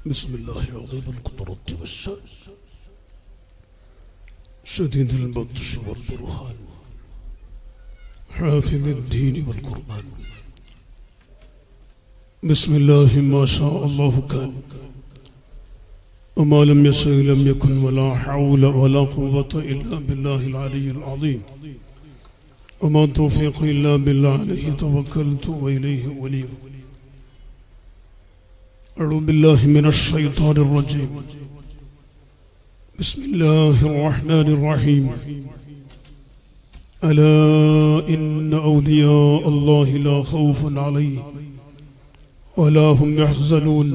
بسم الله عظيم القدرة والشأن شديد البطش والبرهان حافظ الدين والقرآن بسم الله ما شاء الله كان وما لم يشاء لم يكن ولا حول ولا قوة إلا بالله العلي العظيم وما توفيق إلا بالله عليه توكلت وإليه أنيب أعوذ بالله من الشيطان الرجيم بسم الله الرحمن الرحيم ألا إن أولياء الله لا خوف عليهم ولا هم يحزنون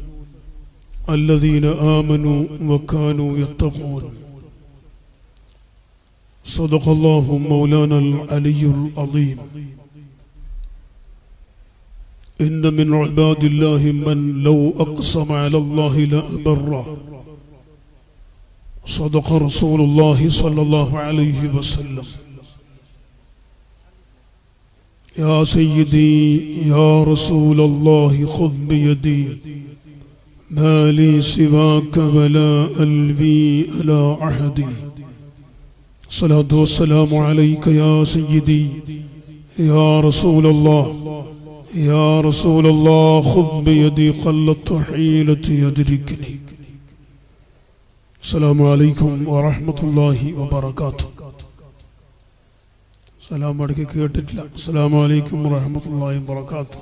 الذين آمنوا وكانوا يتقون صدق الله مولانا العلي العظيم إن من عباد الله من لو أقسم على الله لأبره صدق رسول الله صلى الله عليه وسلم يا سيدي يا رسول الله خذ بيدي ما لي سواك ولا ألوي على عهدي صلاة والسلام عليك يا سيدي يا رسول الله يا رسول الله خذ بيدي قلت حيلتي يدركني السلام عليكم ورحمة الله وبركاته സലാം അടക്കി കേട്ടിട്ടില്ല അസ്സാം വലൈക്കും വറഹമത്തല്ലാഹി വബർക്കാത്തു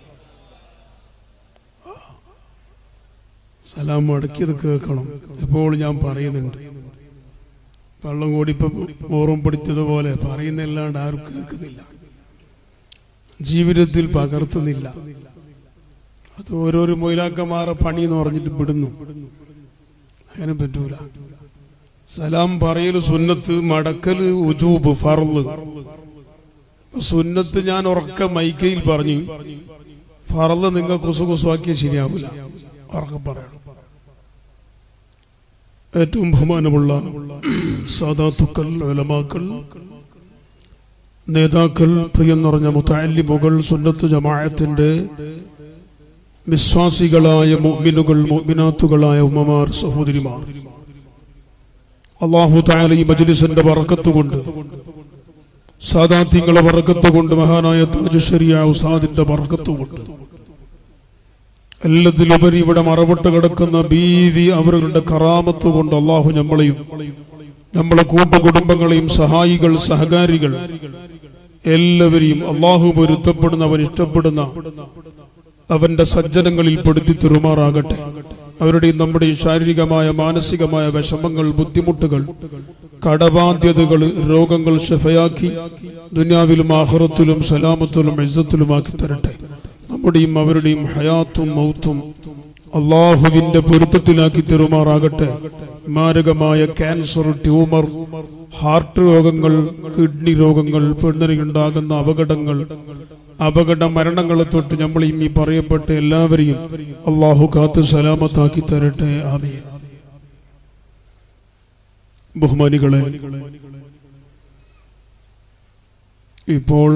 സലാം അടക്കിയത് കേൾക്കണം ഇപ്പോൾ ഞാൻ പറയുന്നുണ്ട് വെള്ളം കൂടി ഇപ്പം ഓർമ്മപ്പെടുത്തിയതുപോലെ പറയുന്നല്ലാണ്ട് ആരും കേൾക്കുന്നില്ല ജീവിതത്തിൽ പകർത്തുന്നില്ല അത് ഓരോരോ മൊയിലാക്കന്മാരെ പണി എന്ന് പറഞ്ഞിട്ട് വിടുന്നു അങ്ങനെ പറ്റൂല സലാം പറയൽ സുന്നത്ത് മടക്കല് ഉജൂബ് ഫർള് സുന്നത്ത് ഞാൻ ഉറക്ക മൈക്കയിൽ പറഞ്ഞു ഫറല് നിങ്ങൾ കുസു കുസുവാക്കിയ ശരിയാവില്ല ഉറക്കം പറയണം ഏറ്റവും ബഹുമാനമുള്ള സാധാത്തുക്കൾ ഉലമാക്കൾ നേതാക്കൾ പ്രിയം നിറഞ്ഞ മുത്താലിമുകൾ സുന്നത്ത് ജമാഅത്തിന്റെ വിശ്വാസികളായ മുഅ്മിനുകൾ മുഅ്മിനാത്തുകളായ ഉമ്മമാർ സഹോദരിമാർ അള്ളാഹു താല ഈ മജ്ലിസിന്റെ വറക്കത്ത് കൊണ്ട് സാദാത്യങ്ങളെ വറക്കത്ത് കൊണ്ട് മഹാനായ താജുഷരിയ ഉസാദിന്റെ വറക്കത്ത് കൊണ്ട് എല്ലാത്തിലുപരി ഇവിടെ മറവിട്ട് കിടക്കുന്ന ബീവി അവരുടെ കറാമത്ത് കൊണ്ട് അള്ളാഹു നമ്മളെയും നമ്മളെ കൂട്ടുകുടുംബങ്ങളെയും സഹായികൾ സഹകാരികൾ എല്ലാവരെയും അള്ളാഹു പൊരുത്തപ്പെടുന്ന അവൻ ഇഷ്ടപ്പെടുന്ന അവന്റെ സജ്ജനങ്ങളിൽ പെടുത്തി തെറുമാറാകട്ടെ അവരുടെയും നമ്മുടെയും ശാരീരികമായ മാനസികമായ വിഷമങ്ങൾ ബുദ്ധിമുട്ടുകൾ കടബാധ്യതകൾ രോഗങ്ങൾ ഷഫയാക്കി ദുനിയാവിലും ആഹ്റത്തിലും സലാമത്തിലും ഇസ്സത്തിലുമാക്കി തരട്ടെ നമ്മുടെയും അവരുടെയും ഹയാത്തും മൗത്തും അള്ളാഹുവിന്റെ പൊരുത്തത്തിലാക്കി തെറുമാറാകട്ടെ മാരകമായ ക്യാൻസർ ട്യൂമർ ഹാർട്ട് രോഗങ്ങൾ കിഡ്നി രോഗങ്ങൾ പെണ്ണുണ്ടാകുന്ന അപകടങ്ങൾ അപകട മരണങ്ങളെ തൊട്ട് നമ്മളെയും ഈ പറയപ്പെട്ട എല്ലാവരെയും അള്ളാഹു കാത്ത് സലാമത്താക്കി തരട്ടെ ആമീൻ ബഹുമാനികളെ ഇപ്പോൾ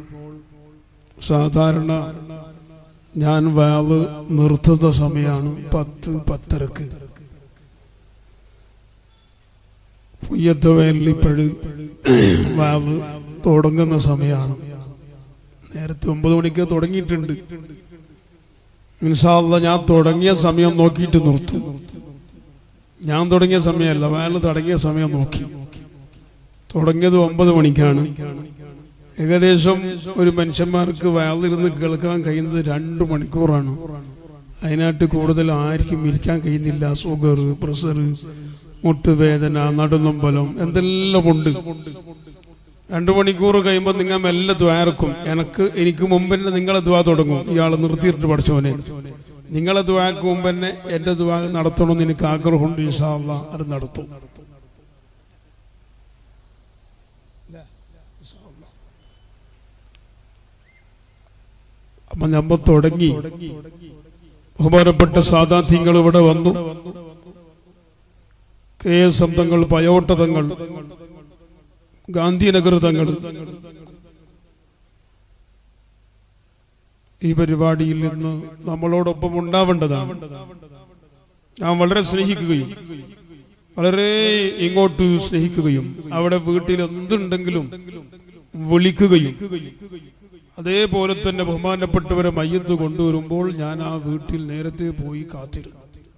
സാധാരണ ഞാൻ വാവ് നിർത്തുന്ന സമയമാണ് പത്ത് പത്തരക്ക് പുയ്യത്ത് വേലിപ്പഴ് വാവ് തുടങ്ങുന്ന സമയമാണ് നേരത്തെ ഒമ്പത് മണിക്ക് തുടങ്ങിയിട്ടുണ്ട് ഇൻഷാല്ല ഞാൻ തുടങ്ങിയ സമയം നോക്കിയിട്ട് നിർത്തും ഞാൻ തുടങ്ങിയ സമയമല്ല വേല തുടങ്ങിയ സമയം നോക്കി തുടങ്ങിയത് ഒമ്പത് മണിക്കാണ് ഏകദേശം ഒരു മനുഷ്യന്മാർക്ക് വയലിരുന്ന് കേൾക്കാൻ കഴിയുന്നത് രണ്ടു മണിക്കൂറാണ് അതിനായിട്ട് കൂടുതൽ ആർക്കും ഇരിക്കാൻ കഴിയുന്നില്ല ഷുഗർ പ്രഷർ മുട്ടുവേദന നടുനമ്പലം എന്തെല്ലാം ഉണ്ട് രണ്ടു മണിക്കൂർ കഴിയുമ്പോൾ നിങ്ങൾ മെല്ലെ ദ്വാരക്കും എനക്ക് എനിക്ക് മുമ്പ് തന്നെ നിങ്ങളെ ദ്വാ തുടങ്ങും ഇയാൾ നിർത്തിയിട്ട് പഠിച്ചോനെ നിങ്ങളെ ദ്വാക്ക് മുമ്പ് തന്നെ എന്റെ ദ്വാ നടത്തണമെന്ന് എനിക്ക് ആഗ്രഹമുണ്ട് ഇൻഷാല്ല അത് നടത്തും അപ്പൊ നമ്മ തുടങ്ങി ബഹുമാനപ്പെട്ട സാധാത്യങ്ങൾ ഇവിടെ വന്നു കെ എസ് എം തങ്ങൾ പയോട്ട തങ്ങൾ ഗാന്ധിനഗർ തങ്ങൾ ഈ പരിപാടിയിൽ നിന്ന് നമ്മളോടൊപ്പം ഉണ്ടാവേണ്ടതാണ് പക്ഷെ അവരൊക്കെ വരാൻ താമസിച്ചു പോയി. അതുകൊണ്ട് ഞാൻ പറഞ്ഞത്. ഞാൻ തുടങ്ങിയ സമയം നോക്കിയിട്ട് നിർത്തും. ഞാൻ തുടങ്ങിയ സമയം നോക്കി ഞാൻ വളരെ സ്നേഹിക്കുകയും വളരെ ഇങ്ങോട്ട് സ്നേഹിക്കുകയും അവിടെ വീട്ടിൽ എന്തുണ്ടെങ്കിലും വിളിക്കുകയും അതേപോലെ തന്നെ ബഹുമാനപ്പെട്ടവരെ മയ്യത്ത് കൊണ്ടുവരുമ്പോൾ ഞാൻ ആ വീട്ടിൽ നേരത്തെ പോയി കാത്തിരുന്നു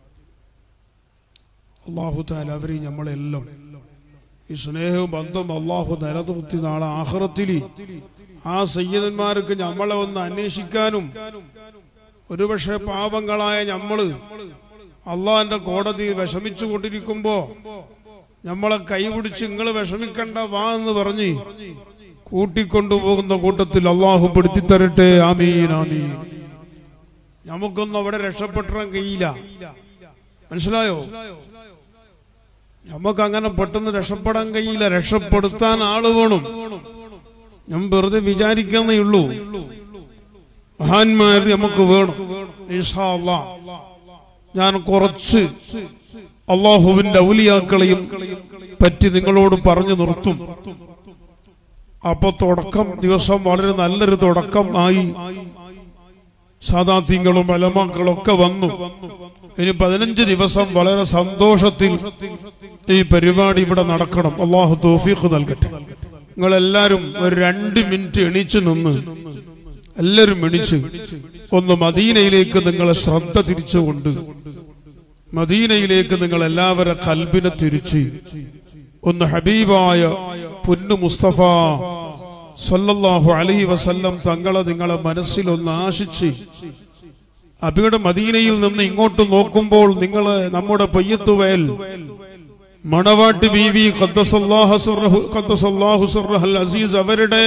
അള്ളാഹു താല അവരെ നമ്മളെല്ലാം ഈ സ്നേഹവും ബന്ധം അള്ളാഹു നിലനിർത്തി നാളെ ആഹ്റത്തിൽ ആ സയ്യദന്മാർക്ക് നമ്മളെ ഒന്ന് അന്വേഷിക്കാനും ഒരുപക്ഷെ പാപങ്ങളായ നമ്മള് അള്ളാഹിന്റെ കോടതിയിൽ വിഷമിച്ചു കൊണ്ടിരിക്കുമ്പോ നമ്മളെ കൈപിടിച്ച് നിങ്ങൾ വിഷമിക്കണ്ട വാ എന്ന് പറഞ്ഞ് കൂട്ടിക്കൊണ്ടുപോകുന്ന കൂട്ടത്തിൽ അള്ളാഹു പെടുത്തിത്തരട്ടെ ആമീൻ ആമീൻ നമുക്കൊന്നും അവിടെ രക്ഷപ്പെട്ടാൻ കഴിയില്ല മനസ്സിലായോ നമുക്ക് അങ്ങനെ പെട്ടെന്ന് രക്ഷപ്പെടാൻ കഴിയില്ല രക്ഷപ്പെടുത്താൻ ആള് വേണം ഞാൻ വെറുതെ വിചാരിക്കുന്നേ ഉള്ളൂ മഹാന്മാർ നമുക്ക് വേണം ഈശാ അല്ലാ. ഞാൻ കുറച്ച് അള്ളാഹുവിന്റെ ഔലിയാക്കളെയും പറ്റി നിങ്ങളോട് പറഞ്ഞു നിർത്തും അപ്പൊ തുടക്കം ദിവസം വളരെ നല്ലൊരു തുടക്കം ആയി സാദാത്യങ്ങളും അലമാക്കളും ഒക്കെ വന്നു ഇനി പതിനഞ്ച് ദിവസം വളരെ സന്തോഷത്തിൽ ഈ പരിപാടി ഇവിടെ നടക്കണം അള്ളാഹു തോഫീഖ് നൽകട്ടെ നിങ്ങളെല്ലാരും ഒരു രണ്ട് മിനിറ്റ് എണീച്ചു നിന്ന് എല്ലാരും എണീച്ച് ഒന്ന് മദീനയിലേക്ക് നിങ്ങളെ ശ്രദ്ധ തിരിച്ചുകൊണ്ട് മദീനയിലേക്ക് നിങ്ങൾ എല്ലാവരുടെ കൽബിനെ തിരിച്ച് ഒന്ന് ഹബീബായ പൊന്നു മുസ്തഫ സല്ലല്ലാഹു അലൈഹി വസല്ലം തങ്ങളെ നിങ്ങളെ മനസ്സിൽ ഒന്ന് ആശിച്ച് അബിയുടെ മദീനയിൽ നിന്ന് ഇങ്ങോട്ട് നോക്കുമ്പോൾ നിങ്ങൾ നമ്മുടെ പയ്യത്തുവയൽ മണവാട്ടി ബീവി ഖദ്ദസല്ലാഹു സിർറഹു- ഖദ്ദസല്ലാഹു സിർറഹൽ അസീസ് അവരുടെ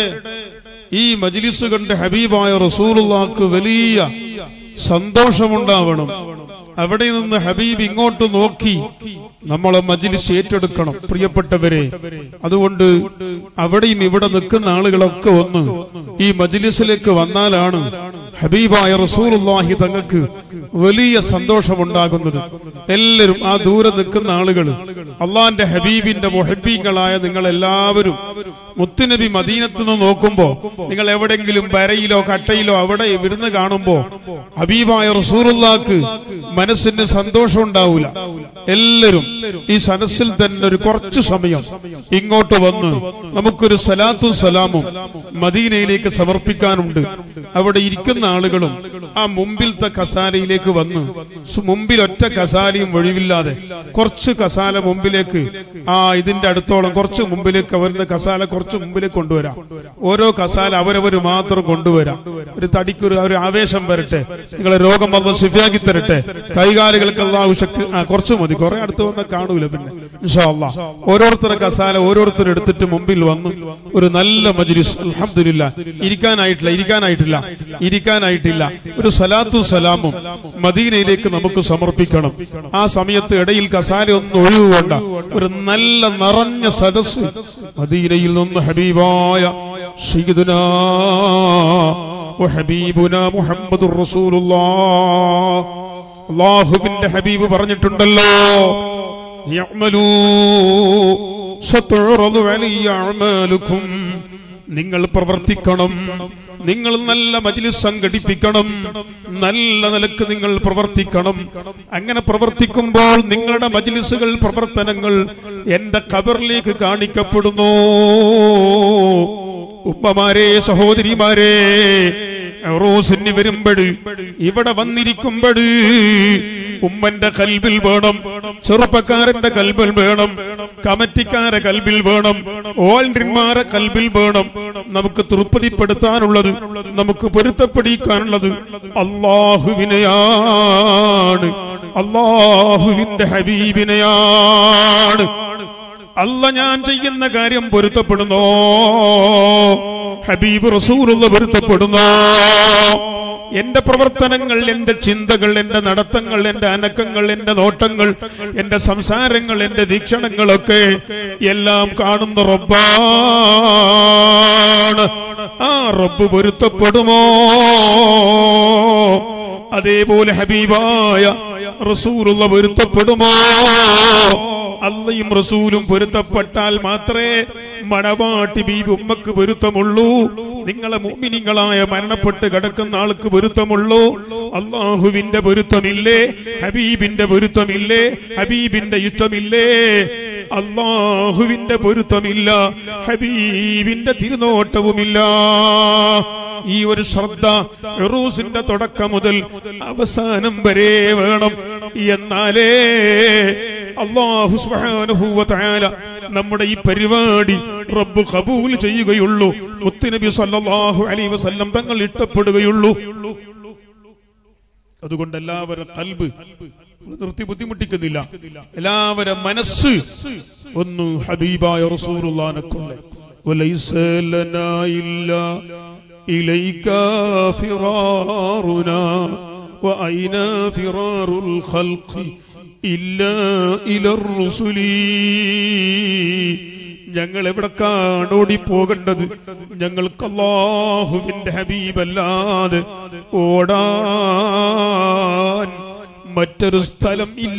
ഈ മജ്ലിസ് കണ്ട് ഹബീബായ റസൂലുള്ളാക്ക് വലിയ സന്തോഷമുണ്ടാവണം അവിടെ നിന്ന് ഹബീബ് ഇങ്ങോട്ട് നോക്കി നമ്മളെ മജ്ലിസ് ഏറ്റെടുക്കണം പ്രിയപ്പെട്ടവരെ അതുകൊണ്ട് അവിടെയും ഇവിടെ നിൽക്കുന്ന ആളുകളൊക്കെ ഒന്ന് ഈ മജ്ലിസിലേക്ക് വന്നാലാണ് ഹബീബായ റസൂലുള്ളാഹി തങ്ങൾക്ക് വലിയ സന്തോഷമുണ്ടാകുന്നത് എല്ലാവരും ആ ദൂരെ നിൽക്കുന്ന ആളുകൾ അള്ളാന്റെ ഹബീബിന്റെ മൊഹബീങ്ങളായ നിങ്ങൾ എല്ലാവരും മുത്തുനബി മദീനത്ത് നിന്ന് നോക്കുമ്പോ നിങ്ങൾ എവിടെങ്കിലും വരയിലോ കട്ടയിലോ അവിടെ വിരുന്ന് കാണുമ്പോ ഹബീബായ റസൂറുല്ലാക്ക് മനസ്സിന് സന്തോഷം ഉണ്ടാവൂല എല്ലാവരും ഈ സനസിൽ തന്നെ ഒരു കുറച്ചു സമയം ഇങ്ങോട്ട് വന്ന് നമുക്കൊരു സലാത്തും സലാമും മദീനയിലേക്ക് സമർപ്പിക്കാനുണ്ട് അവിടെ ഇരിക്കുന്ന ആളുകളും ആ മുമ്പിലത്തെ കസാലയിലേക്ക് വന്ന് സു- മുമ്പിൽ ഒറ്റ കസാലയും ഒഴിവില്ലാതെ കുറച്ച് കസാല മുമ്പിലേക്ക് ആ ഇതിന്റെ അടുത്തോളം കുറച്ച് മുമ്പിലേക്ക് അവരുടെ കസാല കുറച്ച് മുമ്പിലേക്ക് കൊണ്ടുവരാം ഓരോ കസാല അവരവര് മാത്രം കൊണ്ടുവരാം ഒരു തടിക്കൊരു ഒരു ആവേശം വരട്ടെ നിങ്ങളെ രോഗം വന്ന് ശിഫിയാക്കി തരട്ടെ കൈകാലുകൾക്ക് അള്ളാഹു ശക്തി ആ കുറച്ച് മതി കുറെ അടുത്ത് വന്ന കാണൂല പിന്നെ ഇൻഷാ അല്ലാ ഓരോരുത്തരുടെ കസാല ഓരോരുത്തർ എടുത്തിട്ട് മുമ്പിൽ വന്നു ഒരു നല്ല മജ്ലിസ് അൽഹംദുലില്ല ഇരിക്കാനായിട്ടില്ല ഇരിക്കാനായിട്ടില്ല ഇരിക്കാനായിട്ടില്ല ഒരു സലാത്തു സലാമും മദീനയിലേക്ക് നമുക്ക് സമർപ്പിക്കണം ആ സമയത്ത് ഇടയിൽ കസാല ഒന്നും ഒഴിവുവേണ്ട ഒരു നല്ല നിറഞ്ഞ സദസ് മദീനയിൽ നിന്ന് ഹബീബായ സയ്യിദുനാ വഹബീബുനാ മുഹമ്മദുർ റസൂലുള്ളാഹ് അള്ളാഹുവിന്റെ ഹബീബ് പറഞ്ഞിട്ടുണ്ടല്ലോ യഅ്മലൂ സതുറദു അലയ്യ അഅ്മാലുക്കും നിങ്ങൾ പ്രവർത്തിക്കണം നിങ്ങൾ നല്ല മജ്ലിസ് സംഘടിപ്പിക്കണം നല്ല നിലക്ക് നിങ്ങൾ പ്രവർത്തിക്കണം അങ്ങനെ പ്രവർത്തിക്കുമ്പോൾ നിങ്ങളുടെ മജ്ലിസുകൾ പ്രവർത്തനങ്ങൾ എന്റെ ഖബറിലേക്ക് കാണിക്കപ്പെടുന്നു ഉമ്മമാരെ സഹോദരിമാരെ റോസിന് വരുമ്പോൾ ഇവിടെ വന്നിരിക്കുമ്പോൾ ഉമ്മന്റെ കൽബിൽ വേണം ചെറുപ്പക്കാരന്റെ കൽബിൽ വേണം കമറ്റിക്കാരെ കൽബിൽ വേണം ഓൾഡർമാരെ കൽബിൽ വേണം നമുക്ക് തൃപ്തിപ്പെടുത്താനുള്ളത് നമുക്ക് പൊരുത്തപ്പെടിക്കാനുള്ളത് അള്ളാഹുവിനെയാണ് അള്ളാഹുവിന്റെ ഹബീബിനെയാണ് അല്ല ഞാൻ ചെയ്യുന്ന കാര്യം പൊരുത്തപ്പെടുന്നോ ഹബീബ് റസൂലുള്ള പൊരുത്തപ്പെടുന്നോ എന്റെ പ്രവർത്തനങ്ങൾ എന്റെ ചിന്തകൾ എന്റെ നടത്തങ്ങൾ എന്റെ അനക്കങ്ങൾ എന്റെ നോട്ടങ്ങൾ എന്റെ സംസാരങ്ങൾ എന്റെ വീക്ഷണങ്ങളൊക്കെ എല്ലാം കാണുന്ന റബ്ബാണ് ആ റബ്ബ് പൊരുത്തപ്പെടുമോ അതേപോലെ ഹബീബായ റസൂലുള്ള പൊരുത്തപ്പെടുമോ അള്ളയും റസൂലും പൊരുത്തപ്പെട്ടാൽ മാത്രമേ മണവാട്ടി ബീബി ഉമ്മക്ക് പൊരുത്തമുള്ളൂ നിങ്ങളെ മുഅ്മിനീങ്ങളായ മരണപ്പെട്ട് കിടക്കുന്ന ആൾക്ക് പൊരുത്തമുള്ളൂ അള്ളാഹുവിന്റെ പൊരുത്തമില്ലേ ഹബീബിന്റെ പൊരുത്തമില്ലേ ഹബീബിന്റെ ഇഷ്ടമില്ലേ അള്ളാഹുവിന്റെ പൊരുത്തമില്ല ഹബീബിന്റെ തിരുനോട്ടവുമില്ല ഈ ഒരു ശ്രദ്ധ ഫിറൂസിന്റെ തുടക്കം മുതൽ അവസാനം വരെ വേണം എന്നാലേ അള്ളാഹു സുബ്ഹാനഹു വ തആല നമ്മുടെ ഈ പരിപാടി റബ്ബ് കബൂൽ ചെയ്യുകയുള്ളൂ മുത്തുനബി സല്ലല്ലാഹു അലൈഹി വസല്ലം തങ്ങൾ ഇഷ്ടപ്പെടുകയുള്ളൂ അതുകൊണ്ട് എല്ലാവരും കൽബ് നിർത്തി ബുദ്ധിമുട്ടിക്കുന്നില്ല എല്ലാവരും മനസ്സ് ഒന്ന് ഹബീബായ റസൂലുള്ളാനെ കൊണ്ട് وليس لنا إلا إليك فرارنا وأين فرار الخلق إلا إلى الرسل ഞങ്ങൾ എവിടക്കാണ് ഓടിപ്പോകേണ്ടത് ഞങ്ങൾക്ക് അള്ളാഹുവിന്റെ ഹബീബല്ലാതെ ഓടാൻ മറ്റൊരു സ്ഥലം ഇല്ല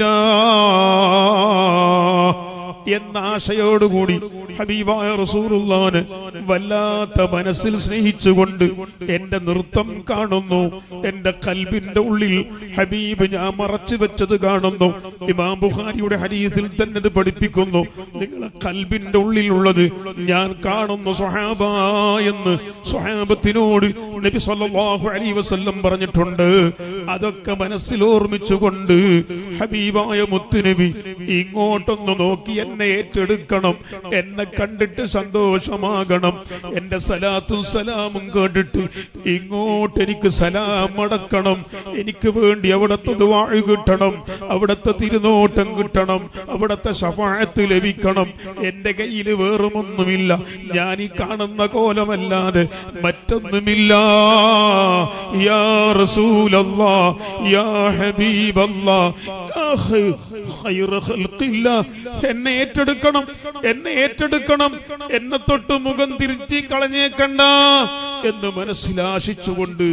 എന്ന ആശയോടുകൂടി ഹബീബായ റസൂറുല്ലാന് വല്ലാത്ത മനസ്സിൽ സ്നേഹിച്ചുകൊണ്ട് എന്റെ നൃത്തം കാണുന്നു എന്റെ കൽബിന്റെ ഉള്ളിൽ ഹബീബ് ഞാൻ മറച്ചു വെച്ചത് കാണുന്നു ഇമാം ബുഖാരിയുടെ ഹരീസിൽ തന്നെ ഇത് പഠിപ്പിക്കുന്നു നിങ്ങളെ കൽബിന്റെ ഉള്ളിലുള്ളത് ഞാൻ കാണുന്നു സ്വഹാബ എന്ന് സ്വഹാബത്തിനോട് നബി സല്ലല്ലാഹു അലൈഹി വസല്ലം പറഞ്ഞിട്ടുണ്ട് അതൊക്കെ മനസ്സിൽ ഓർമ്മിച്ചുകൊണ്ട് ഹബീബായ മുത്തുനബി ഇങ്ങോട്ടൊന്ന് നോക്കി എന്നെ ഏറ്റെടുക്കണം എന്നെ കണ്ടിട്ട് സന്തോഷമാകണം എന്റെ സലാത്തും സലാമും കേട്ടിട്ട് ഇങ്ങോട്ട് എനിക്ക് സലാം അടക്കണം എനിക്ക് വേണ്ടി അവിടത്തെ ദുആ കിട്ടണം അവിടത്തെ തിരുനോട്ടം കിട്ടണം അവിടത്തെ ശഫായത്ത് ലഭിക്കണം എന്റെ കയ്യിൽ വേറുമൊന്നുമില്ല ഞാൻ ഈ കാണുന്ന കോലമല്ലാതെ മറ്റൊന്നുമില്ല യാ റസൂലല്ലാ യാ ഹബീബല്ലാ യാ ഖൈ- ഖൈറ ഖൽഖില്ല എന്നെ ഏറ്റെടുക്കണം എന്നെ ഏറ്റെടുക്കണം എന്നെ തൊട്ട് മുഖം തിരിച്ച് കളഞ്ഞേക്കണ്ട എന്ന് മനസ്സിലാശിച്ചുകൊണ്ട്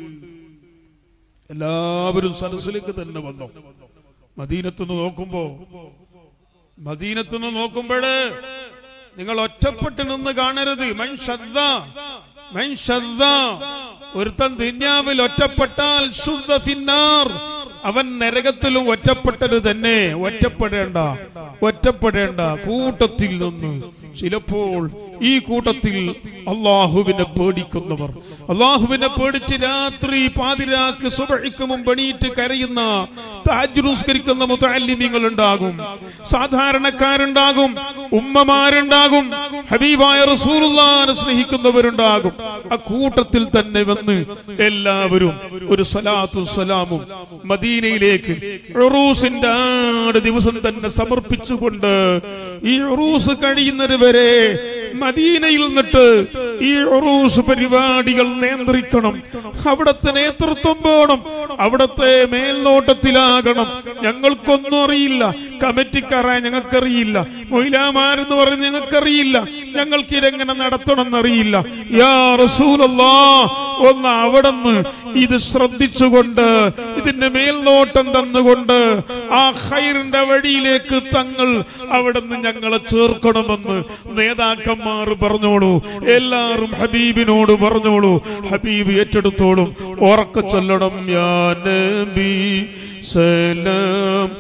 എല്ലാവരും സദസ്സിലേക്ക് തന്നെ വന്നു മദീനത്തുനിന്ന് നോക്കുമ്പോ മദീനത്തുനിന്ന് നോക്കുമ്പോഴ് നിങ്ങൾ ഒറ്റപ്പെട്ട് നിന്ന് കാണരുത് മൻ ശ്രദ്ധ മൻ ശ്രദ്ധ ഒരുത്തൻ ദുന്യാവിൽ ഒറ്റപ്പെട്ടാൽ ശുദ്ധ ഫിന്നാർ അവൻ നരകത്തിലും ഒറ്റപ്പെട്ടത് തന്നെ ഒറ്റപ്പെടേണ്ട ഒറ്റപ്പെടേണ്ട കൂട്ടത്തിൽ നിന്ന് ചിലപ്പോൾ ഈ കൂട്ടത്തിൽ അള്ളാഹുവിനെ പേടിക്കുന്നവർ അള്ളാഹുവിനെ പേടിച്ച് രാത്രി പാതിരാക്ക് സുബഹിക്ക് മുമ്പ് എണീറ്റ് കരയുന്ന താജ് നിസ്കരിക്കുന്ന മുത്തല്ലിമ്യങ്ങൾ ഉണ്ടാകും സാധാരണക്കാരുണ്ടാകും ഉമ്മമാരുണ്ടാകും ഹബീബായ റസൂലുള്ളാഹിനെ സ്നേഹിക്കുന്നവരുണ്ടാകും ആ കൂട്ടത്തിൽ തന്നെ വന്ന് എല്ലാവരും ഒരു സലാത്തു സലാമും മദീനയിലേക്ക് ഉറൂസിന്റെ ആട് ദിവസം തന്നെ സമർപ്പിച്ചുകൊണ്ട് ഈ ഉറൂസ് കഴിയുന്നത് വരെ മദീനയിൽ നിന്നിട്ട് ഈ ഉറൂസ് പരിപാടികൾ നിയന്ത്രിക്കണം അവിടത്തെ നേതൃത്വം വേണം അവിടത്തെ മേൽനോട്ടത്തിലാകണം ഞങ്ങൾക്കൊന്നും അറിയില്ല കമ്മിറ്റിക്കാരായ ഞങ്ങൾക്കറിയില്ല മൊയിലാമാരെന്ന് പറഞ്ഞ് ഞങ്ങൾക്കറിയില്ല ഞങ്ങൾക്ക് ഇതെങ്ങനെ നടത്തണം എന്നറിയില്ല യാ റസൂലല്ലാ ഒന്ന് അവിടുന്ന് ഇത് ശ്രദ്ധിച്ചുകൊണ്ട് ഇതിന്റെ മേൽനോട്ടം തന്നുകൊണ്ട് ആ ഖൈറിന്റെ വഴിയിലേക്ക് തങ്ങൾ അവിടുന്ന് ഞങ്ങളെ ചേർക്കണമെന്ന് നേതാക്കന്മാർ പറഞ്ഞോളൂ എല്ലാവരും ഹബീബിനോട് പറഞ്ഞോളൂ ഹബീബ് ഏറ്റെടുത്തോളും ഉറക്ക ചൊല്ലണം യാ നബി സലാം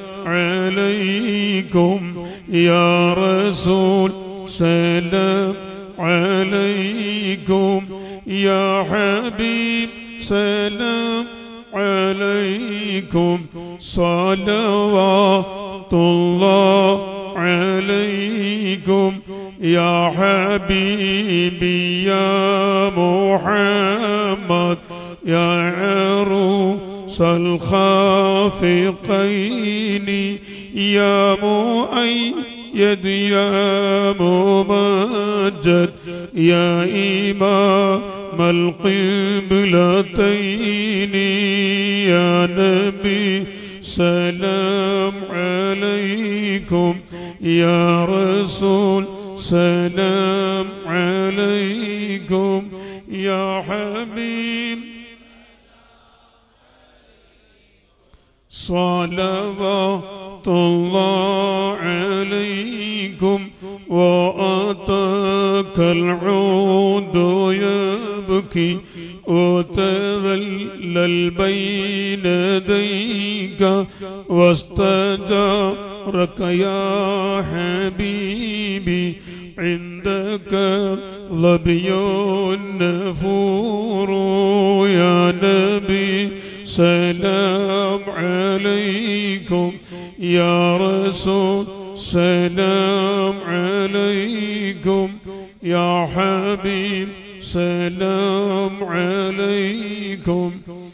عليكم يا رسول سلام عليكم يا حبيب سلام عليكم صلوات الله عليكم يا حبيبي يا محمد يا عروس الخافقين يا مؤيد يا ممجد يا إمام القبلتين يا نبي سلام عليكم يا رسول سلام عليكم يا حبيب صلوات الله عليكم وأتاك العود يا أبكي وتذلل بين يديك واستجارك يا حبيبي عندك ظبي نفور يا نبي سلام عليكم يا رسول سلام عليكم يا حبيب سلام عليكم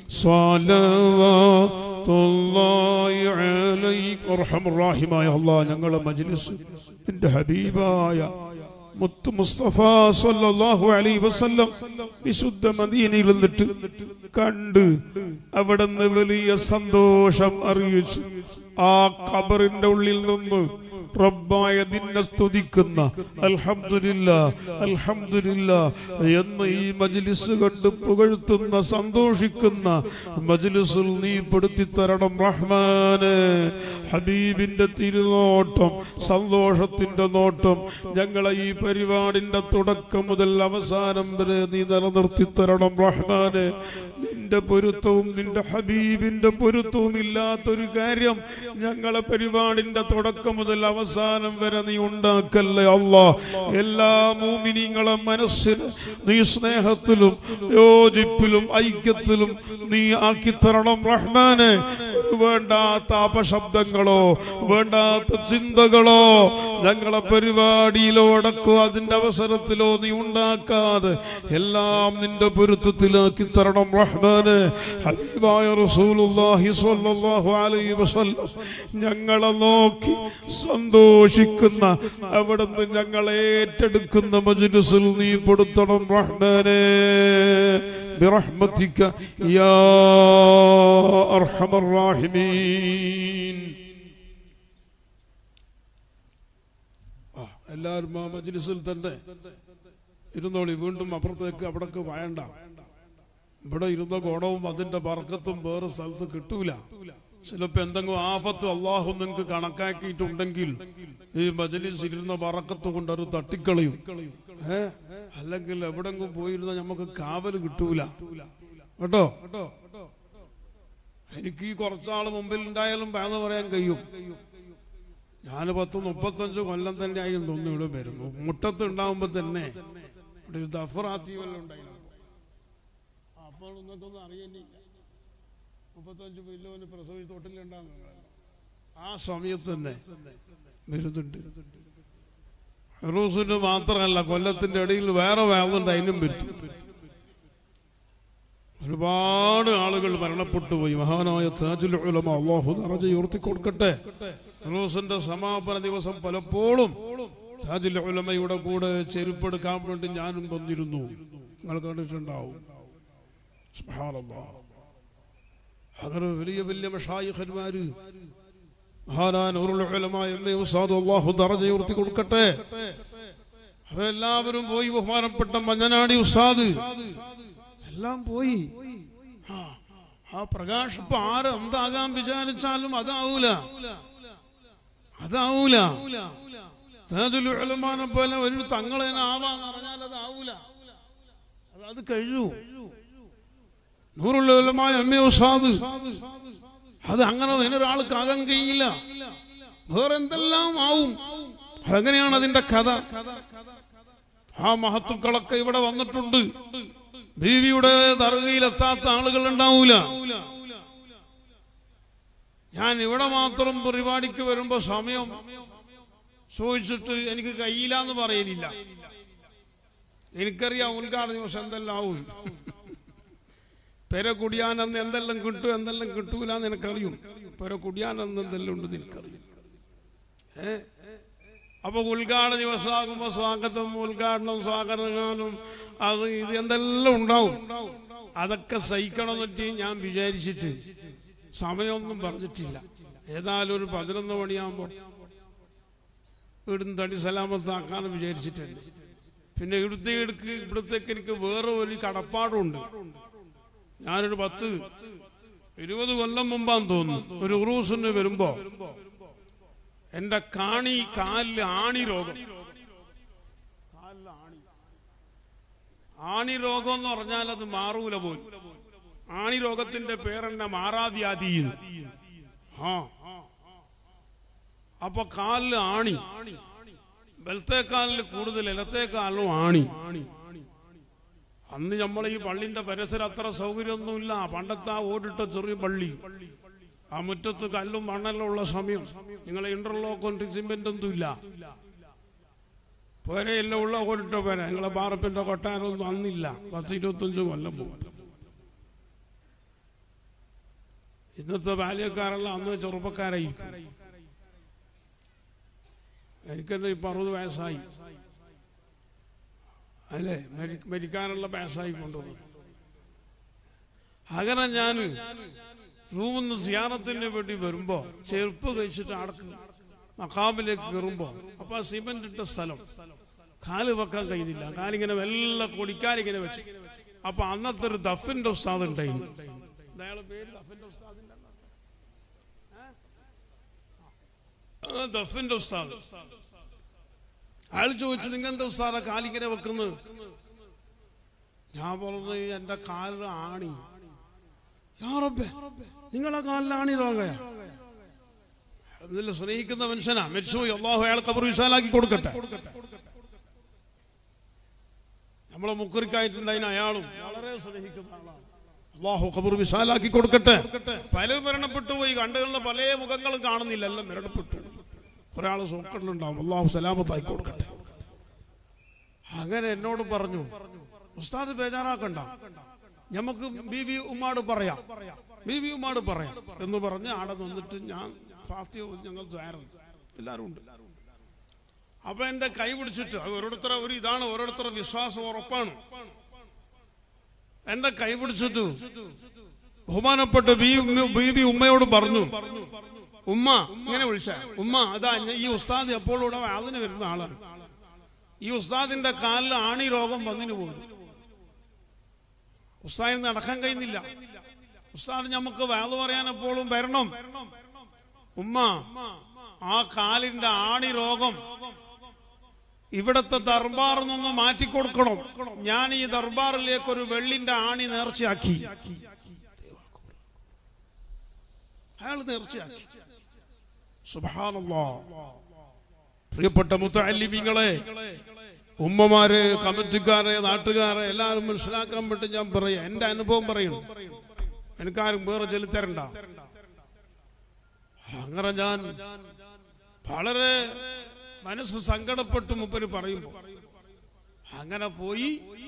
صلوات الله عليكم ارحم الراحماയ അല്ലാഹ് ഞങ്ങളെ മജ്ലിസ് നിന്റെ ഹബീബായ മുത്ത് മുസ്തഫ സല്ലല്ലാഹു അലൈഹി വസല്ലം വിശുദ്ധ മദീനയിൽ നിന്നിട്ട് കണ്ട് അവിടുന്ന് വലിയ സന്തോഷം അറിയിച്ചു ആ ഖബറിന്റെ ഉള്ളിൽ നിന്ന് റബ്ബായ നിന്നെ സ്തുതിക്കുന്ന അൽഹംദുലില്ല അൽഹംദുലില്ല എന്ന് ഈ മജ്ലിസ് കണ്ട് പുകഴ്ത്തുന്ന സന്തോഷിക്കുന്ന മജ്ലിസിൽ നീ പെടുത്തി തരണം റഹ്മാന് ഹബീബിന്റെ തിരുനോട്ടം സന്തോഷത്തിന്റെ നോട്ടം ഞങ്ങളെ ഈ പരിപാടിന്റെ തുടക്കം മുതൽ അവസാനം വരെ നീ നിലനിർത്തി തരണം റഹ്മാന് നിന്റെ പൊരുത്തവും നിന്റെ ഹബീബിന്റെ പൊരുത്തവും ഇല്ലാത്തൊരു കാര്യം ഞങ്ങളെ പരിപാടിന്റെ തുടക്കം മുതൽ അവസാനം വരെ നീ ഉണ്ടാക്കല്ലേ അല്ലാ എല്ലാ മൂമിനിങ്ങളെ മനസ്സിന് നീ സ്നേഹത്തിലും യോജിപ്പിലും ഐക്യത്തിലും നീ ആക്കി തരണം റഹ്മാനെ വേണ്ടാത്ത അപശബ്ദങ്ങളോ വേണ്ടാത്ത ചിന്തകളോ ഞങ്ങളെ പരിപാടിയിലോ അടക്കോ അതിന്റെ അവസരത്തിലോ നീ ഉണ്ടാക്കാതെ എല്ലാം നിന്റെ പൊരുത്തത്തിലാക്കി തരണം റഹ്മാന് ഹബീബായ റസൂലുള്ളാഹി സ്വല്ലല്ലാഹു അലൈഹി വസല്ലം ഞങ്ങളെ നോക്കി സന്തോഷിക്കുന്ന അവിടുന്ന് ഞങ്ങളെ ഏറ്റെടുക്കുന്ന മജ്ലിസിൽ നീ പെടുത്തണം റഹ്മാനെ برحمتك يا أرحم الراحمين ആ, എല്ലാവരും ആ മജ്ലിസിൽ തന്നെ ഇരുന്നോളി വീണ്ടും അപ്പുറത്തേക്ക് അവിടേക്ക് വേണ്ട ഇവിടെ ഇരുന്ന ഗുണവും അതിന്റെ ബർക്കത്തും വേറെ സ്ഥലത്ത് കിട്ടൂല ചിലപ്പോ എന്തെങ്കിലും ആഫത്ത് അള്ളാഹു നിങ്ങൾക്ക് കണക്കാക്കിയിട്ടുണ്ടെങ്കിൽ ഈ മജലിസ് ഇരുന്ന ബറക്കത്ത് കൊണ്ട് അത് തട്ടിക്കളയും ഏ അല്ലെങ്കിൽ എവിടെങ്കിലും പോയിരുന്ന നമുക്ക് കാവല് കിട്ടൂല കേട്ടോ എനിക്ക് ഈ കുറച്ചാള് മുമ്പിൽ ഉണ്ടായാലും വേദ പറയാൻ കഴിയും ഞാൻ പത്ത് മുപ്പത്തഞ്ച് കൊല്ലം തന്നെ ആയി തോന്നുന്നു ഇവിടെ വരുന്നു മുട്ടത്ത് ഉണ്ടാവുമ്പോ തന്നെ ഇവിടെ ഒരു ദഫറാത്തി വല്ലതും ഉണ്ടായിരുന്നു അപ്പോൾ നിങ്ങൾക്കൊന്നും അറിയുന്നില്ല മുപ്പത്തഞ്ച് പില്ലോന് പ്രസവിച്ച് തൊട്ടിലുണ്ടാകുന്ന ആ സമയത്ത് തന്നെ വരുന്നുണ്ട് ഹെറൂസിന് മാത്രമല്ല കൊല്ലത്തിന്റെ ഇടയിൽ വേറെ വേറുണ്ട് അതിനും വരുത്തും ഒരുപാട് ആളുകൾ മരണപ്പെട്ടു പോയി മഹാനായ താജുൽ ഉലമ അള്ളാഹു നിറഞ്ഞ് ഉയർത്തി കൊടുക്കട്ടെ ഹെറൂസിന്റെ സമാപന ദിവസം പലപ്പോഴും താജുൽ ഉലമയുടെ കൂടെ ചെരുപ്പെടുക്കാൻ വേണ്ടി ഞാനും വന്നിരുന്നു നിങ്ങൾ കണ്ടിട്ടുണ്ടാവും സുബ്ഹാനല്ലാഹ്. അങ്ങനെ വലിയ വലിയ മഷായിഖന്മാര് മഹാനാൻ ഉറുലമായ അള്ളാഹു ദറജ ഉയർത്തി കൊടുക്കട്ടെ അവരെല്ലാവരും പോയി ബഹുമാനപ്പെട്ട മഞ്ഞനാടി ഉസ്താദ് എല്ലാം പോയി ആ, ആ പ്രകാശ് ഇപ്പൊ ആര് എന്താകാൻ വിചാരിച്ചാലും അതാവൂല അതാവൂല താജുൽ ഉലമാനെ പോലെ ഒരു തങ്ങളെ ആവാന്ന് പറഞ്ഞാൽ അതാവൂല അത് അത് കഴിയൂ നൂറുള്ളമായ അമ്മ ഉസാദ് അത് അങ്ങനെ വേറൊരാൾക്കാകാൻ കഴിയില്ല വേറെ എന്തെല്ലാം ആവും അതെങ്ങനെയാണ് അതിന്റെ കഥ ആ മഹത്തുക്കളൊക്കെ ഇവിടെ വന്നിട്ടുണ്ട് ബീവിയുടെ ദർഗയിലെത്താത്ത ആളുകൾ ഉണ്ടാവൂല ഞാൻ ഇവിടെ മാത്രം പരിപാടിക്ക് വരുമ്പോ സമയം ചോദിച്ചിട്ട് എനിക്ക് കഴിയില്ല പറയുന്നില്ല എനിക്കറിയാം ഉദ്ഘാടന ദിവസം എന്തെല്ലാം ആവും പെര കുടിയാനെന്ന് എന്തെല്ലാം കിട്ടും എന്തെല്ലാം കിട്ടൂല എന്ന് എനിക്കറിയും പെര കുടിയാനെന്ന് എന്തെല്ലാം ഉണ്ട് എനിക്കറിയും ഏ അപ്പൊ ഉദ്ഘാടന ദിവസമാകുമ്പോ സ്വാഗതം ഉദ്ഘാടനം സ്വാഗതഗാനം അത് ഇത് എന്തെല്ലാം ഉണ്ടാവും അതൊക്കെ സഹിക്കണം എന്നിട്ട് ഞാൻ വിചാരിച്ചിട്ട് സമയമൊന്നും പറഞ്ഞിട്ടില്ല ഏതായാലും ഒരു പതിനൊന്ന് മണിയാകുമ്പോ ഇവിടുന്ന് തടി സലാമത്താക്കാന്ന് വിചാരിച്ചിട്ടുണ്ട് പിന്നെ ഇവിടുത്തേക്ക് ഇവിടത്തേക്ക് എനിക്ക് വേറെ ഒരു കടപ്പാടുണ്ട് ഞാനൊരു പത്ത് ഇരുപത് കൊല്ലം മുമ്പാന്ന് തോന്നുന്നു ഒരു ഉറൂസിന് വരുമ്പോ എന്റെ കാണി കാലില് ആണി രോഗം കാലില് ആണി ആണി രോഗം എന്ന് പറഞ്ഞാൽ അത് മാറൂല പോലും ആണി രോഗത്തിന്റെ പേരെന്നെ മാറാവ്യാധി എന്ന്. ആ അപ്പൊ കാലില് ആണി ബലത്തേക്കാലിൽ കൂടുതൽ ഇലത്തേക്കാലിലും ആണി അന്ന് നമ്മൾ ഈ പള്ളിന്റെ പരിസരം അത്ര സൗകര്യമൊന്നുമില്ല പണ്ടത്തെ ആ ഓടിട്ട ചെറിയ പള്ളി ആ മുറ്റത്ത് കല്ലും മണ്ണെല്ലാം ഉള്ള സമയം നിങ്ങളെ ഇന്റർലോക്കും സിമെന്റ് ഒന്നും ഇല്ല പോരെയെല്ലാം ഉള്ള ഓടിട്ട പേര നിങ്ങളെ പാറപ്പിന്റെ കൊട്ടാരമൊന്നും അന്നില്ല പത്ത് ഇരുപത്തഞ്ച് കൊല്ലം പോകും ഇന്നത്തെ ബാല്യക്കാരെല്ലാം അന്ന് ചെറുപ്പക്കാരായിരിക്കും എനിക്കെന്നെ ഇപ്പൊ അറുപത് വയസ്സായി അല്ലേ മരി- മരിക്കാനുള്ള വയസ്സായി കൊണ്ടുപോകും അങ്ങനെ ഞാൻ റൂമിൽ നിന്ന് സിയാറത്തിന് വേണ്ടി വരുമ്പോ ചെരുപ്പ് കഴിച്ചിട്ട് അടക്ക് മക്കാമിലേക്ക് കയറുമ്പോ അപ്പൊ ആ സിമെന്റ് ഇട്ട സ്ഥലം കാല് വെക്കാൻ കഴിയുന്നില്ല കാലിങ്ങനെ വെല്ല കൊടിക്കാലിങ്ങനെ വെച്ചു അപ്പൊ അന്നത്തെ ഒരു ദഫിന്റെ ഉസ്താദ് ഉണ്ടായിരുന്നു അയാളെ പേര് ദഫിന്റെ ഉസ്താദിന്റെ ആ, ദഫിന്റെ ഉസ്താദ് അയാൾ ചോദിച്ചു നിങ്ങൾ എന്താ ഉസ്താദ കാലിങ്ങനെ വെക്കുന്നത് ഞാൻ പറഞ്ഞത് എന്റെ കാലിൽ ആണി യാ റബ്ബേ, നിങ്ങളെ കാലിൽ ആണി രോഗയാ അതിൽ സ്നേഹിക്കുന്ന മനുഷ്യനാ മരിച്ചുപോയി അള്ളാഹു അയാൾ കബർ വിശാലാക്കി കൊടുക്കട്ടെ നമ്മളെ മുക്കറിക്കായിട്ടുണ്ടായിന് അയാളും വളരെ സ്നേഹിക്കുന്ന ആളാണ് അള്ളാഹു ഖബർ വിശാലാക്കി കൊടുക്കട്ടെ പലരും മരണപ്പെട്ടു പോയി കണ്ടുകളുടെ പല മുഖങ്ങളും കാണുന്നില്ല എല്ലാം മരണപ്പെട്ടു ഒരാൾ സൂക്കട്ടിലുണ്ടാവും അള്ളാഹു സലാമത്താക്കി കൊടുക്കട്ടെ അങ്ങനെ എന്നോട് പറഞ്ഞു ഉസ്താദ് ബേജാറാക്കണ്ട നമുക്ക് ബി വി ഉമ്മാട് പറയാം ബി വി ഉമ്മാട് പറയാം എന്ന് പറഞ്ഞ് ആടെ നിന്നിട്ട് ഞാൻ ഫാത്തിയ ഞങ്ങൾ ദ്വാരം എല്ലാവരും ഉണ്ട് അപ്പൊ എന്റെ കൈ പിടിച്ചിട്ട് അത് ഓരോരുത്തരെ ഒരു ഇതാണ് ഓരോരുത്തരുടെ വിശ്വാസം ഉറപ്പാണ് എന്റെ കൈ പിടിച്ചിട്ട് ബഹുമാനപ്പെട്ട ബി ഉമ്മ- ബീബി ഉമ്മയോട് പറഞ്ഞു ഉമ്മ ഇങ്ങനെ വിളിച്ച ഉമ്മ അതാ ഞ- ഈ ഉസ്താദ് എപ്പോഴും ഇവിടെ അതിന് വരുന്ന ആളാണ് ഈ ഉസ്താദിന്റെ കാലിൽ ആണി രോഗം വന്നിന് പോലും ഉസ്താദിന് നടക്കാൻ കഴിയുന്നില്ല ഉസ്താദ് നമുക്ക് വേദ പറയാൻ എപ്പോഴും വരണം ഉമ്മ ആ കാലിന്റെ ആണി രോഗം ഇവിടത്തെ ദർബാറിൽ നിന്ന് മാറ്റിക്കൊടുക്കണം ഞാൻ ഈ ദർബാറിലേക്ക് ഒരു വെള്ളിന്റെ ആണി നേർച്ചയാക്കി അയാൾ നേർച്ചയാക്കി സുബ്ഹാനല്ലാ പ്രിയപ്പെട്ട മുത്തല്ലിമിങ്ങളെ ഉമ്മമാര് കമ്മിറ്റിക്കാരെ നാട്ടുകാരെ എല്ലാവരും മനസ്സിലാക്കാൻ വേണ്ടി ഞാൻ പറയാം എന്റെ അനുഭവം പറയണം എനിക്കാരും വേറെ ചെലുത്തരണ്ട അങ്ങനെ ഞാൻ വളരെ മനസ്സ് സങ്കടപ്പെട്ട് മുപ്പര് പറയുമ്പോ അങ്ങനെ പോയി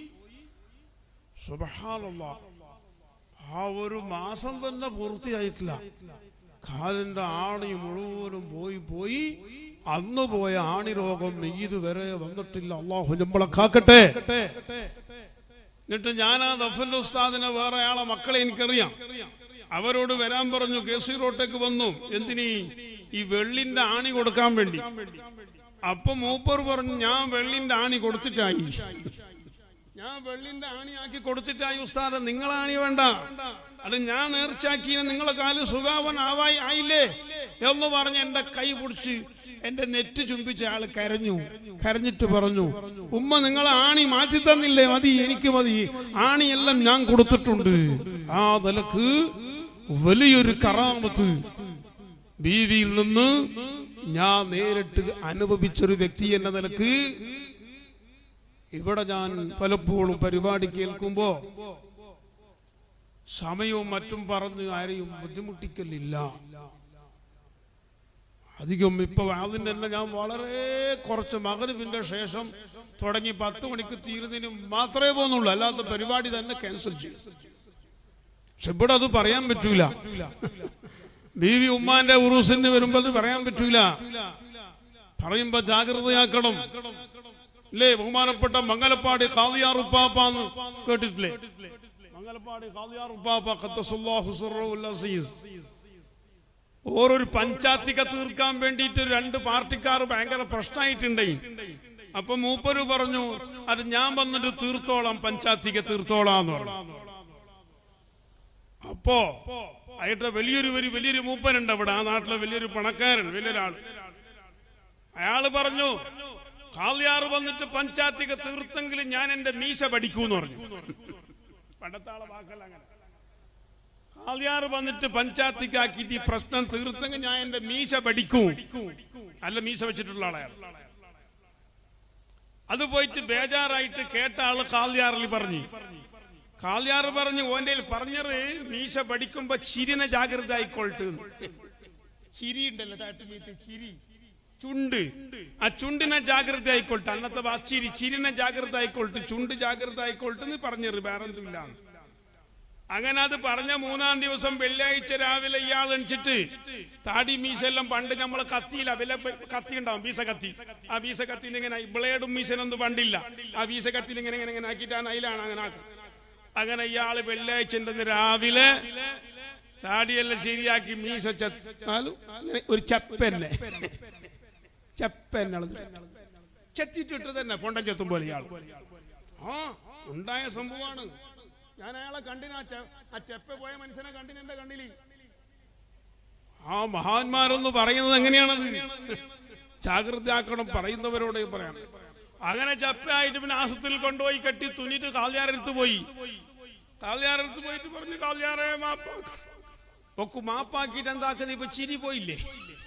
സുബ്ഹാനല്ലാ ആ ഒരു മാസം തന്നെ പൂർത്തിയായിട്ടില്ല കാലിന്റെ ആണി മുഴുവനും പോയി പോയി അന്ന് പോയ ആണി രോഗം ഇതുവരെ വന്നിട്ടില്ല അള്ളാഹു നമ്മളെ കാക്കട്ടെ എന്നിട്ട് ഞാൻ ആ ദഫന്റെ ഉസ്താദിനെ വേറെ ആളെ മക്കളെ എനിക്കറിയാം അവരോട് വരാൻ പറഞ്ഞു കെ സി റോട്ടേക്ക് വന്നു എന്തിനീ ഈ വെള്ളിന്റെ ആണി കൊടുക്കാൻ വേണ്ടി അപ്പൊ മൂപ്പർ പറഞ്ഞു ഞാൻ വെള്ളിന്റെ ആണി കൊടുത്തിട്ടായി ഞാൻ വെള്ളിന്റെ ആണിയാക്കി കൊടുത്തിട്ടായി ഉസ്താദ് നിങ്ങളാണി വേണ്ട അത് ഞാൻ നേർച്ചാക്കിയ നിങ്ങളെ കാല് സുഖാവൻ ആവായി ആയില്ലേ എന്ന് പറഞ്ഞ് എന്റെ കൈ പിടിച്ച് എന്റെ നെറ്റ് ചുംബിച്ച ആള് കരഞ്ഞു കരഞ്ഞിട്ട് പറഞ്ഞു ഉമ്മ നിങ്ങളെ ആണി മാറ്റി തന്നില്ലേ മതി എനിക്ക് മതി ആണിയെല്ലാം ഞാൻ കൊടുത്തിട്ടുണ്ട് ആ നിലക്ക് വലിയൊരു കറാമത്ത് ബീവിയിൽ നിന്ന് ഞാൻ നേരിട്ട് അനുഭവിച്ചൊരു വ്യക്തി എന്ന നിലക്ക് ഇവിടെ ഞാൻ പലപ്പോഴും പരിപാടി കേൾക്കുമ്പോ സമയവും മറ്റും പറഞ്ഞ് ആരെയും ബുദ്ധിമുട്ടിക്കലില്ല അധികം ഇപ്പൊ അതിന്റെ തന്നെ ഞാൻ വളരെ കുറച്ച് മകനുവിന്റെ ശേഷം തുടങ്ങി പത്ത് മണിക്ക് തീരുന്നതിന് മാത്രമേ പോകുന്നുള്ളൂ അല്ലാത്ത പരിപാടി തന്നെ ക്യാൻസൽ ചെയ്യും പക്ഷെ ഇവിടെ അത് പറയാൻ പറ്റൂല ബീവി ഉമ്മാന്റെ ഉറൂസിന് വരുമ്പോൾ അത് പറയാൻ പറ്റൂല പറയുമ്പോ ജാഗ്രതയാക്കണം അല്ലേ ബഹുമാനപ്പെട്ട മംഗലപ്പാടി ഖാദിയാർ ഉപ്പാപ്പാന്ന് കേട്ടിട്ടില്ലേ മംഗലപ്പാടി ഖാദിയാർ ഉപ്പാപ്പ ഖദ്ദസുല്ലാഹു സിർറഹുൽ അസീസ് ഓരോരു പഞ്ചായത്തിക തീർക്കാൻ വേണ്ടിയിട്ട് രണ്ട് പാർട്ടിക്കാർ ഭയങ്കര പ്രശ്നമായിട്ടുണ്ടായി അപ്പൊ മൂപ്പര് പറഞ്ഞു അത് ഞാൻ വന്നിട്ട് തീർത്തോളാം പഞ്ചായത്തിക തീർത്തോളാന്ന് പറഞ്ഞു അപ്പോ അയാളുടെ വലിയൊരു ഒരു വലിയൊരു മൂപ്പനുണ്ട് അവിടെ ആ നാട്ടിലെ വലിയൊരു പണക്കാരൻ വലിയൊരാൾ അയാള് പറഞ്ഞു കാളിയാർ വന്നിട്ട് പഞ്ചായത്തിക തീർത്തെങ്കിലും ഞാൻ എന്റെ മീശ പഠിക്കൂന്ന് പറഞ്ഞു പണ്ടത്തെ ആളെ വാക്കല്ല അങ്ങനെ കാളിയാർ വന്നിട്ട് പഞ്ചായത്തിക്കാക്കിയിട്ട് ഈ പ്രശ്നം തീർത്തെങ്കിൽ ഞാൻ എന്റെ മീശ പഠിക്കും അല്ല മീശ വെച്ചിട്ടുള്ള ആളെയാണ് അത് പോയിട്ട് ബേജാറായിട്ട് കേട്ട ആള് കാളിയാറിൽ പറഞ്ഞു കാളിയാർ പറഞ്ഞു ഓന്റെ പറഞ്ഞത് മീശ പഠിക്കുമ്പോ ചിരിനെ ജാഗ്രത ആയിക്കൊള്ളട്ട് ചിരി ഉണ്ടല്ലോ താട്ടുമീത്ത് ചിരി ചുണ്ട് ആ ചുണ്ടിനെ ജാഗ്രത ആയിക്കൊള്ളട്ടെ അന്നത്തെ ഭാഷ ചിരി ചിരിനെ ജാഗ്രത ആയിക്കൊള്ളട്ട് ചുണ്ട് ജാഗ്രത ആയിക്കൊള്ളട്ടെന്ന് പറഞ്ഞത് വേറെന്തുമില്ല അങ്ങനെ അത് പറഞ്ഞ മൂന്നാം ദിവസം വെള്ളിയാഴ്ച രാവിലെ ഇയാൾ എണിച്ചിട്ട് താടി മീശെല്ലാം പണ്ട് നമ്മള് കത്തിയില്ല വില കത്തി ഉണ്ടാവും വീസ കത്തി ആ വീസ കത്തിൽ ഇങ്ങനെ ബ്ലേഡും മീശനൊന്നും പണ്ടില്ല ആ വീസ കത്തിൽ ഇങ്ങനെ ഇങ്ങനെ ഇങ്ങനെ ആക്കിയിട്ടാണ് അതിലാണ് അങ്ങനെ ആക്കും അങ്ങനെ ഇയാള് വെള്ളിയാഴ്ച രാവിലെ താടിയെല്ലാം ശരിയാക്കി മീശ ചെത്താലും അങ്ങനെ ഒരു ചപ്പന്നെ ചപ്പന്നെ ചെത്തിട്ടിട്ട് തന്നെ പൊണ്ടൻ ചെത്തും പോലെ ഇയാൾ ആ ഉണ്ടായ സംഭവമാണ് ഞാൻ അയാളെ കണ്ടിന് ആ ചെ- ആ ചെപ്പ പോയ മനുഷ്യനെ കണ്ടിന് എന്റെ കണ്ണില് ആ മഹാന്മാരെന്ന് പറയുന്നത് എങ്ങനെയാണത് ജാഗ്രതയാക്കണം പറയുന്നവരോട് പറയാം അങ്ങനെ ചപ്പയായിട്ട് പിന്നെ ആശുപത്രിയിൽ കൊണ്ടുപോയി കെട്ടി തുന്നിട്ട് കാൽയാറെടുത്ത് പോയി കാൽയാറെടുത്ത് പോയിട്ട് പറഞ്ഞു കാൽയാറെ മാപ്പാക്ക ഒക്കെ മാപ്പാക്കിയിട്ട് എന്താക്കുന്നത് ഇപ്പൊ ചിരി പോയില്ലേ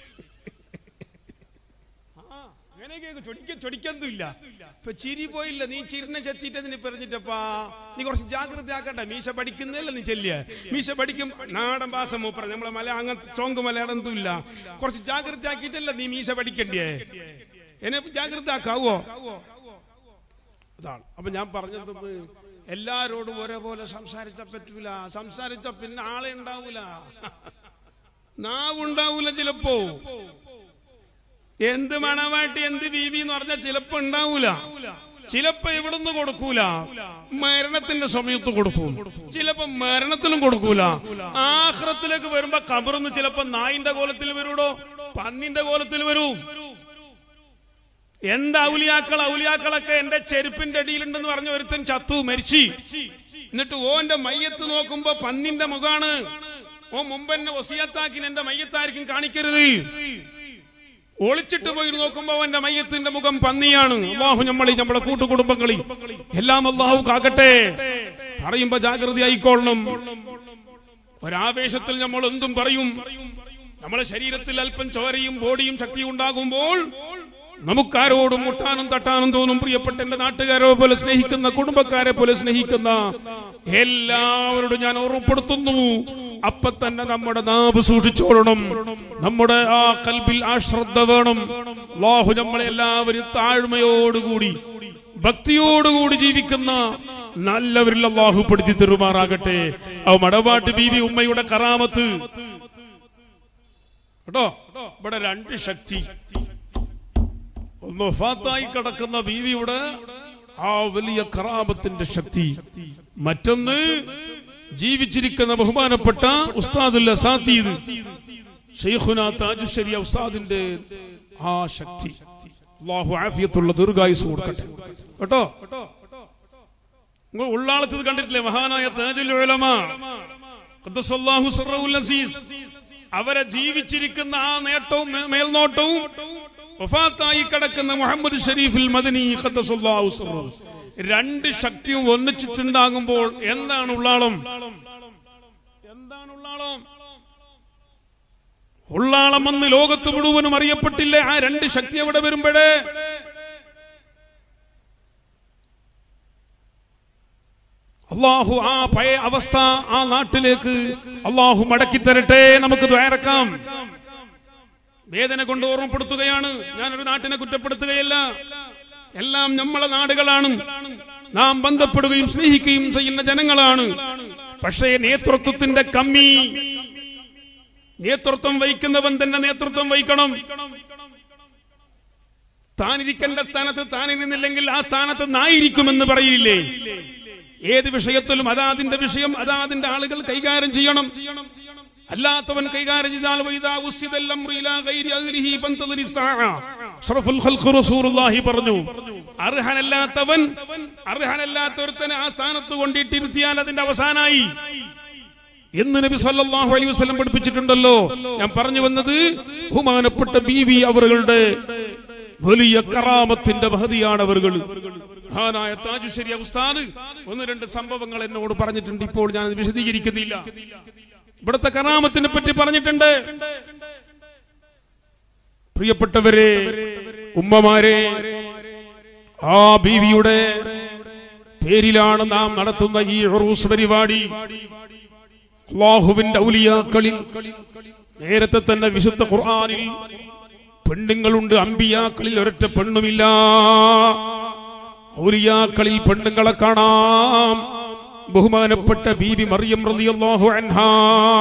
ആ, അങ്ങനെയൊക്കെ ചൊടിക്ക ചൊടിക്കൊന്നുമില്ല ഇപ്പൊ ചിരി പോയില്ല നീ ചിരിനെ ചെത്തിട്ടെന്ന് പറഞ്ഞിട്ടപ്പാ നീ കുറച്ച് ജാഗ്രത ആക്കണ്ട മീശ പഠിക്കുന്നില്ല നീ ചെല്ലിയ മീശ പഠിക്കും നാടൻ ഭാഷ മൂപ്പറ നമ്മളെ മല അങ്ങനത്തെ സോങ് മലയാളം ഇല്ല കുറച്ച് ജാഗ്രത ആക്കിയിട്ടല്ല നീ മീശ പഠിക്കണ്ടേ എന്നെ ജാഗ്രത ആക്കാവോ അതാണ് അപ്പൊ ഞാൻ പറഞ്ഞത് എല്ലാരോടും ഒരേപോലെ സംസാരിച്ച പറ്റൂല സംസാരിച്ച പിന്നെ ആളെ ഉണ്ടാവൂല നാവുണ്ടാവൂല ചിലപ്പോ എന്ത് മണവാട്ടി എന്ത് ബീവി എന്ന് പറഞ്ഞാൽ ചിലപ്പോ ഉണ്ടാവൂല ചിലപ്പോ ഇവിടുന്ന് കൊടുക്കൂല മരണത്തിന്റെ സമയത്ത് കൊടുക്കും ചിലപ്പോ മരണത്തിലും കൊടുക്കൂല ആഹ്റത്തിലേക്ക് വരുമ്പോ കബറിന്ന് ചിലപ്പോ നായിന്റെ കോലത്തിൽ വരൂടോ പന്നിന്റെ കോലത്തിൽ വരൂ എന്താ ഔലിയാക്കൾ ഔലിയാക്കളൊക്കെ എന്റെ ചെരുപ്പിന്റെ അടിയിലുണ്ടെന്ന് പറഞ്ഞ ഒരുത്തൻ ചത്തു മരിച്ചു എന്നിട്ട് ഓന്റെ മയ്യത്ത് നോക്കുമ്പോ പന്നിന്റെ മുഖാണ് ഓ മുമ്പ് എന്നെ ഒസിയത്താക്കി എന്റെ മയ്യത്തായിരിക്കും കാണിക്കരുത് ഒളിച്ചിട്ട് പോയി നോക്കുമ്പോ അവന്റെ മയ്യത്തിന്റെ മുഖം പന്നിയാണ് അള്ളാഹു നമ്മളി നമ്മുടെ കൂട്ടുകുടുംബങ്ങളി എല്ലാം അള്ളാഹു കാക്കട്ടെ പറയുമ്പോ ജാഗ്രത ആയിക്കൊള്ളണം ഒരാവേശത്തിൽ നമ്മൾ എന്തും പറയും നമ്മുടെ ശരീരത്തിൽ അല്പം ചോരയും ബോഡിയും ശക്തിയും ഉണ്ടാകുമ്പോൾ നമുക്കാരോടും മുട്ടാനും തട്ടാനും തോന്നും പ്രിയപ്പെട്ട എന്റെ നാട്ടുകാരെ പോലെ സ്നേഹിക്കുന്ന കുടുംബക്കാരെ പോലെ സ്നേഹിക്കുന്ന എല്ലാവരോടും ഞാൻ ഓർമ്മപ്പെടുത്തുന്നു അപ്പൊ തന്നെ നമ്മുടെ നാവ് സൂക്ഷിച്ചോളണം നമ്മുടെ ആ കൽബിൽ ആ ശ്രദ്ധ വേണം അള്ളാഹു നമ്മളെ എല്ലാവരും താഴ്മയോടുകൂടി ഭക്തിയോടുകൂടി ജീവിക്കുന്ന നല്ലവരിൽ അള്ളാഹു പെടുത്തി തെരുമാറാകട്ടെ ആ മടവാട്ട് ബീവി ഉമ്മയുടെ കറാമത്ത് കേട്ടോ ഇവിടെ രണ്ട് ശക്തി ഒന്ന് ഫാത്തായി കിടക്കുന്ന ബീവിയുടെ ആ വലിയ കറാമത്തിന്റെ ശക്തി മറ്റൊന്ന് ജീവിച്ചിരിക്കുന്ന ബഹുമാനപ്പെട്ട ഉസ്താദുൽ അസാദീദ് ഷെയ്ഖുന താജുശ്ശേരി ഉസ്താദിന്റെ ആ ശക്തി അള്ളാഹു ആഫിയത്തുള്ള ദീർഘായുസ് കൊടുക്കട്ടെ കേട്ടോ നിങ്ങൾ ഉള്ളാളത്ത് ഇത് കണ്ടിട്ടില്ലേ മഹാനായ താജുൽ ഉലമ ഖദ്ദസല്ലാഹു സിർറഹുൽ അസീസ് അവരെ ജീവിച്ചിരിക്കുന്ന ആ നേട്ടവും മേ- മേൽനോട്ടവും വഫാത്തായി കിടക്കുന്ന മുഹമ്മദ് ഷരീഫിൽ മദനി ഖദ്ദസല്ലാഹു സിർറഹു രണ്ട് ശക്തിയും ഒന്നിച്ചിട്ടുണ്ടാകുമ്പോൾ എന്താണ് ഉള്ളാളം എന്താണ് ഉള്ളാളം ഉള്ളാളം എന്ന് ലോകത്ത് മുഴുവനും അറിയപ്പെട്ടില്ലേ ആ രണ്ട് ശക്തി എവിടെ വരുമ്പോഴേ അള്ളാഹു ആ പഴയ അവസ്ഥ ആ നാട്ടിലേക്ക് അള്ളാഹു മടക്കി തരട്ടെ നമുക്ക് ദ്വാരക്കാം വേദന കൊണ്ട് ഓർമ്മപ്പെടുത്തുകയാണ് ഞാനൊരു നാട്ടിനെ കുറ്റപ്പെടുത്തുകയല്ല എല്ലാം നമ്മളെ നാടുകളാണ് നാം ബന്ധപ്പെടുകയും സ്നേഹിക്കുകയും ചെയ്യുന്ന ജനങ്ങളാണ് പക്ഷേ നേതൃത്വത്തിന്റെ കമ്മി നേതൃത്വം വഹിക്കുന്നവൻ തന്നെ നേതൃത്വം വഹിക്കണം താനിരിക്കേണ്ട സ്ഥാനത്ത് താൻ ഇരുന്നില്ലെങ്കിൽ ആ സ്ഥാനത്ത് നായിരിക്കുമെന്ന് പറയില്ലേ ഏത് വിഷയത്തിലും അതാതിന്റെ വിഷയം അതാതിന്റെ ആളുകൾ കൈകാര്യം ചെയ്യണം അല്ലാത്തവൻ കൈകാര്യം ചെയ്താൽ വൈദാ ഉസ്സിദൽ അംറു ഇലാ ഗൈരി അഹ്ലിഹി ഫന്തദിരി സാഅ. അഷ്റഫുൽ ഖൽഖ് റസൂലുള്ളാഹി പറഞ്ഞു അർഹനല്ലാത്തവൻ അർഹനല്ലാത്തവരുത്തനെ ആ സ്ഥാനത്ത് കൊണ്ടിട്ടിരുത്തിയാൽ അതിന്റെ അവസാനായി എന്ന് നബി സല്ലല്ലാഹു അലൈഹി വസല്ലം പഠിപ്പിച്ചിട്ടുണ്ടല്ലോ ഞാൻ പറഞ്ഞു വന്നത് ബഹുമാനപ്പെട്ട ബീവി അവറുകളുടെ വലിയ കറാമത്തിന്റെ മഹതിയാണ് അവർകൾ മഹാനായ താജുശ്ശേരി ഉസ്താദ് ഒന്ന് രണ്ട് സംഭവങ്ങൾ എന്നോട് പറഞ്ഞിട്ടുണ്ട് ഇപ്പോൾ ഞാൻ അത് വിശദീകരിക്കുന്നില്ല ഇവിടുത്തെ കറാമത്തിനെ പറ്റി പറഞ്ഞിട്ടുണ്ട് പ്രിയപ്പെട്ടവരെ ഉമ്മമാരെ ആ ബീവിയുടെ പേരിലാണ് നാം നടത്തുന്ന ഈ ഉറൂസ് പരിപാടി അള്ളാഹുവിന്റെ ഔലിയാക്കളിൽ നേരത്തെ തന്നെ വിശുദ്ധ ഖുർആനിൽ പെണ്ണുങ്ങളുണ്ട് അമ്പിയാക്കളിൽ ഒരൊറ്റ പെണ്ണുമില്ല ഔലിയാക്കളിൽ പെണ്ണുങ്ങളെ കാണാം ബഹുമാനപ്പെട്ട ബീബി മറിയം റളിയല്ലാഹു അൻഹാ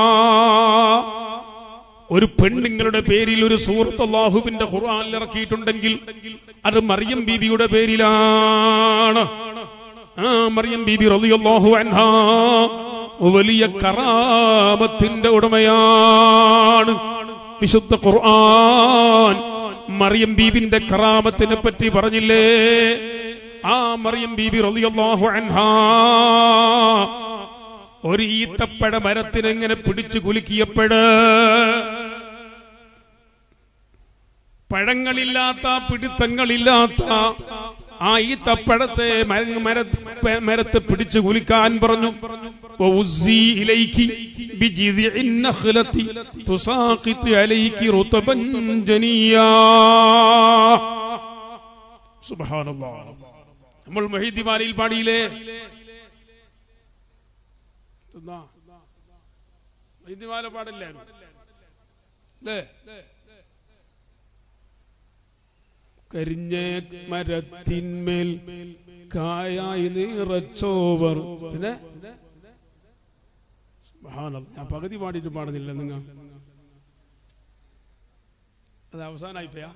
ഒരു പെണ്ണുങ്ങളുടെ പേരിൽ ഒരു സൂറത്ത് അള്ളാഹുവിന്റെ ഖുർആനിൽ ഇറക്കിയിട്ടുണ്ടെങ്കിൽ അത് മറിയം ബീബിയുടെ പേരിലാണ് ആ മറിയം ബീബി റളിയല്ലാഹു അൻഹാ വലിയ കറാമത്തിന്റെ ഉടമയാണ് വിശുദ്ധ ഖുർആൻ മറിയം ബീബിന്റെ കറാമത്തിനെ പറ്റി പറഞ്ഞില്ലേ ആ മറിയം ബീബി റളിയല്ലാഹു അൻഹാ ഒരു ഈത്തപ്പഴ മരത്തിനെങ്ങനെ പിടിച്ചു കുലുക്കിയപ്പോഴ് പഴങ്ങളില്ലാത്ത പിടുത്തങ്ങളില്ലാത്ത ആ ഈത്തപ്പഴത്തെ മര- മര- മരത്തെ പിടിച്ചു കുലിക്കാൻ പറഞ്ഞു وَوُزِّي إِلَيْكِ بِجِذِعِ النَّخْلَةِ تُسَاقِطْ عَلَيْكِ رُطَبًا جَنِيًّا സുബ്ഹാനല്ലാഹ് നമ്മൾ മഹീദിമാരിൽ പാടിയില്ലേ എന്നാ? മഹീദിമാല പാടില്ലേ അല്ലേ കരിഞ്ഞ മരത്തിന്മേൽ കായായി നിറച്ചോവർ പിന്നെ സുബ്ഹാനല്ലാഹ്. ഞാൻ പകുതി പാടിയിട്ട് പാടുന്നില്ല നിങ്ങൾ അത് അവസാനായി പോയാ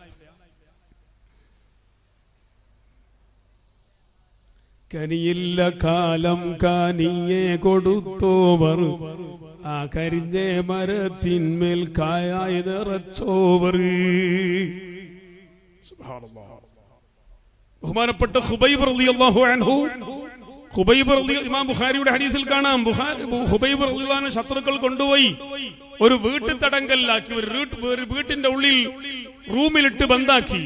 കനിയില്ല കാലം കാനിയെ കൊടുത്തോവർ ആ കരിഞ്ഞ മരത്തിന്മേൽ കായായി നിറച്ചോവർ സുബ്ഹാനല്ലാഹ്. ബഹുമാനപ്പെട്ട ഖുബൈബ് റളിയല്ലാഹു അൻഹു ഖുബൈബ് റളി ഇമാം ബുഖാരിയുടെ ഹദീസിൽ കാണാം ബുഖാ- ഖുബൈബ് റളിയല്ലാഹു അൻഹു ശത്രുക്കൾ കൊണ്ടുപോയി ഒരു വീട്ടു തടങ്കലിലാക്കി ഒരു വീട്ട് ഒരു വീട്ടിന്റെ ഉള്ളിൽ റൂമിലിട്ട് ബന്ധാക്കി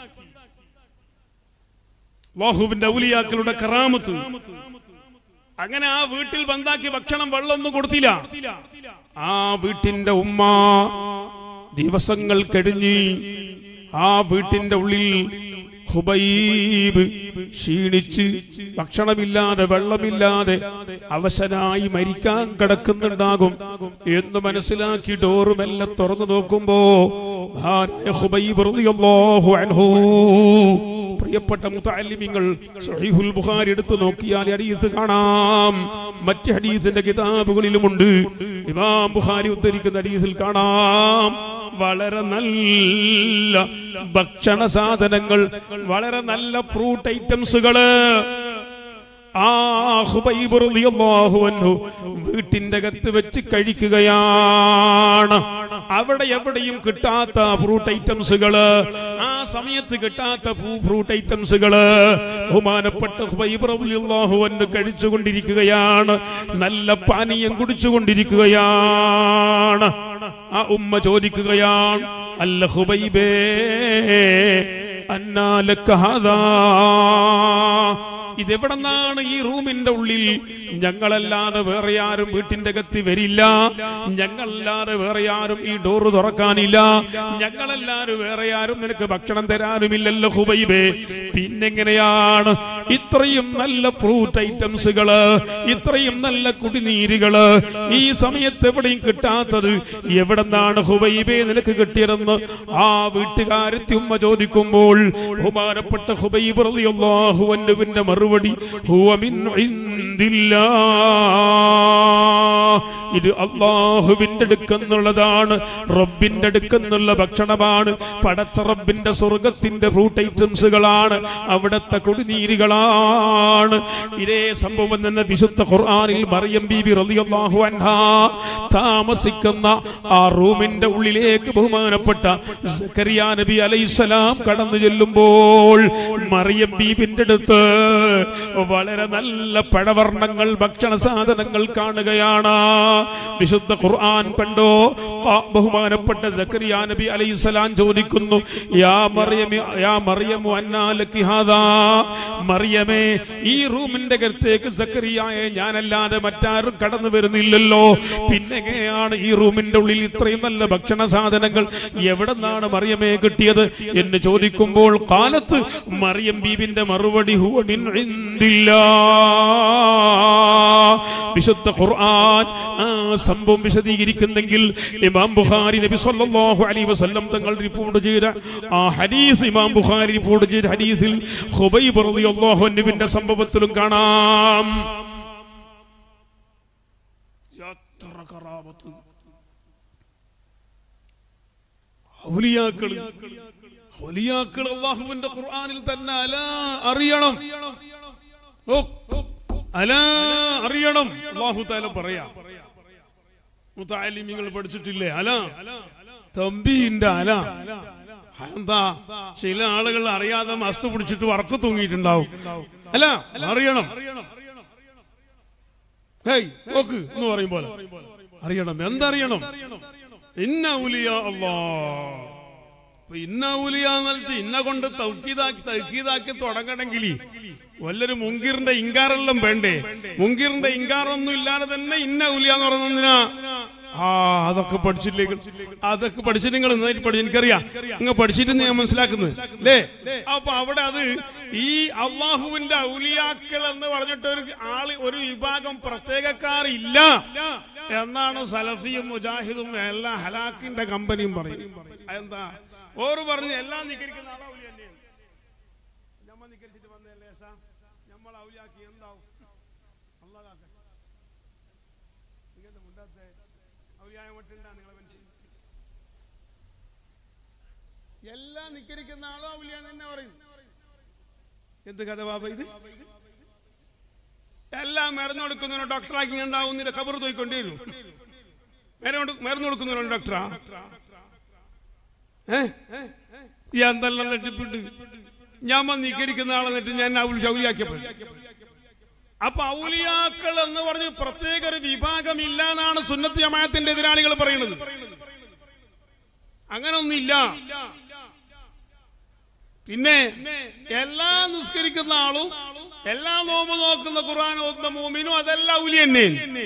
അല്ലാഹുവിന്റെ ഔലിയാക്കളുടെ കറാമത്ത് അങ്ങനെ ആ വീട്ടിൽ ബന്ധാക്കി ഭക്ഷണം വെള്ളമൊന്നും കൊടുത്തില്ല ആ വീട്ടിന്റെ ഉമ്മ ദിവസങ്ങൾ കഴിഞ്ഞ് ആ വീട്ടിന്റെ ഉള്ളിൽ ഹുബൈബ് ക്ഷീണിച്ച് ഭക്ഷണമില്ലാതെ വെള്ളമില്ലാതെ അവശനായി മരിക്കാൻ കിടക്കുന്നുണ്ടാകും എന്ന് മനസ്സിലാക്കി ഡോറുമെല്ലാം തുറന്നു നോക്കുമ്പോ മഹാനായ ഹുബൈബ് റളിയല്ലാഹു അൻഹു പ്രിയപ്പെട്ട മുത്തല്ലിമിങ്ങൾ സഹീഹുൽ ബുഖാരി എടുത്തു നോക്കിയാൽ ഈ ഹദീസ് കാണാം മറ്റ് ഹദീസിന്റെ കിതാബുകളിലുമുണ്ട് ഇമാം ബുഖാരി ഉദ്ധരിക്കുന്ന ഹദീസിൽ കാണാം വളരെ നല്ല ഭക്ഷണ സാധനങ്ങൾ വളരെ നല്ല ഫ്രൂട്ട് ഐറ്റംസുകള് ആ ഹുബൈബ് റളിയല്ലാഹു അൻഹു വീട്ടിന്റെ അകത്ത് വെച്ച് കഴിക്കുകയാണ് അവിടെ എവിടെയും കിട്ടാത്ത ഫ്രൂട്ട് ഐറ്റംസുകള് ആ സമയത്ത് കിട്ടാത്ത ഫ്രൂട്ട് ഐറ്റംസുകള് ബഹുമാനപ്പെട്ട ഹുബൈബ് റളിയല്ലാഹു അൻഹു കഴിച്ചുകൊണ്ടിരിക്കുകയാണ് നല്ല പാനീയം കുടിച്ചുകൊണ്ടിരിക്കുകയാണ് ആ ഉമ്മ ചോദിക്കുകയാണ് അല്ല ഹുബൈബേ അന്നാലക്ക ഹാദാ ഇതെവിടെന്നാണ് ഈ റൂമിന്റെ ഉള്ളിൽ ഞങ്ങളല്ലാതെ വേറെ ആരും വീട്ടിന്റെ അകത്ത് വരില്ല ഞങ്ങളല്ലാതെ വേറെ ആരും ഈ ഡോറ് തുറക്കാനില്ല ഞങ്ങളല്ലാതെ വേറെ ആരും നിനക്ക് ഭക്ഷണം തരാനുമില്ലല്ലോ ഹുബൈബേ പിന്നെങ്ങനെയാണ് ഇത്രയും നല്ല ഫ്രൂട്ട് ഐറ്റംസുകള് ഇത്രയും നല്ല കുടിനീരുകള് ഈ സമയത്ത് എവിടെയും കിട്ടാത്തത് എവിടെന്നാണ് ഹുബൈബേ നിനക്ക് കിട്ടിയതെന്ന് ആ വീട്ടുകാരത്തി ഉമ്മ ചോദിക്കുമ്പോൾ ബഹുമാനപ്പെട്ട ഹുബൈബ് റളിയല്ലാഹു അൻഹുവിന്റെ മറുപടി ഹുവ മിൻ ഇൻദില്ലാ ഇത് അള്ളാഹുവിന്റെ അടുക്കെന്നുള്ളതാണ് റബ്ബിന്റെ അടുക്കെന്നുള്ള ഭക്ഷണമാണ് പടച്ച റബ്ബിന്റെ സ്വർഗത്തിന്റെ ഫ്രൂട്ട് ഐറ്റംസുകളാണ് അവിടത്തെ കുടിനീരുകളാണ് ഇതേ സംഭവം തന്നെ വിശുദ്ധ ഖുർആനിൽ മറിയം ബീബി റളിയല്ലാഹു അൻഹാ താമസിക്കുന്ന ആ റൂമിന്റെ ഉള്ളിലേക്ക് ബഹുമാനപ്പെട്ട സക്കരിയ നബി അലൈഹിസ്സലാം കടന്നു ചെല്ലുമ്പോൾ മറിയം ബീബിന്റെ അടുത്ത് വളരെ നല്ല പഴവർണ്ണങ്ങൾ ഭക്ഷണ സാധനങ്ങൾ കാണുകയാണ് വിശുദ്ധ ഖുർആൻ കണ്ടോ ഖ- ബഹുമാനപ്പെട്ട സക്കരിയ നബി അലൈഹിസ്സലാം ചോദിക്കുന്നു യാ മറിയമി യാ മറിയമു അന്നാ ലക്കി ഹാദാ മറിയമേ ഈ റൂമിന്റെ അകത്തേക്ക് സക്കരിയായെ ഞാനല്ലാതെ മറ്റാരും കടന്നു വരുന്നില്ലല്ലോ പിന്നെ എങ്ങനെയാണ് ഈ റൂമിന്റെ ഉള്ളിൽ ഇത്രയും നല്ല ഭക്ഷണ സാധനങ്ങൾ എവിടെ നിന്നാണ് മറിയമേ കിട്ടിയത് എന്ന് ചോദിക്കുമ്പോൾ കാലത്ത് മറിയം ബീബിന്റെ മറുപടി ഹുവ മിൻ ഇൻദില്ലാ. വിശുദ്ധ ഖുർആൻ ആ സംഭവം വിശദീകരിക്കുന്നെങ്കിൽ ഇമാം ബുഖാരി നബി സല്ലല്ലാഹു അലൈഹി വസല്ലം തങ്ങൾ റിപ്പോർട്ട് ചെയ്ത ആ ഹദീസ് ഇമാം ബുഖാരി റിപ്പോർട്ട് ചെയ്ത ഹദീസിൽ ഖുബൈബ് റളിയല്ലാഹു അൻഹുവിന്റെ സംഭവത്തിലും കാണാം എത്ര കറാമത്ത് ഔലിയാക്കള് ഔലിയാക്കൾ അള്ളാഹുവിന്റെ ഖുർആനിൽ തന്നെ അല അറിയണം ഓ, അല അറിയണം അള്ളാഹു താല പറയാ മുത്താലിമികൾ പഠിച്ചിട്ടില്ലേ അല തമ്പീന്റെ അല എന്താ ചില ആളുകൾ അറിയാതെ മസ്ത് പിടിച്ചിട്ട് വറക്ക് തൂങ്ങിയിട്ടുണ്ടാവും അല്ല അറിയണം ഹേയ് നോക്ക് എന്ന് പറയും പോലെ അറിയണം എന്തറിയണം ഇന്ന ഉലിയ അല്ലാ അപ്പൊ ഇന്ന ഉലിയ എന്നിട്ട് ഇന്ന കൊണ്ട് തൗക്കീതാക്കി തൗക്കീതാക്കി തുടങ്ങണമെങ്കിൽ വല്ലൊരു മുങ്കീറിന്റെ ഇങ്കാറെല്ലാം വേണ്ടേ മുങ്കീറിന്റെ ഇങ്കാറൊന്നും ഇല്ലാതെ തന്നെ ഇന്ന ഉലിയ എന്ന് പറയുന്നതിനാ ആ അതൊക്കെ പഠിച്ചില്ലേ അതൊക്കെ പഠിച്ചിട്ട് നിങ്ങൾ നന്നായിട്ട് പഠിച്ചു എനിക്കറിയാം നിങ്ങൾ പഠിച്ചിട്ട് ഞാൻ മനസ്സിലാക്കുന്നത് അല്ലേ അപ്പൊ അവിടെ അത് ഈ അള്ളാഹുവിന്റെ ഔലിയാക്കൾ എന്ന് പറഞ്ഞിട്ട് ഒരു ആള് ഒരു വിഭാഗം പ്രത്യേകക്കാരില്ല എന്നാണ് സലഫിയും മുജാഹിദും എല്ലാ ഹലാക്കിന്റെ കമ്പനിയും പറയും എന്താ ഓറ് പറഞ്ഞു എല്ലാം നികരിക്കുന്ന ആളാ ഔലിയ തന്നെയാണ് ഞമ്മ നികരിച്ചിട്ട് വന്നല്ലേ നമ്മൾ ഔലിയാക്കി എന്താവും അള്ളാഹ് കാക്കട്ടെ. ഇങ്ങനത്തെ മുണ്ടാത്തെ ഔലിയായ മറ്റുണ്ടാ നിങ്ങളെ മനുഷ്യൻ എല്ലാം നിക്കരിക്കുന്ന ആളോ ഔലിയാന്ന് തന്നെ പറയും എന്ത് കഥ ബാബ ഇത് എല്ലാം മരുന്ന് കൊടുക്കുന്നതിനോ ഡോക്ടറാക്കി എന്താവുന്നില്ല ഖബർ തോയിക്കൊണ്ടേ വരും മരുന്ന് മരുന്ന് കൊടുക്കുന്നതിനോ ഡോക്ടറാ ഏ ഈ എന്തെല്ലാം നെട്ടിപ്പിട്ട് ഞാൻ വന്ന് നിക്കരിക്കുന്ന ആളെ എന്നിട്ട് ഞാൻ ഔലി ഔലിയാക്കിയപ്പോൾ അപ്പൊ ഔലിയാക്കൾ എന്ന് പറഞ്ഞ് പ്രത്യേക ഒരു വിഭാഗം ഇല്ല എന്നാണ് സുന്നത്ത് ജമാഅത്തിന്റെ എതിരാളികൾ പറയുന്നത് അങ്ങനൊന്നില്ല പിന്നെ എല്ലാ നിസ്കരിക്കുന്ന ആളും എല്ലാ നോമ്പ് നോക്കുന്ന ഖുർആൻ ഓതുന്ന മൂമിനും അതെല്ലാം ഔലി തന്നെ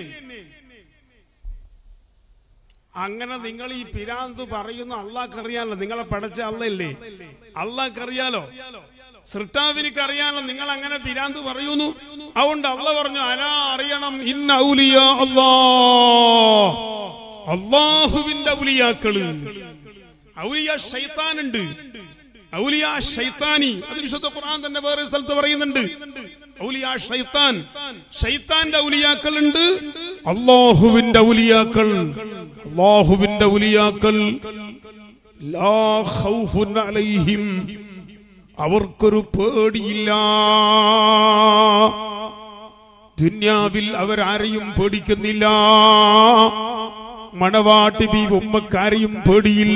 അങ്ങനെ നിങ്ങൾ ഈ പിരാന്ത് പറയുന്ന അള്ളാഹ്ക്കറിയാലോ നിങ്ങളെ പഠിച്ച അള്ളല്ലേ അള്ളാഹ്ക്കറിയാലോ സൃഷ്ടാവിനിക്ക് അറിയാലോ നിങ്ങൾ അങ്ങനെ പിരാന്ത് പറയുന്നു അതുകൊണ്ട് അള്ള പറഞ്ഞു അലാ അറിയണം ഇന്ന ഔലിയ അല്ലാ അള്ളാഹുവിന്റെ ഔലിയാക്കള് ഔലിയ ഷൈത്താനുണ്ട് ഔലിയ ഷൈത്താനി അത് വിശുദ്ധ ഖുർആൻ തന്നെ വേറെ സ്ഥലത്ത് പറയുന്നുണ്ട് ഔലിയ ഷൈത്താൻ ഷൈത്താന്റെ ഔലിയാക്കൾ ഉണ്ട് അള്ളാഹുവിന്റെ ഔലിയാക്കൾ അള്ളാഹുവിന്റെ ഔലിയാക്കൾ ലാ ഖൗഫുൻ അലൈഹിം അവർക്കൊരു പേടിയില്ല ദുന്യാവിൽ അവരാരെയും പേടിക്കുന്നില്ല മണവാട്ടി ബി ഉമ്മക്കാരെയും പേടിയില്ല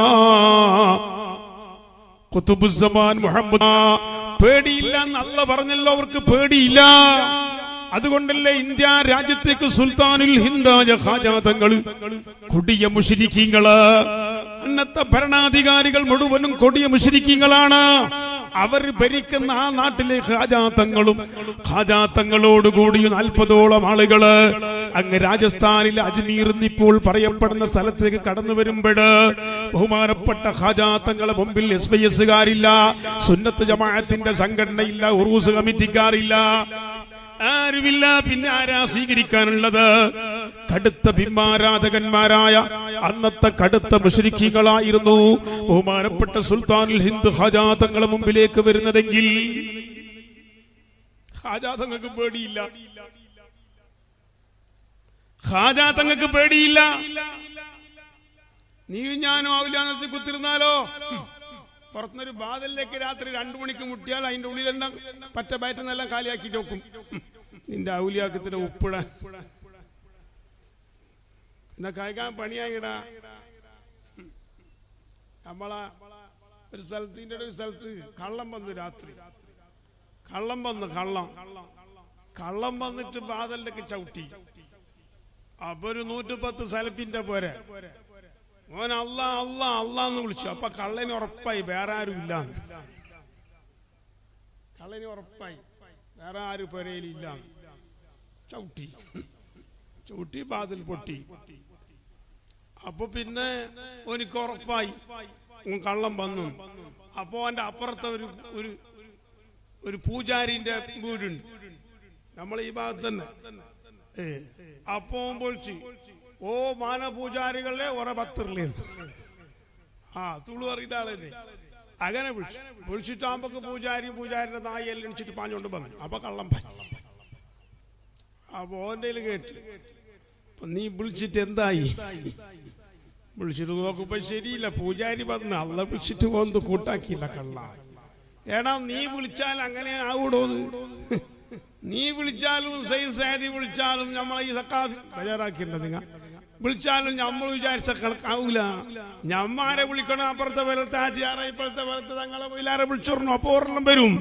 കുത്തുബുസമാൻ മുഹമ്മദ് പേടിയില്ല എന്നല്ല പറഞ്ഞല്ലോ അവർക്ക് പേടിയില്ല അതുകൊണ്ടല്ലേ ഇന്ത്യ രാജ്യത്തേക്ക് സുൽത്താനുൽ ഹിന്ദായ ഖാജാതങ്ങള് കൊടിയ മുഷിരിക്കീങ്ങള് അന്നത്തെ ഭരണാധികാരികൾ മുഴുവനും കൊടിയ മുഷിരിക്കീങ്ങളാണ് അവർ ഭരിക്കുന്ന ആ നാട്ടിലെ ഖാജാത്തങ്ങളും ഖാജാത്തങ്ങളോടുകൂടി നാൽപ്പതോളം ആളുകള് അങ്ങ് രാജസ്ഥാനിലെ അജ്മീർ ഇപ്പോൾ പറയപ്പെടുന്ന സ്ഥലത്തേക്ക് കടന്നു വരുമ്പോൾ ബഹുമാനപ്പെട്ട ഖാജാത്തങ്ങളെ മുമ്പിൽ എസ് വൈ എസുകാരില്ല സുന്നത്ത് ജമാഅത്തിന്റെ സംഘടനയില്ല ഉറൂസ് കമ്മിറ്റിക്കാരില്ല ആരുമില്ല പിന്നെ ആരാ സ്വീകരിക്കാനുള്ളത് കടുത്ത ബിംബാരാധകന്മാരായ അന്നത്തെ കടുത്ത മുഷരിക്കുകളായിരുന്നു ബഹുമാനപ്പെട്ട സുൽത്താനുൽ ഹിന്ദ് ഹാജാതങ്ങളെ മുമ്പിലേക്ക് വരുന്നതെങ്കിൽ ഹാജാതങ്ങൾക്ക് പേടിയില്ല ഹാജാതങ്ങൾക്ക് പേടിയില്ല നീ ഞാനും ആവില്ല എന്ന് കുത്തിരുന്നാലോ പുറത്തുനിന്നൊരു ബാദലിലേക്ക് രാത്രി രണ്ടു മണിക്ക് മുട്ടിയാൽ അതിന്റെ ഉള്ളിലെല്ലാം പറ്റ ബയറ്റെന്നെല്ലാം കാലിയാക്കിയിട്ട് വെക്കും നിന്റെ ഔലിയാക്കത്തിന്റെ ഉപ്പിട എന്നാ കഴിക്കാൻ പണിയായിടാ നമ്മളാ ഒരു സ്ഥലത്തിന്റെ ഒരു സ്ഥലത്ത് കള്ളം വന്നു രാത്രി കള്ളം വന്നു കള്ളം കള്ളം വന്നിട്ട് ബാദലിലേക്ക് ചവിട്ടി അപ്പൊ ഒരു നൂറ്റിപ്പത്ത് സലപ്പിന്റെ പോരെ മോൻ അല്ല അല്ല അല്ല എന്ന് വിളിച്ചു അപ്പൊ കള്ളന് ഉറപ്പായി വേറെ ആരും ഇല്ല കള്ളന് ഉറപ്പായി വേറെ ആരും പുരയിലില്ല ചവിട്ടി ചവിട്ടി ബാതിൽ പൊട്ടി അപ്പൊ പിന്നെ എനിക്ക് ഉറപ്പായി ഉം കള്ളം വന്നു അപ്പോ അവന്റെ അപ്പുറത്തെ ഒരു ഒരു ഒരു പൂജാരിന്റെ വീടുണ്ട് നമ്മൾ ഈ ഭാഗത്ത് തന്നെ ഏ അപ്പോ പൊളിച്ച് ഓ മാന പൂജാരികളെ ഒറ പത്തിറില്ലേ ആ തുളു അറിയുന്ന ആളല്ലേ അങ്ങനെ വിളിച്ചു വിളിച്ചിട്ടാകുമ്പോ പൂജാരി പൂജാരിന്റെ നായി എല്ലാം എണിച്ചിട്ട് പാഞ്ഞോണ്ട് വന്നു അപ്പൊ കള്ളം പാഞ്ഞു അപ്പൊ ഓന്റെ കയ്യില് കേട്ടു അപ്പൊ നീ വിളിച്ചിട്ട് എന്തായി വിളിച്ചിട്ട് നോക്കുമ്പോ ശരിയില്ല പൂജാരി വന്ന് അല്ല വിളിച്ചിട്ട് വന്ന് കൂട്ടാക്കിയില്ല കള്ള എടാ നീ വിളിച്ചാൽ അങ്ങനെ ആവൂടോ ഇത്? നീ വിളിച്ചാലും സൈസ് സാദി വിളിച്ചാലും നമ്മളെ ഈ സക്കാഫി ബജാറാക്കിയിട്ടുണ്ട് നിങ്ങ വിളിച്ചാലും നമ്മൾ വിചാരിച്ച കണക്കാവൂല ഞമ്മാരെ വിളിക്കണം അപ്പുറത്തെ വലത്തെ ആചാര ഇപ്പുറത്തെ വലത്തെ തങ്ങളെ വൈലാരെ വിളിച്ചോർന്നു അപ്പൊ ഒരെണ്ണം വരും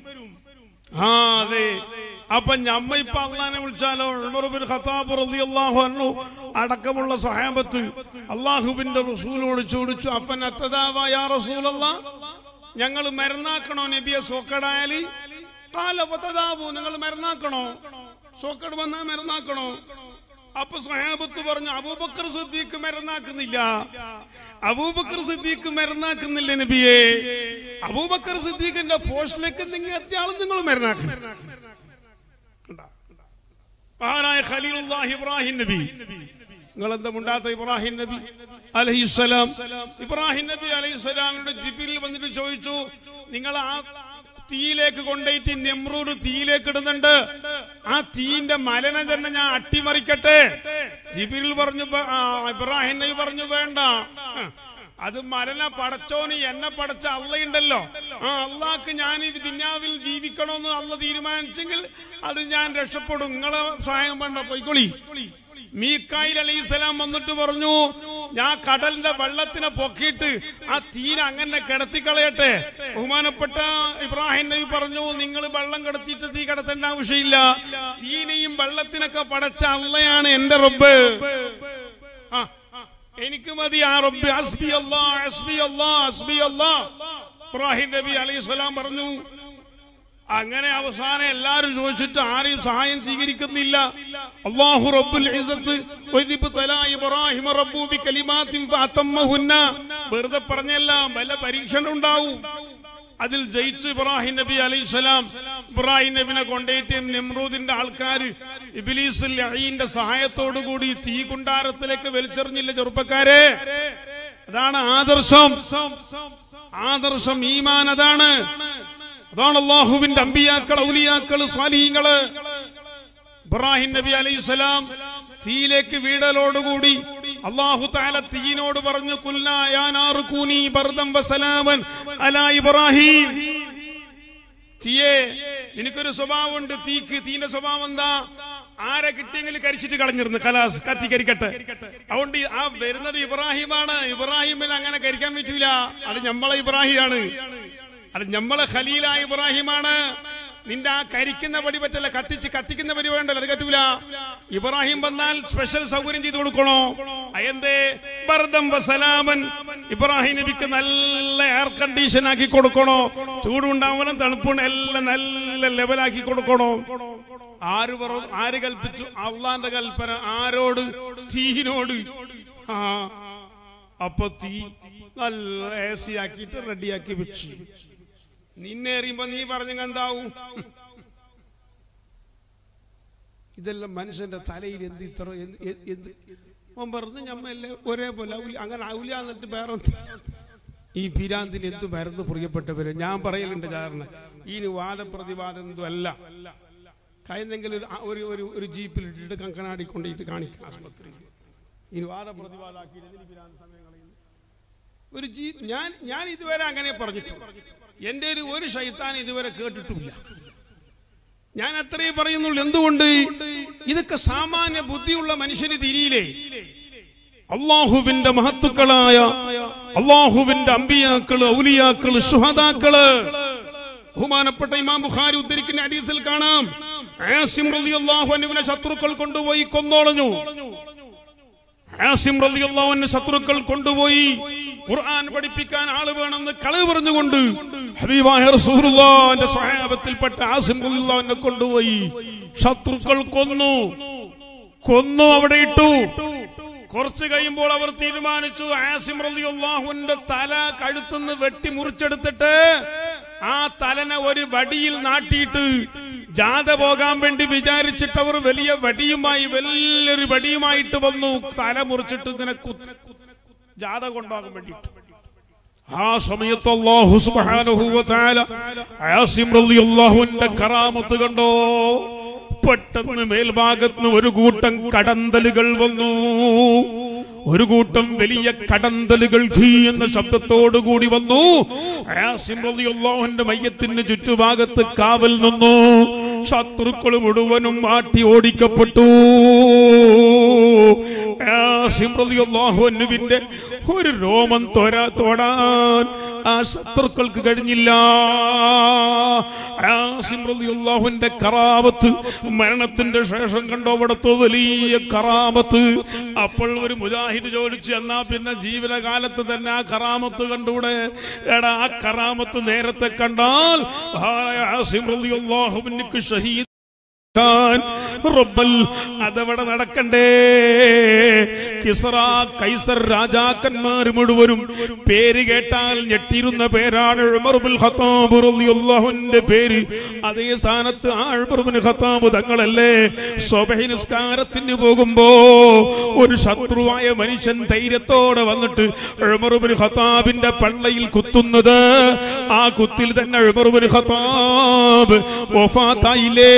ആ അതെ അപ്പൊ ഞമ്മ ഇപ്പൊ അള്ളാനെ വിളിച്ചാലോ ഉമർ ബിൻ ഖത്താബ് റളിയല്ലാഹു അൻഹു അടക്കമുള്ള സഹാബത്ത് അള്ളാഹുവിന്റെ റസൂലോട് ചോദിച്ചു അഫൻ അത്തദാവ യാ റസൂലല്ലാ ഞങ്ങൾ മരുന്നാക്കണോ നബിയെ സോക്കടായാല് കാലപത്തതാവൂ നിങ്ങൾ മരുന്നാക്കണോ സോക്കട് വന്നാ മരുന്നാക്കണോ അപ്പൊ സഹാബത്ത് പറഞ്ഞു അബൂബക്കർ സിദ്ദീഖ് മരുന്നാക്കുന്നില്ല അബൂബക്കർ സിദ്ദീഖ് മരുന്നാക്കുന്നില്ല നബിയെ അബൂബക്കർ സിദ്ദീഖിന്റെ പോസ്റ്റിലേക്ക് നിങ്ങൾ എത്തിയാളും നിങ്ങൾ മരുന്നാക്കണം കണ്ടാ? മഹാനായ ഖലീലുല്ലാഹി ഇബ്രാഹിം നബി നിങ്ങൾ എന്താ മുണ്ടാത്ത ഇബ്രാഹിം നബി അലഹിസ്സലാം ഇബ്രാഹിം നബി അലഹിസ്സലാമിന്റെ ജിബിൽ വന്നിട്ട് ചോദിച്ചു നിങ്ങൾ ആ തീയിലേക്ക് കൊണ്ടുപോയിട്ട് നെമ്രൂര് തീയിലേക്ക് ഇടുന്നുണ്ട് ആ തീന്റെ മലനെ തന്നെ ഞാൻ അട്ടിമറിക്കട്ടെ ജിബിൽ പറഞ്ഞു "ബ- ആ, ഇബ്രാഹിം നബി പറഞ്ഞു വേണ്ട അത് മലന പടച്ചോന് എന്നെ പടച്ച അള്ളയുണ്ടല്ലോ ആ അള്ളാക്ക് ഞാൻ ഈ ദുന്യാവിൽ ജീവിക്കണമെന്ന് അള്ള തീരുമാനിച്ചെങ്കിൽ അത് ഞാൻ രക്ഷപ്പെടും നിങ്ങളെ സഹായം വേണ്ട പോയിക്കൊളി മീക്കായിൽ അലൈഹിസ്സലാം വന്നിട്ട് പറഞ്ഞു ഞാൻ കടലിന്റെ വെള്ളത്തിനെ പൊക്കിയിട്ട് ആ തീര അങ്ങനെ കിടത്തിക്കളയട്ടെ ബഹുമാനപ്പെട്ട ഇബ്രാഹിം നബി പറഞ്ഞു നിങ്ങൾ വെള്ളം കിടത്തിയിട്ട് തീ കിടത്തേണ്ട ആവശ്യമില്ല തീനെയും വെള്ളത്തിനൊക്കെ പടച്ച അള്ളയാണ് എന്റെ റബ്ബ് ആ എനിക്ക് മതി ആ റബ്ബ് ഹസ്ബി അല്ലാ ഹസ്ബി അല്ലാ ഹസ്ബി അല്ലാ ഇബ്രാഹിം നബി അലൈഹി സ്വലാം പറഞ്ഞു അങ്ങനെ അവസാനം എല്ലാരും ചോദിച്ചിട്ട് ആരെയും സഹായം സ്വീകരിക്കുന്നില്ല അള്ളാഹു റബ്ബുൽ ഇസ്സത്ത് വൈദിബ് തലാ ഇബ്രാഹിം റബ്ബു ബി കലിമാത്തിൻ ഫഅതമ്മഹുന്ന വെറുതെ പറഞ്ഞല്ല വല്ല പരീക്ഷണം ഉണ്ടാവും അതിൽ ജയിച്ചു ഇബ്രാഹിം നബി അലൈഹിസ്സലാം ഇബ്രാഹിം നബിനെ കൊണ്ടേറ്റ് നിമ്രൂദിന്റെ ആൾക്കാർ ഇബിലീസ് ലഈന്റെ സഹായത്തോടു കൂടി തീ കുണ്ടാരത്തിലേക്ക് വലിച്ചെറിഞ്ഞില്ല ചെറുപ്പക്കാരെ അതാണ് ആദർശം ആദർശം ഈമാൻ അതാണ് അതാണ് അള്ളാഹുവിന്റെ അമ്പിയാക്കൾ ഔലിയാക്കൾ സ്വാലീങ്ങള് ഇബ്രാഹിം നബി അലൈഹിസ്സലാം തീയിലേക്ക് വീടലോടുകൂടി അള്ളാഹു താല തീയിനോട് പറഞ്ഞു കുല്ലാ യാ നാറു കൂനി ബർദം വസലാമൻ അലാ ഇബ്രാഹിം തീയെ നിനക്കൊരു സ്വഭാവമുണ്ട് തീക്ക് തീന്റെ സ്വഭാവം എന്താ ആരെ കിട്ടിയെങ്കിലും കരിച്ചിട്ട് കളഞ്ഞിരുന്നു കലാസ് കത്തി കരിക്കട്ടെ അതുകൊണ്ട് ഈ ആ വരുന്നത് ഇബ്രാഹിമാണ് ഇബ്രാഹിമിന് അങ്ങനെ കരിക്കാൻ പറ്റൂല അത് ഞമ്മളെ ഇബ്രാഹിമാണ് അത് ഞമ്മളെ ഖലീലായ ഇബ്രാഹിമാണ് നിന്റെ ആ കരിക്കുന്ന പടി പറ്റല്ല കത്തിച്ച് കത്തിക്കുന്ന പരി വേണ്ടല്ലോ അത് പറ്റൂല ഇബ്രാഹിം വന്നാൽ സ്പെഷ്യൽ സൗകര്യം ചെയ്തു കൊടുക്കണോ അയന്തേ ബർദം വസലാമൻ ഇബ്രാഹിം നബിക്ക് നല്ല എയർ കണ്ടീഷൻ ആക്കി കൊടുക്കണോ ചൂടുണ്ടാവണം തണുപ്പുണ്ട് എല്ലാം നല്ല ലെവലാക്കി കൊടുക്കണോ ആര് പറ ആര് കൽപ്പിച്ചു അള്ളാന്റെ കൽപ്പന ആരോട് തീയിനോട് ആ അപ്പൊ തീ നല്ല എ സി ആക്കിയിട്ട് റെഡിയാക്കി വെച്ചു നിന്നെ എറിയുമ്പോ നീ പറഞ്ഞെങ്കിൽ എന്താവും ഇതെല്ലാം മനുഷ്യന്റെ തലയിൽ എന്ത് ഇത്ര എന്ത് എന്ത് എന്ത് അവൻ പറഞ്ഞു ഞമ്മല്ലേ ഒരേപോലെ ഔലി അങ്ങനെ ഔലിയ എന്നിട്ട് വേറെ എന്ത്? ഈ പിരാന്തിന് എന്ത് മരുന്ന് പ്രിയപ്പെട്ടവര് ഞാൻ പറയലുണ്ട് ചാറിന് ഇനി വാദപ്രതിവാദം എന്തും അല്ല കഴിഞ്ഞെങ്കിൽ ഒരു ഒരു ഒരു ഒരു ജീപ്പിൽ ഇട്ടിട്ട് കങ്കണാടി കൊണ്ടിട്ട് കാണിക്കാം ആശുപത്രിയിൽ ഇനി വാദപ്രതിവാദാക്കി ഒരു ജീ ഞാൻ ഞാൻ ഇതുവരെ അങ്ങനെ പറഞ്ഞിട്ടുള്ളൂ എന്റെ ഒരു ഒരു ശൈത്താൻ ഇതുവരെ കേട്ടിട്ടില്ല ഞാൻ അത്രയും പറയുന്നുള്ളൂ എന്തുകൊണ്ട് ഇതൊക്കെ സാമാന്യ ബുദ്ധിയുള്ള മനുഷ്യന് തിരിയില്ലേ അള്ളാഹുവിന്റെ മഹത്തുക്കളായ അള്ളാഹുവിന്റെ അമ്പിയാക്കള് ഔലിയാക്കള് സുഹതാക്കള് ബഹുമാനപ്പെട്ട ഇമാം ബുഖാരി ഉദ്ധരിക്കുന്ന ഹദീസിൽ കാണാം ആസിം റളിയല്ലാഹു അൻഹുവിനെ ശത്രുക്കൾ കൊണ്ടുപോയി കൊന്നോളഞ്ഞു ആസിം റളിയല്ലാഹുവിന്റെ ശത്രുക്കൾ കൊണ്ടുപോയി ഖുർആൻ പഠിപ്പിക്കാൻ ആള് വേണമെന്ന് കളവ് പറഞ്ഞുകൊണ്ട് ഹബീബായ റസൂലുള്ളാഹിന്റെ സ്വഹാബത്തിൽപ്പെട്ട ആസിം റളിയല്ലാഹുവിനെ കൊണ്ടുപോയി ശത്രുക്കൾ കൊന്നു കൊന്നു അവിടെ ഇട്ടു കുറച്ച് കഴിയുമ്പോൾ അവർ തീരുമാനിച്ചു ആസിം റളിയല്ലാഹുവിന്റെ തല കഴുത്തുനിന്ന് വെട്ടി മുറിച്ചെടുത്തിട്ട് ആ തലനെ ഒരു വടിയിൽ നാട്ടിയിട്ട് ജാഥ പോകാൻ വേണ്ടി വിചാരിച്ചിട്ട് അവർ വലിയ വടിയുമായി വലിയൊരു വടിയുമായിട്ട് വന്നു തല മുറിച്ചിട്ട് ഇങ്ങനെ കുത്തി ജാഥ കൊണ്ടുപോകാൻ വേണ്ടിയിട്ട് ആ സമയത്ത് അല്ലാഹു സുബ്ഹാനഹു വ തആല ആസിം റളിയല്ലാഹുവിന്റെ കറാമത്ത് കണ്ടോ പെട്ടെന്ന് മേൽഭാഗത്ത് ഒരു കൂട്ടം കടന്തലുകൾ വന്നു ഒരു കൂട്ടം വലിയ കടന്തലുകൾ ഘീ എന്ന ശബ്ദത്തോടു കൂടി വന്നു ആസിം റളിയല്ലാഹുവിന്റെ മയ്യത്തിന് ചുറ്റുഭാഗത്ത് കാവൽ നിന്നു ശത്രുക്കൾ മുഴുവനും മാറ്റി ഓടിക്കപ്പെട്ടു ആസിം റളിയല്ലാഹുവിന്റെ ഒരു രോമം തൊരാ തൊടാൻ ആ ശത്രുക്കൾക്ക് കഴിഞ്ഞില്ല ആസിം റളിയല്ലാഹുവിന്റെ കറാമത്ത് മരണത്തിന്റെ ശേഷം കണ്ടോ അവിടുത്തെ വലിയ കറാമത്ത് അപ്പോൾ ഒരു മുജാഹിദ് ചോദിച്ചു എന്നാ പിന്നെ ജീവനകാലത്ത് തന്നെ ആ കറാമത്ത് കണ്ടൂടെ എടാ ആ കറാമത്ത് നേരത്തെ കണ്ടാൽ മഹാനായ ആസിം റളിയല്ലാഹുവിനിക്ക് ഷഹീദ് ാൻ റബ്ബൽ അതവിടെ നടക്കണ്ടേ കിസറ കൈസർ രാജാക്കന്മാർ മുഴുവനും പേര് കേട്ടാൽ ഞെട്ടിരുന്ന പേരാണ് ഉമർ ബിൻ ഖത്താബ് റളിയല്ലാഹുവിന്റെ പേര് അതേ സ്ഥാനത്ത് ആ ഉമർ ബിൻ ഖത്താബ് തങ്ങളല്ലേ സ്വബഹി നിസ്കാരത്തിന് പോകുമ്പോ ഒരു ശത്രുവായ മനുഷ്യൻ ധൈര്യത്തോടെ വന്നിട്ട് ഉമർ ബിൻ ഖത്താബിന്റെ പള്ളയിൽ കുത്തുന്നത് ആ കുത്തിൽ തന്നെ ഉമർ ബിൻ ഖത്താബ് വഫാത്തായില്ലേ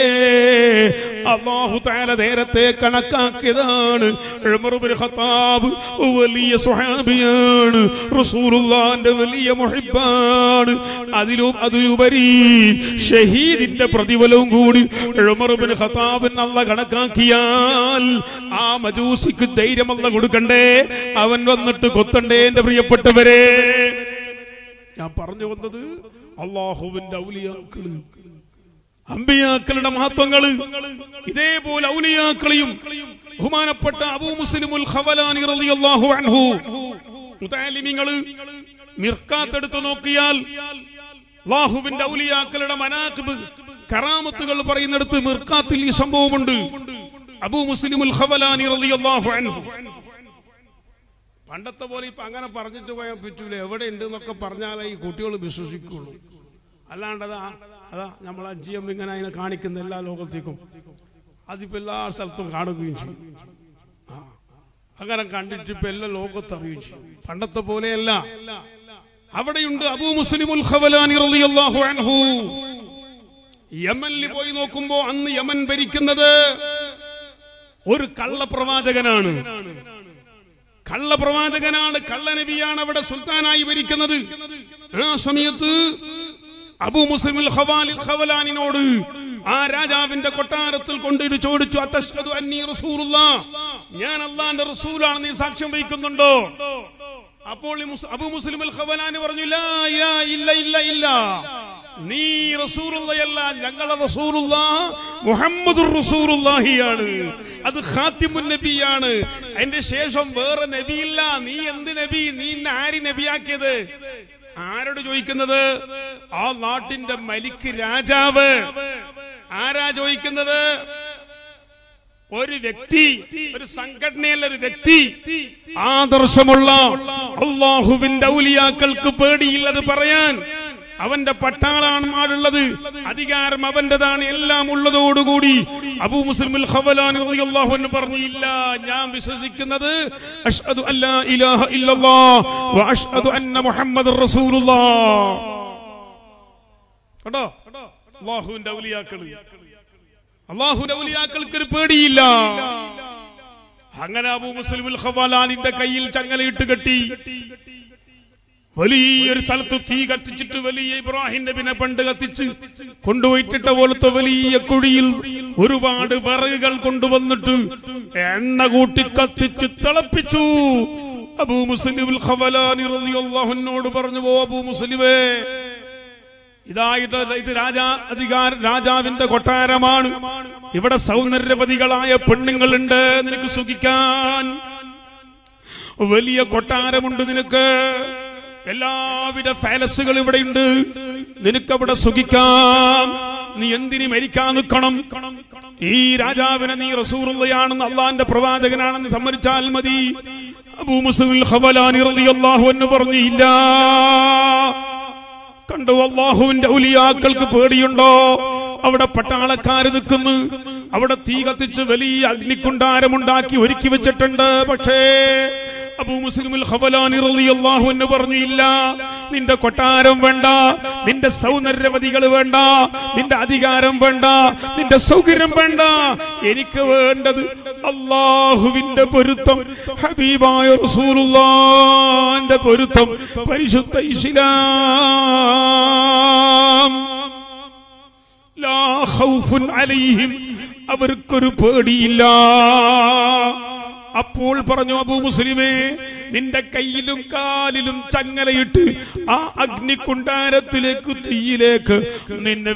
അള്ളാഹു താല നേരത്തെ കണക്കാക്കിയതാണ് ഉമർ ബിൻ ഖത്താബ് വലിയ സ്വഹാബിയാണ് റസൂലുള്ളാന്റെ വലിയ മുഹിബാണ് അതിലും അതിലുപരി ഷഹീദിന്റെ പ്രതിഫലവും കൂടി ഉമർ ബിൻ ഖത്താബിന് അല്ല കണക്കാക്കിയാൽ ആ മജൂസിക്ക് ധൈര്യമല്ല കൊടുക്കണ്ടേ അവൻ വന്നിട്ട് കൊത്തണ്ടേ എന്റെ പ്രിയപ്പെട്ടവരെ ഞാൻ പറഞ്ഞു വന്നത് അള്ളാഹുവിന്റെ ഔലിയാക്കള് അമ്പിയാക്കളുടെ മഹത്വങ്ങള് ഇതേപോലെ ഔലിയാക്കളെയും ബഹുമാനപ്പെട്ട അബൂ മുസ്ലിമുൽ ഖവലാനി റളിയല്ലാഹു അൻഹു മുതാലിമിങ്ങള് മിർക്കാത്തെടുത്ത് നോക്കിയാൽ അള്ളാഹുവിന്റെ ഔലിയാക്കളുടെ മനാഖിബ് കറാമത്തുകൾ പറയുന്നിടത്ത് മിർക്കാത്തിൽ ഈ സംഭവമുണ്ട് അബൂ മുസ്ലിമുൽ ഖവലാനി റളിയല്ലാഹു അൻഹു പണ്ടത്തെ പോലെ ഇപ്പൊ അങ്ങനെ പറഞ്ഞിട്ട് പോയാൽ പറ്റൂല എവിടെ ഉണ്ട് എന്നൊക്കെ പറഞ്ഞാലേ ഈ കുട്ടികൾ വിശ്വസിക്കുള്ളൂ അല്ലാണ്ട് അതാ അതാ നമ്മൾ ആ ജി എം ഇങ്ങനെ അതിനെ കാണിക്കുന്ന എല്ലാ ലോകത്തേക്കും അതിപ്പോ എല്ലാ സ്ഥലത്തും കാണുകയും ചെയ്യും ആ. അങ്ങനെ കണ്ടിട്ട് ഇപ്പൊ എല്ലാ ലോകത്ത് അറിയുകയും ചെയ്യും പണ്ടത്തെ പോലെയല്ല അവിടെയുണ്ട് അബൂ മുസ്ലിമുൽ ഖവലാനി റളിയല്ലാഹു അൻഹു യമനിൽ പോയി നോക്കുമ്പോ അന്ന് യമൻ ഭരിക്കുന്നത് ഒരു കള്ളപ്രവാചകനാണ് കള്ളപ്രവാചകനാണ് കള്ളനബിയാണ് അവിടെ സുൽത്താനായി ഭരിക്കുന്നത് ആ സമയത്ത് അബൂ മുസ്ലിമുൽ ഖവാലിൽ ഖവലാനിനോട് ആ രാജാവിന്റെ കൊട്ടാരത്തിൽ കൊണ്ടിട്ട് ചോദിച്ചു അത്തശ്ഹദു അന്നീ റസൂലുള്ളാ ഞാൻ അള്ളാന്റെ റസൂലാണ് നീ സാക്ഷ്യം വഹിക്കുന്നുണ്ടോ അപ്പോൾ ഈ മുസ്- അബൂ മുസ്ലിമുൽ ഖവലാനി പറഞ്ഞു "ലാ ഇലാ ഇല്ല ഇല്ല ഇല്ല നീ റസൂലുള്ളയല്ല ഞങ്ങളെ റസൂലുള്ള മുഹമ്മദുർ റസൂലുള്ളാഹിയാണ് അത് ഖാത്തിമുൻ നബിയാണ് അതിന്റെ ശേഷം വേറെ നബിയില്ല നീ എന്ത് നബി നീ ഇന്നെ ആര് നബിയാക്കിയത് ആരോട് ചോദിക്കുന്നത് ആ നാട്ടിന്റെ മലിക്ക് രാജാവ് ആരാ ചോദിക്കുന്നത് ഒരു വ്യക്തി ഒരു സംഘടനയല്ല ഒരു വ്യക്തി ആദർശമുള്ള അള്ളാഹുവിന്റെ ഔലിയാക്കൾക്ക് പേടിയില്ലത് പറയാൻ അവന്റെ പട്ടാളാണ് ആളുള്ളത് അധികാരം അവന്റേതാണ് എല്ലാം ഉള്ളതോടുകൂടി അബൂ മുസ്ലിമുൽ ഖവലാനി റളിയല്ലാഹു അൻഹു പറഞ്ഞു ഇല്ല ഞാൻ വിശ്വസിക്കുന്നത് അഷ്ഹദു അല്ലാ ഇലാഹ ഇല്ലല്ലാഹ് വ അഷ്ഹദു അന്ന മുഹമ്മദർ റസൂലുള്ളാഹ് കേട്ടോ അള്ളാഹുവിന്റെ ഔലിയാക്കള് അള്ളാഹുവിന്റെ ഔലിയാക്കൾക്ക് ഒരു പേടിയില്ല അങ്ങനെ അബൂ മുസ്ലിമുൽ ഖവാലാനിന്റെ കയ്യിൽ ചങ്ങലയിട്ട് കെട്ടി വലിയൊരു സ്ഥലത്ത് തീ കത്തിച്ചിട്ട് വലിയ ഇബ്രാഹിം നബിനെ പണ്ട് കത്തിച്ച് കൊണ്ടുപോയിട്ടിട്ട പോലത്തെ വലിയ കുഴിയിൽ ഒരുപാട് വിറകുകൾ കൊണ്ടുവന്നിട്ട് എണ്ണ കൂട്ടി കത്തിച്ച് തിളപ്പിച്ചു അബൂ മുസ്ലിമുൽ ഖവലാനി റളിയല്ലാഹു അൻഹുവോട് പറഞ്ഞു പോ അബൂ മുസ്ലിമേ ഇതായിട്ട് ഇത് രാജാ അധികാര രാജാവിന്റെ കൊട്ടാരമാണ് ഇവിടെ സൗന്ദര്യവതികളായ പെണ്ണുങ്ങളുണ്ട് നിനക്ക് സുഖിക്കാൻ വലിയ കൊട്ടാരമുണ്ട് നിനക്ക് എല്ലാവിധ ഫാലസുകൾ ഇവിടെയുണ്ട് നിനക്കവിടെ സുഖിക്കാം നീ എന്തിന് മരിക്കാൻ നിൽക്കണം ഈ രാജാവിനെ നീ റസൂറുള്ളയാണെന്ന് അള്ളാന്റെ പ്രവാചകനാണെന്ന് സമ്മതിച്ചാൽ മതി അബൂ മുസ്ലിം ഖവലാനി റളിയല്ലാഹു അൻഹു പറഞ്ഞു ഇല്ല കണ്ടു അള്ളാഹുവിന്റെ ഔലിയാക്കൾക്ക് പേടിയുണ്ടോ അവിടെ പട്ടാളക്കാര് നിൽക്കുന്നു അവിടെ തീ കത്തിച്ച് വലിയ അഗ്നിക്കുണ്ടാരമുണ്ടാക്കി ഒരുക്കി വെച്ചിട്ടുണ്ട് പക്ഷേ അബൂ മുസ്ലിമുൽ ഖവലാനി റളിയല്ലാഹു അൻഹു പറഞ്ഞു ഇല്ല നിന്റെ കൊട്ടാരം വേണ്ട നിന്റെ സൗന്ദര്യവതികൾ വേണ്ട നിന്റെ അധികാരം വേണ്ട നിന്റെ സൗകര്യം വേണ്ട എനിക്ക് വേണ്ടത് അള്ളാഹുവിന്റെ പൊരുത്തം ഹബീബായ റസൂലുള്ളാന്റെ പൊരുത്തം പരിശുദ്ധ ഇസ്ലാം ലാ ഖൗഫുൻ അലൈഹിം അവർക്കൊരു പേടിയില്ല അപ്പോൾ പറഞ്ഞു അബൂ മുസ്ലിമേ നിന്റെ കയ്യിലും കാലിലും ചങ്ങലയിട്ട് ആ അഗ്നികുണ്ടാരത്തിലേക്ക് തീയിലേക്ക് നിന്നെ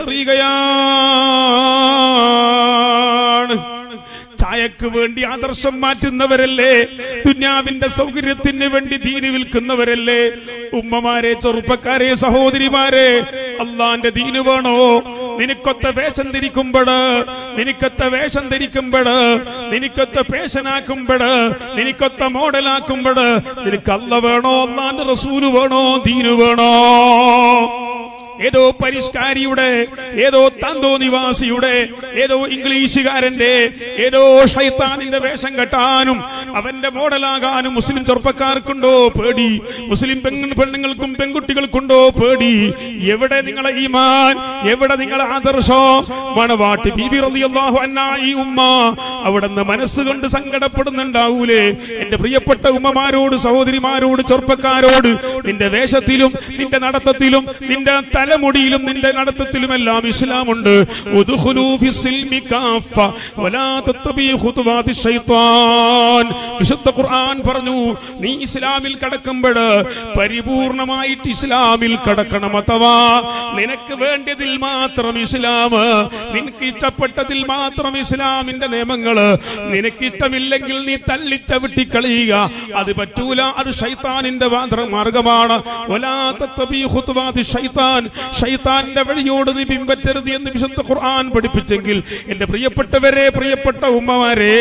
വലിച്ചെറിയുകയാണ് ചായക്ക് വേണ്ടി ആദർശം മാറ്റുന്നവരല്ലേ ദുന്യാവിന്റെ സൗകര്യത്തിന് വേണ്ടി ദീന് വിൽക്കുന്നവരല്ലേ ഉമ്മമാരെ ചെറുപ്പക്കാരെ സഹോദരിമാരെ അള്ളാന്റെ ദീന് വേണോ നിനക്കൊത്ത വേഷം ധരിക്കുമ്പോഴ് നിനക്കൊത്ത വേഷം ധരിക്കുമ്പോഴ് നിനക്കൊത്ത പേഷനാക്കുമ്പോഴ് നിനക്കൊത്ത മോഡലാക്കുമ്പോഴ് നിനക്ക് അല്ല വേണോ അള്ളാന്റെ റസൂല് വേണോ ദീന് വേണോ ഏതോ പരിഷ്കാരിയുടെ ഏതോ തന്തോ നിവാസിയുടെ ഏതോ ഇംഗ്ലീഷുകാരന്റെ ഏതോ ഷൈത്താനിന്റെ വേഷം കെട്ടാനും അവന്റെ മോഡലാകാനും മുസ്ലിം ചെറുപ്പക്കാർക്കുണ്ടോ പേടി മുസ്ലിം പെണ്ണ് പെണ്ണുങ്ങൾക്കും പെൺകുട്ടികൾക്കുണ്ടോ പേടി എവിടെ നിങ്ങളെ ഈമാൻ എവിടെ നിങ്ങളെ ആദർശോ മണവാട്ടി ബീബി റളിയല്ലാഹു അൻഹാ ഈ ഉമ്മ അവിടുന്ന് മനസ്സുകൊണ്ട് സങ്കടപ്പെടുന്നുണ്ടാവൂലേ എന്റെ പ്രിയപ്പെട്ട ഉമ്മമാരോട് സഹോദരിമാരോട് ചെറുപ്പക്കാരോട് നിന്റെ വേഷത്തിലും നിന്റെ നടത്തത്തിലും നിന്റെ തലമുടിയിലും നിന്റെ നടത്തത്തിലുമെല്ലാം ഇസ്ലാമുണ്ട് ഉദ്ഖുലൂ ഫിസ്സിൽമി കാഫ വലാ തത്തബി ഖുതുവാതി ശൈത്താൻ വിശുദ്ധ ഖുർആൻ പറഞ്ഞു നീ ഇസ്ലാമിൽ കടക്കുമ്പോൾ പരിപൂർണമായിട്ട് ഇസ്ലാമിൽ കടക്കണം അഥവാ നിനക്ക് വേണ്ടതിൽ മാത്രം ഇസ്ലാം നിനക്ക് ഇഷ്ടപ്പെട്ടതിൽ മാത്രം ഇസ്ലാമിന്റെ നിയമങ്ങള് നിനക്ക് ഇഷ്ടമില്ലെങ്കിൽ നീ തള്ളിച്ചവിട്ടി കളയുക അത് പറ്റൂല അത് ഷൈത്താനിന്റെ മാത്ര- മാർഗമാണ് വലാ തത്തബി ഖുതുവാതി ശൈത്താൻ ഷൈത്താന്റെ വഴിയോട് നീ പിൻപറ്റരുത് എന്ന് വിശുദ്ധ ഖുർആൻ പഠിപ്പിച്ചെങ്കിൽ എന്റെ പ്രിയപ്പെട്ടവരെ പ്രിയപ്പെട്ട ഉമ്മമാരെ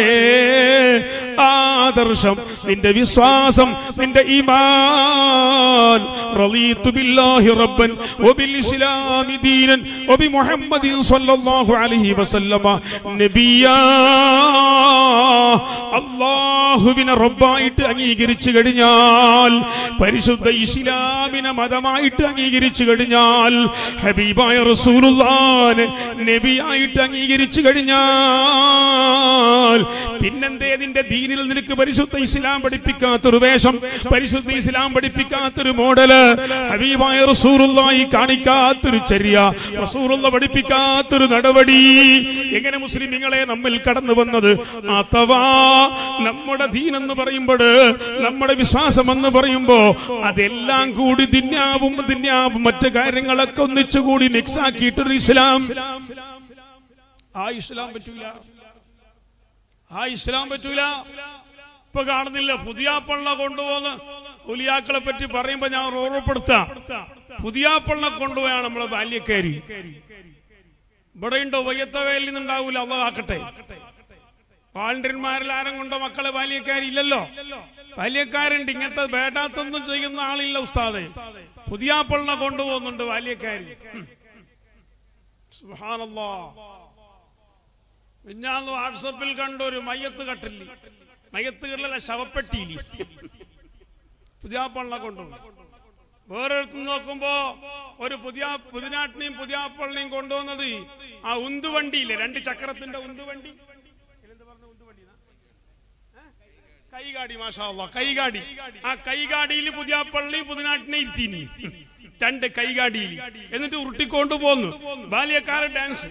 ആദർശം നിന്റെ വിശ്വാസം നിന്റെ ഈമാൻ റളീതു ബില്ലാഹി റബ്ബൻ വബിൽ ഇസ്ലാമി ദീനൻ വബി മുഹമ്മദിൻ സ്വല്ലല്ലാഹു അലൈഹി വസല്ലമ നബിയാ അള്ളാഹുവിനെ റബ്ബായിട്ട് അംഗീകരിച്ചു കഴിഞ്ഞാൽ പരിശുദ്ധ ഇസ്ലാമിനെ മതമായിട്ട് അംഗീകരിച്ചു കഴിഞ്ഞാൽ ഹബീബായ റസൂലുള്ളാനെ നബിയായിട്ട് അംഗീകരിച്ചു കഴിഞ്ഞാൽ പിന്നെന്തേ നിന്റെ ദീനിൽ നിനക്ക് പരിശുദ്ധ ഇസ്ലാം പഠിപ്പിക്കാത്തൊരു വേഷം പരിശുദ്ധ ഇസ്ലാം പഠിപ്പിക്കാത്തൊരു മോഡല് ഹബീബായ റസൂറുള്ളായി കാണിക്കാത്തൊരു ചര്യ റസൂറുള്ള പഠിപ്പിക്കാത്തൊരു നടപടി എങ്ങനെ മുസ്ലിമിങ്ങളെ നമ്മിൽ കടന്നു വന്നത് അഥവാ നമ്മുടെ ദീൻ എന്ന് പറയുമ്പോൾ നമ്മുടെ വിശ്വാസം എന്ന് പറയുമ്പോ അതെല്ലാം കൂടി ദിന്യാവും ദിന്യാവും മറ്റു കാര്യങ്ങളൊക്കെ ഒന്നിച്ചുകൂടി മിക്സ് ആക്കിയിട്ടൊരു ഇസ്ലാം ആ ഇസ്ലാം പറ്റൂല ആ ഇസ്ലാം പറ്റൂല ഇപ്പൊ കാണുന്നില്ല പുതിയ പള്ള കൊണ്ടുപോകുന്ന ഉലിയാക്കളെ പറ്റി പറയുമ്പോ ഞാൻ ഓർമ്മപ്പെടുത്താം പുതിയ പള്ള കൊണ്ടുപോയാണ് നമ്മളെ ബാല്യക്കാരി ഇവിടെ ഉണ്ടോ വയ്യത്തവയിൽ നിന്നുണ്ടാവൂല അള്ള ആക്കട്ടെ വാളണ്ടിയന്മാരിൽ ആരും കൊണ്ടോ മക്കളെ ബാല്യക്കാരില്ലല്ലോ ബാല്യക്കാരുണ്ട് ഇങ്ങനത്തെ വേണ്ടാത്തൊന്നും ചെയ്യുന്ന ആളില്ല ഉസ്താദെ പുതിയ പള്ള കൊണ്ടുപോകുന്നുണ്ട് ബാല്യക്കാരി സുഹാനല്ലോ മിഞ്ഞാന്ന് വാട്സപ്പിൽ കണ്ട ഒരു മയ്യത്ത് കട്ടില്ലേ മയ്യത്ത് കെട്ടല ശവപ്പെട്ടിയില്ലേ പുതിയ പള്ള കൊണ്ടുപോകും വേറൊരുത്ത് നോക്കുമ്പോ ഒരു പുതിയ പുതിനാട്ടിനെയും പുതിയ പള്ളിയും കൊണ്ടുവന്നത് ആ ഉന്തുവണ്ടിയില്ലേ രണ്ട് ചക്രത്തിന്റെ ഉന്തുവണ്ടി കൈകാടി മാഷാ അല്ലാ, കൈകാടി ആ കൈകാടിയിൽ പുതിയ പള്ളി പുതിനാട്ടിനെ ഇരുത്തിനി രണ്ട് കൈകാടിയിൽ എന്നിട്ട് ഉരുട്ടിക്കൊണ്ടു പോന്നു ബാല്യക്കാരൻ ഡാൻസ്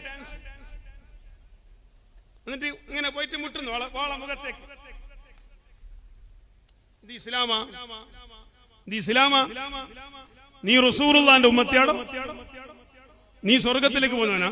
എന്നിട്ട് ഇങ്ങനെ പോയിട്ട് മുട്ടുന്നു വള വാള മുഖത്തേക്ക് ഇത് ഇസ്ലാമാ ഇത് ഇസ്ലാമാ നീ റസൂറുള്ളാന്റെ ഉമ്മത്തിയാടോ നീ സ്വർഗത്തിലേക്ക് പോകുന്നവനാ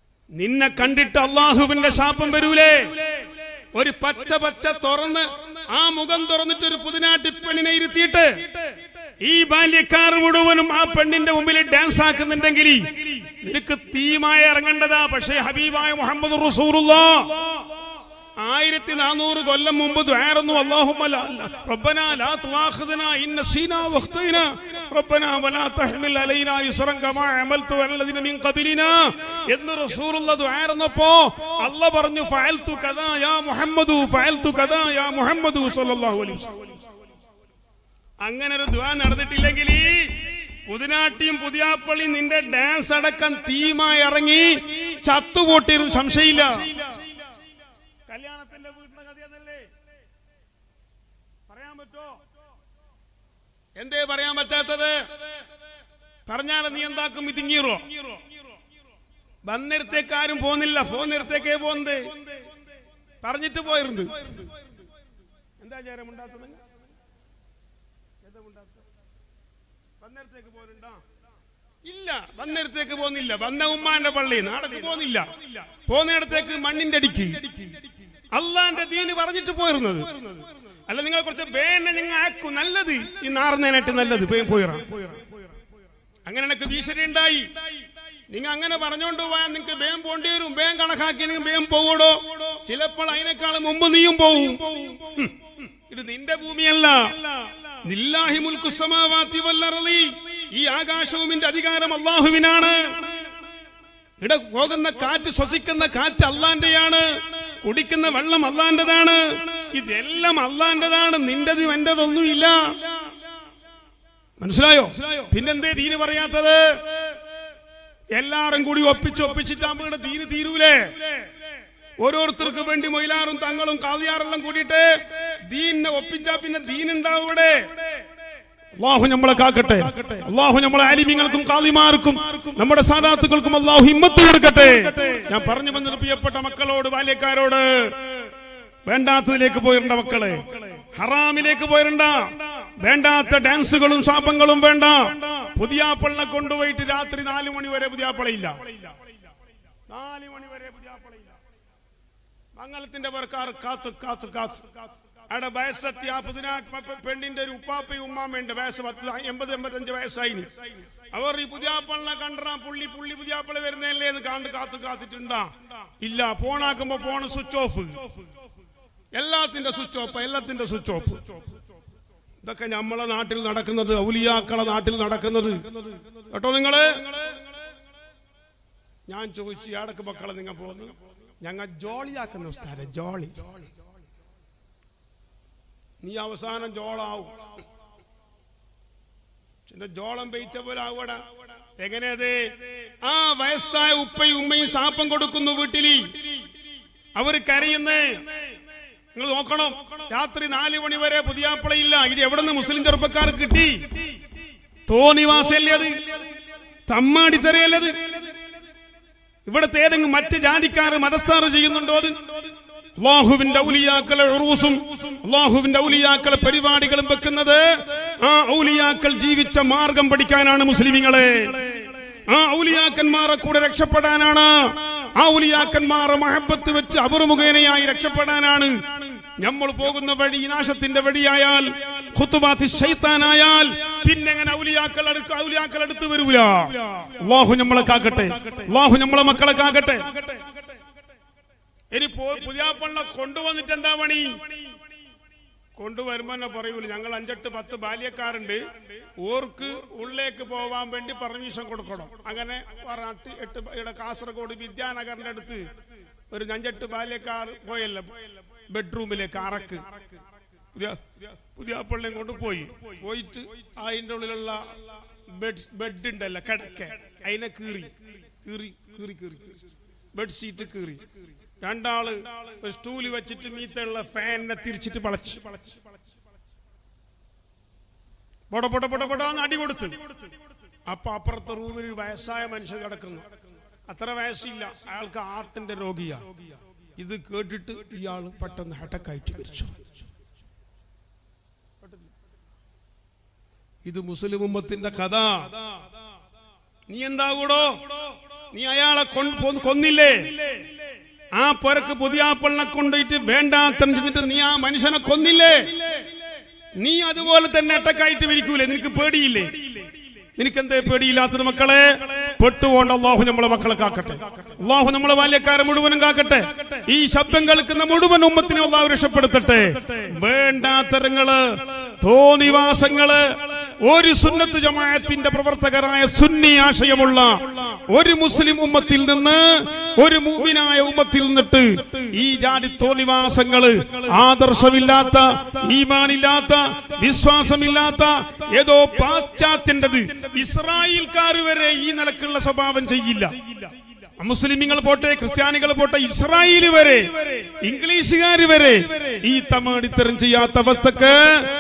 നിന്നെ കണ്ടിട്ട് അള്ളാഹുവിന്റെ ശാപം വരൂലേ ഒരു പച്ച പച്ച തുറന്ന് ആ മുഖം തുറന്നിട്ട് ഒരു പുതിനാട്ടി പെണ്ണിനെ ഇരുത്തിയിട്ട് ഈ ബാല്യക്കാർ മുഴുവനും ആ പെണ്ണിന്റെ മുമ്പിൽ ഡാൻസ് ആക്കുന്നുണ്ടെങ്കിൽ നിനക്ക് തീമായി ഇറങ്ങേണ്ടതാ പക്ഷേ ഹബീബായ മുഹമ്മദ് റസൂറുള്ള ആയിരത്തി നാനൂറ് കൊല്ലം മുമ്പ് ദ്വാരന്നു അല്ലാഹുമ്മ ലാ- ലാ- റബ്ബനാ ലാ തുആഖിദ്നാ ഇൻ നസീനാ വഖ്തൈനാ റബ്ബനാ വലാ തഹ്മിൽ അലൈനാ ഇസ്റൻ കമാ അമൽതു അലല്ലദീന മിൻ ഖബലിനാ എന്ന് റസൂലുള്ള ദ്വാരന്നപ്പോ അല്ലാഹ് പറഞ്ഞു ഫഅൽതു കദാ യാ മുഹമ്മദു ഫഅൽതു കദാ യാ മുഹമ്മദു സ്വല്ലല്ലാഹു അലൈഹി വസല്ലം അങ്ങനെ ഒരു ദ്വാ നടന്നിട്ടില്ലെങ്കിൽ പുതിനാട്ടിയും പുതിയാപ്പള്ളിയും നിന്റെ ഡാൻസ് അടക്കം തീമായി ഇറങ്ങി ചത്തുപൊട്ടിയിരുന്നു സംശയമില്ല കല്യാണത്തിന്റെ വീട്ടിലെ കഥയെന്നല്ലേ പറയാൻ പറ്റോ എന്തേ പറയാൻ പറ്റാത്തത് പറഞ്ഞാൽ നീ എന്താക്കും ഇതിങ്ങീറോ വന്നിടത്തേക്ക് ആരും പോന്നില്ല പോന്നിടത്തേക്കേ പോന്നത് പറഞ്ഞിട്ട് പോയിരുന്നു എന്താ ചേരം ഉണ്ടാത്തത് വന്നേരത്തേക്ക് പോരുണ്ടോ ഇല്ല വന്നേരത്തേക്ക് പോകുന്നില്ല വന്ന ഉമ്മാന്റെ പള്ളി നാടക്ക് പോകുന്നില്ല പോകുന്നിടത്തേക്ക് മണ്ണിന്റെ അടിക്ക് അള്ളാന്റെ ദീന് പറഞ്ഞിട്ട് പോയിരുന്നത് അല്ല നിങ്ങൾ കുറച്ച് വേനെ നിങ്ങൾ ആക്കും നല്ലത് ഈ നാറുന്നതിനായിട്ട് നല്ലത് വേഗം പോയിറ അങ്ങനെ എനിക്ക് ഭീഷണി ഉണ്ടായി നിങ്ങൾ അങ്ങനെ പറഞ്ഞോണ്ട് പോയാൽ നിങ്ങൾക്ക് വേഗം പോണ്ടി വരും വേഗം കണക്കാക്കി വേഗം പോകൂടോ ചിലപ്പോൾ അതിനേക്കാളും മുമ്പ് നീയും പോവും ഹും. ഇത് നിന്റെ ഭൂമിയല്ല നില്ലാഹി മുൽക്കു സമാവാതി വല്ലറളി ഈ ആകാശവും ഇതിന്റെ അധികാരം അള്ളാഹുവിനാണ് ഇട പോകുന്ന കാറ്റ് ശ്വസിക്കുന്ന കാറ്റ് അള്ളാന്റെയാണ് കുടിക്കുന്ന വെള്ളം അള്ളാന്റെതാണ് ഇതെല്ലാം അള്ളാന്റെതാണ് നിന്റെതും എന്റേതൊന്നുമില്ല മനസ്സിലായോ പിന്നെന്തേ തീര് പറയാത്തത് എല്ലാരും കൂടി ഒപ്പിച്ച് ഒപ്പിച്ചിട്ടാകുമ്പോൾ തീര് തീരൂലേ ഓരോരുത്തർക്ക് വേണ്ടി മൊയിലാറും തങ്ങളും കാതിയാറെല്ലാം കൂടിയിട്ട് ദീനിനെ ഒപ്പിച്ചാ പിന്നെ ദീൻ ഉണ്ടാവും ഇവിടെ അള്ളാഹു നമ്മളെ കാക്കട്ടെ അള്ളാഹു നമ്മളെ ആലിമ്യങ്ങൾക്കും കാതിമാർക്കും നമ്മുടെ സാധാത്തുക്കൾക്കും അള്ളാഹു ഹിമ്മത്ത് കൊടുക്കട്ടെ ഞാൻ പറഞ്ഞു വന്നത് പ്രിയപ്പെട്ട മക്കളോട് ബാല്യക്കാരോട് വേണ്ടാത്തതിലേക്ക് പോയിരണ്ട മക്കളെ ഹറാമിലേക്ക് പോയിരണ്ട വേണ്ടാത്ത ഡാൻസുകളും ശാപങ്ങളും വേണ്ട പുതിയാപ്പളിനെ കൊണ്ടുപോയിട്ട് രാത്രി നാലു മണി വരെ പുതിയാപ്പളയില്ല നാല് മണി വരെ പുതിയാപ്പളയില്ല മംഗളത്തിന്റെ പേർക്കാർ കാത്ത് കാത്ത് കാത്ത് അവിടെ വയസ്സെത്തി ആ പുതിനാട്ട് പെണ്ണിന്റെ ഒരു ഉപ്പാപ്പയും ഉമ്മാമ്മയുണ്ട് വയസ്സ് പത്ത് എൺപത് എൺപത്തഞ്ച് വയസ്സായി അവർ ഈ പുതിയാപ്പളിനെ കണ്ടാ പുള്ളി പുള്ളി പുതിയാപ്പള വരുന്നല്ലേ എന്ന് കണ്ട് കാത്ത് കാത്തിട്ടുണ്ടാ ഇല്ല ഫോണാക്കുമ്പോ ഫോൺ സ്വിച്ച് ഓഫ് എല്ലാത്തിന്റെ സ്വിച്ച് ഓഫ് എല്ലാത്തിന്റെ സ്വിച്ച് ഓഫ് ഇതൊക്കെ നമ്മളെ നാട്ടിൽ നടക്കുന്നത് ഔലിയാക്കളെ നാട്ടിൽ നടക്കുന്നത് കേട്ടോ നിങ്ങള് ഞാൻ ചോദിച്ചു ഇയാടക്ക് മക്കളെ നിങ്ങൾ പോകുന്നു ഞങ്ങൾ ജോളിയാക്കുന്ന സ്ഥലം ജോളി നീ അവസാനം ജോളാവും ചില ജോളം പെയ്ച്ച പോലെ ആവൂടാ എങ്ങനെയത് ആ വയസ്സായ ഉപ്പയും ഉമ്മയും ശാപം കൊടുക്കുന്നു വീട്ടില് അവര് കരയുന്നേ നിങ്ങൾ നോക്കണം രാത്രി നാല് മണി വരെ പുതിയാപ്പളയില്ല ഇത് എവിടെ നിന്ന് മുസ്ലിം ചെറുപ്പക്കാർക്ക് കിട്ടി തോന്നിവാസല്ലേ അത് തമ്മാടിത്തരയല്ലേ അത് ഇവിടുത്തെ ഏതെങ്കിലും മറ്റ് ജാതിക്കാർ മതസ്ഥാറ് ചെയ്യുന്നുണ്ടോ അത് അള്ളാഹുവിന്റെ ഔലിയാക്കളെ ഉറൂസും അള്ളാഹുവിന്റെ ഔലിയാക്കളെ പരിപാടികളും വെക്കുന്നത് ആ ഔലിയാക്കൾ ജീവിച്ച മാർഗം പഠിക്കാനാണ് മുസ്ലിമിങ്ങളെ ആ ഔലിയാക്കന്മാരെ കൂടെ രക്ഷപ്പെടാനാണ് ആ ഔലിയാക്കന്മാരെ മഹബത്ത് വെച്ച് അവർ മുഖേനയായി രക്ഷപ്പെടാനാണ് നമ്മൾ പോകുന്ന വഴി നാശത്തിന്റെ വഴിയായാൽ ഖുത്തുബാത്തി ശൈത്താനായാൽ പിന്നെ എങ്ങനെ ഔലിയാക്കൾ അടുക്ക ഔലിയാക്കൾ അടുത്ത് വരൂല അള്ളാഹു നമ്മളെ കാക്കട്ടെ അള്ളാഹു നമ്മളെ മക്കളെ കാക്കട്ടെ ഇനി പോ- പുതിയാപ്പണ്ണ കൊണ്ടുവന്നിട്ട് എന്താ പണി കൊണ്ടുവരുമ്പോ തന്നെ പറയൂല ഞങ്ങൾ അഞ്ചെട്ട് പത്ത് ബാല്യക്കാരുണ്ട് ഓർക്ക് ഉള്ളിലേക്ക് പോവാൻ വേണ്ടി പെർമിഷൻ കൊടുക്കണം അങ്ങനെ പറഞ്ഞിട്ട് എട്ട് ബ- ഇവിടെ കാസർഗോഡ് വിദ്യാനഗറിന്റെ അടുത്ത് ഒരു അഞ്ചെട്ട് ബാല്യക്കാർ പോയല്ലോ ബെഡ്റൂമിലേക്ക് അറക്ക് പുതിയ പുതിയ പള്ളിയും കൊണ്ട് പോയി പോയിട്ട് അതിന്റെ ഉള്ളിലുള്ള ബെഡ് ബെഡ് ഉണ്ടല്ലോ കിടക്ക അതിനെ കീറി കീറി കീറി കീറി കീറി ബെഡ്ഷീറ്റ് കീറി രണ്ടാള് ഒരു സ്റ്റൂല് വെച്ചിട്ട് മീത്തുള്ള ഫാനിനെ തിരിച്ചിട്ട് വളച്ച് പൊട പൊട പൊട പൊടാന്ന് അടി കൊടുത്തു അപ്പൊ അപ്പുറത്തെ റൂമിൽ ഒരു വയസ്സായ മനുഷ്യൻ കിടക്കുന്നു അത്ര വയസ്സില്ല അയാൾക്ക് ആർട്ടിന്റെ രോഗിയാ ഇത് കേട്ടിട്ട് ഇയാൾ പെട്ടെന്ന് ഹട്ടക്കായിട്ട് മരിച്ചു ഇത് മുസ്ലിം ഉമ്മത്തിന്റെ കഥ നീ എന്താ കൂടോ നീ അയാളെ കൊ- കൊ- കൊന്നില്ലേ ആ പുരക്ക് പുതിയാപ്പളിനെ കൊണ്ടുപോയിട്ട് വേണ്ടാത്തം ചെന്നിട്ട് നീ ആ മനുഷ്യനെ കൊന്നില്ലേ നീ അതുപോലെ തന്നെ അട്ടക്കായിട്ട് വിരിക്കൂലേ നിനക്ക് പേടിയില്ലേ നിനക്ക് എന്തേ പേടിയില്ലാത്തത് മക്കളെ പെട്ടുകൊണ്ട് അള്ളാഹു നമ്മളെ മക്കളെ കാക്കട്ടെ അള്ളാഹു നമ്മളെ ബാല്യക്കാരെ മുഴുവനും കാക്കട്ടെ ഈ ശബ്ദം കേൾക്കുന്ന മുഴുവൻ ഉമ്മത്തിനെ അള്ളാഹു രക്ഷപ്പെടുത്തട്ടെ വേണ്ടാത്തരങ്ങള് തോന്നിവാസങ്ങള് ഒരു സുന്നത്ത് ജമാഅത്തിന്റെ പ്രവർത്തകരായ സുന്നി ആശയമുള്ള ഒരു മുസ്ലിം ഉമ്മത്തിൽ നിന്ന് ഒരു മൂമിനായ ഉമ്മത്തിൽ നിന്നിട്ട് ഈ ജാതി തോന്നിവാസങ്ങള് ആദർശമില്ലാത്ത ഈമാനില്ലാത്ത വിശ്വാസമില്ലാത്ത ഏതോ പാശ്ചാത്യൻ്റെത് ഇസ്രായേൽക്കാർ വരെ ഈ നിലക്കുള്ള സ്വഭാവം ചെയ്യില്ല മുസ്ലിമിങ്ങൾ പോട്ടെ ക്രിസ്ത്യാനികൾ പോട്ടെ ഇസ്രായേൽ വരെ ഇംഗ്ലീഷുകാർ വരെ ഈ തമാടിത്തരം ചെയ്യാത്ത അവസ്ഥക്ക്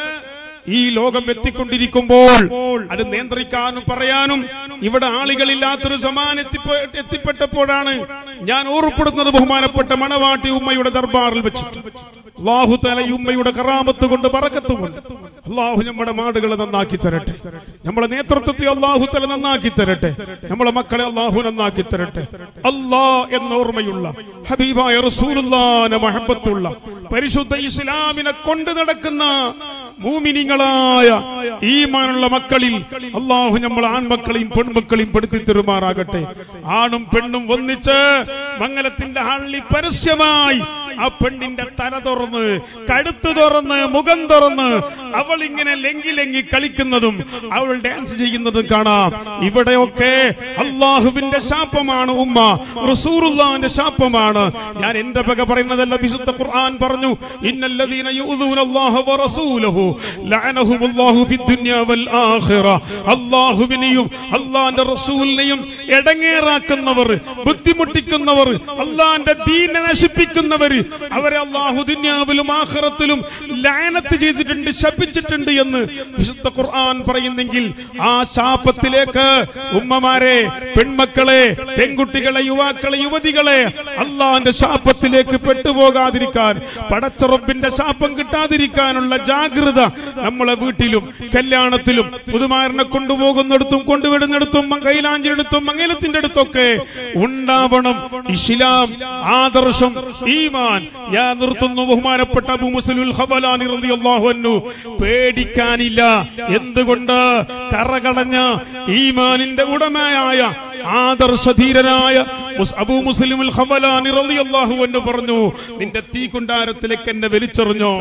ഈ ലോകം എത്തിക്കൊണ്ടിരിക്കുമ്പോൾ അത് നിയന്ത്രിക്കാനും പറയാനും ഇവിടെ ആളുകളില്ലാത്തൊരു സമാൻ എത്തിപ്പെ എത്തിപ്പെട്ടപ്പോഴാണ് ഞാൻ ഓർപ്പെടുന്നത് ബഹുമാനപ്പെട്ട മണവാട്ടി ഉമ്മയുടെ ദർബാറിൽ വെച്ചിട്ട് അള്ളാഹു തല ഈ ഉമ്മയുടെ കറാമത്ത് കൊണ്ട് പറക്കത്ത് കൊണ്ട് അള്ളാഹു നമ്മുടെ മാടുകളെ നന്നാക്കി തരട്ടെ നമ്മളെ നേതൃത്വത്തെ അള്ളാഹു തല നന്നാക്കി തരട്ടെ നമ്മളെ മക്കളെ അള്ളാഹു നന്നാക്കി തരട്ടെ അല്ലാ എന്ന ഓർമ്മയുള്ള ഹബീബായ റസൂലുള്ളാനെ മഹബത്തുള്ള പരിശുദ്ധ ഇസ്ലാമിനെ കൊണ്ട് നടക്കുന്ന മൂമിനിങ്ങളായ ഈമാനുള്ള മക്കളിൽ അള്ളാഹു നമ്മൾ ആൺമക്കളെയും പെൺമക്കളെയും പെടുത്തി തെരുമാറാകട്ടെ ആണും പെണ്ണും ഒന്നിച്ച് മംഗലത്തിന്റെ ഹള്ളി പരസ്യമായി ആ പെണ്ണിന്റെ തല തുറന്ന് കഴുത്ത് തുറന്ന് മുഖം തുറന്ന് അവൾ ഇങ്ങനെ ലെങ്കി ലെങ്കി കളിക്കുന്നതും അവൾ ഡാൻസ് ചെയ്യുന്നതും കാണാം ഇവിടെയൊക്കെ അള്ളാഹുവിന്റെ ശാപമാണ് ഉമ്മ റസൂറുല്ലാന്റെ ശാപമാണ് ഞാൻ എന്റെ പക പറയുന്നതല്ല വിശുദ്ധ ഖുർആൻ പറഞ്ഞു ഇന്നല്ലദീന യൂദൂന അല്ലാഹ വറസൂലഹു ലഅനഹുമുല്ലാഹു ഫിദ്ദുനിയ വൽ ആഖിറ അല്ലാഹുവിനെയും അല്ലാഹുവിന്റെ റസൂലിനെയും എടങ്ങേറാക്കുന്നവർ ബുദ്ധിമുട്ടിക്കുന്നവർ അല്ലാഹുവിന്റെ ദീനെ നശിപ്പിക്കുന്നവർ അവരെ അല്ലാഹു ദുനിയാവിലും ആഖിറത്തിലും ലഅനത്ത് ചെയ്തിട്ടുണ്ട് ശപിച്ചിട്ടുണ്ട് എന്ന് വിശുദ്ധ ഖുർആൻ പറയുന്നെങ്കിൽ ആ ശാപത്തിലേക്ക് ഉമ്മമാരെ പെൺമക്കളെ പെൺകുട്ടികളെ യുവാക്കളെ യുവതികളെ അള്ളാന്റെ ശാപത്തിലേക്ക് പെട്ടുപോകാതിരിക്കാൻ പടച്ചറപ്പിന്റെ ശാപം കിട്ടാതിരിക്കാനുള്ള ജാഗ്രത നമ്മളെ വീട്ടിലും കല്യാണത്തിലും പുതുമാരനെ കൊണ്ടുപോകുന്നിടത്തും കൊണ്ടുവിടുന്നിടത്തും കൈലാഞ്ചിടത്തും മംഗലത്തിന്റെ അടുത്തൊക്കെ ഉണ്ടാവണം ഇസ്ലാം ആദർശം ഈമാൻ ഞാൻ നിർത്തുന്നു ബഹുമാനപ്പെട്ട അബു മുസ്ലിം ഖബലാനി റളിയല്ലാഹു അൻഹു പേടിക്കാനില്ല എന്തുകൊണ്ട് കറകളഞ്ഞ ഈമാനിന്റെ ഉടമയായ ആദർശധീരനായ മുസ്- അബൂ മുസ്ലിം ഖബലാനി റളിയല്ലാഹു അൻഹു പറഞ്ഞു നിന്റെ തീ കുണ്ടാരത്തിലേക്ക് എന്നെ വലിച്ചെറിഞ്ഞോ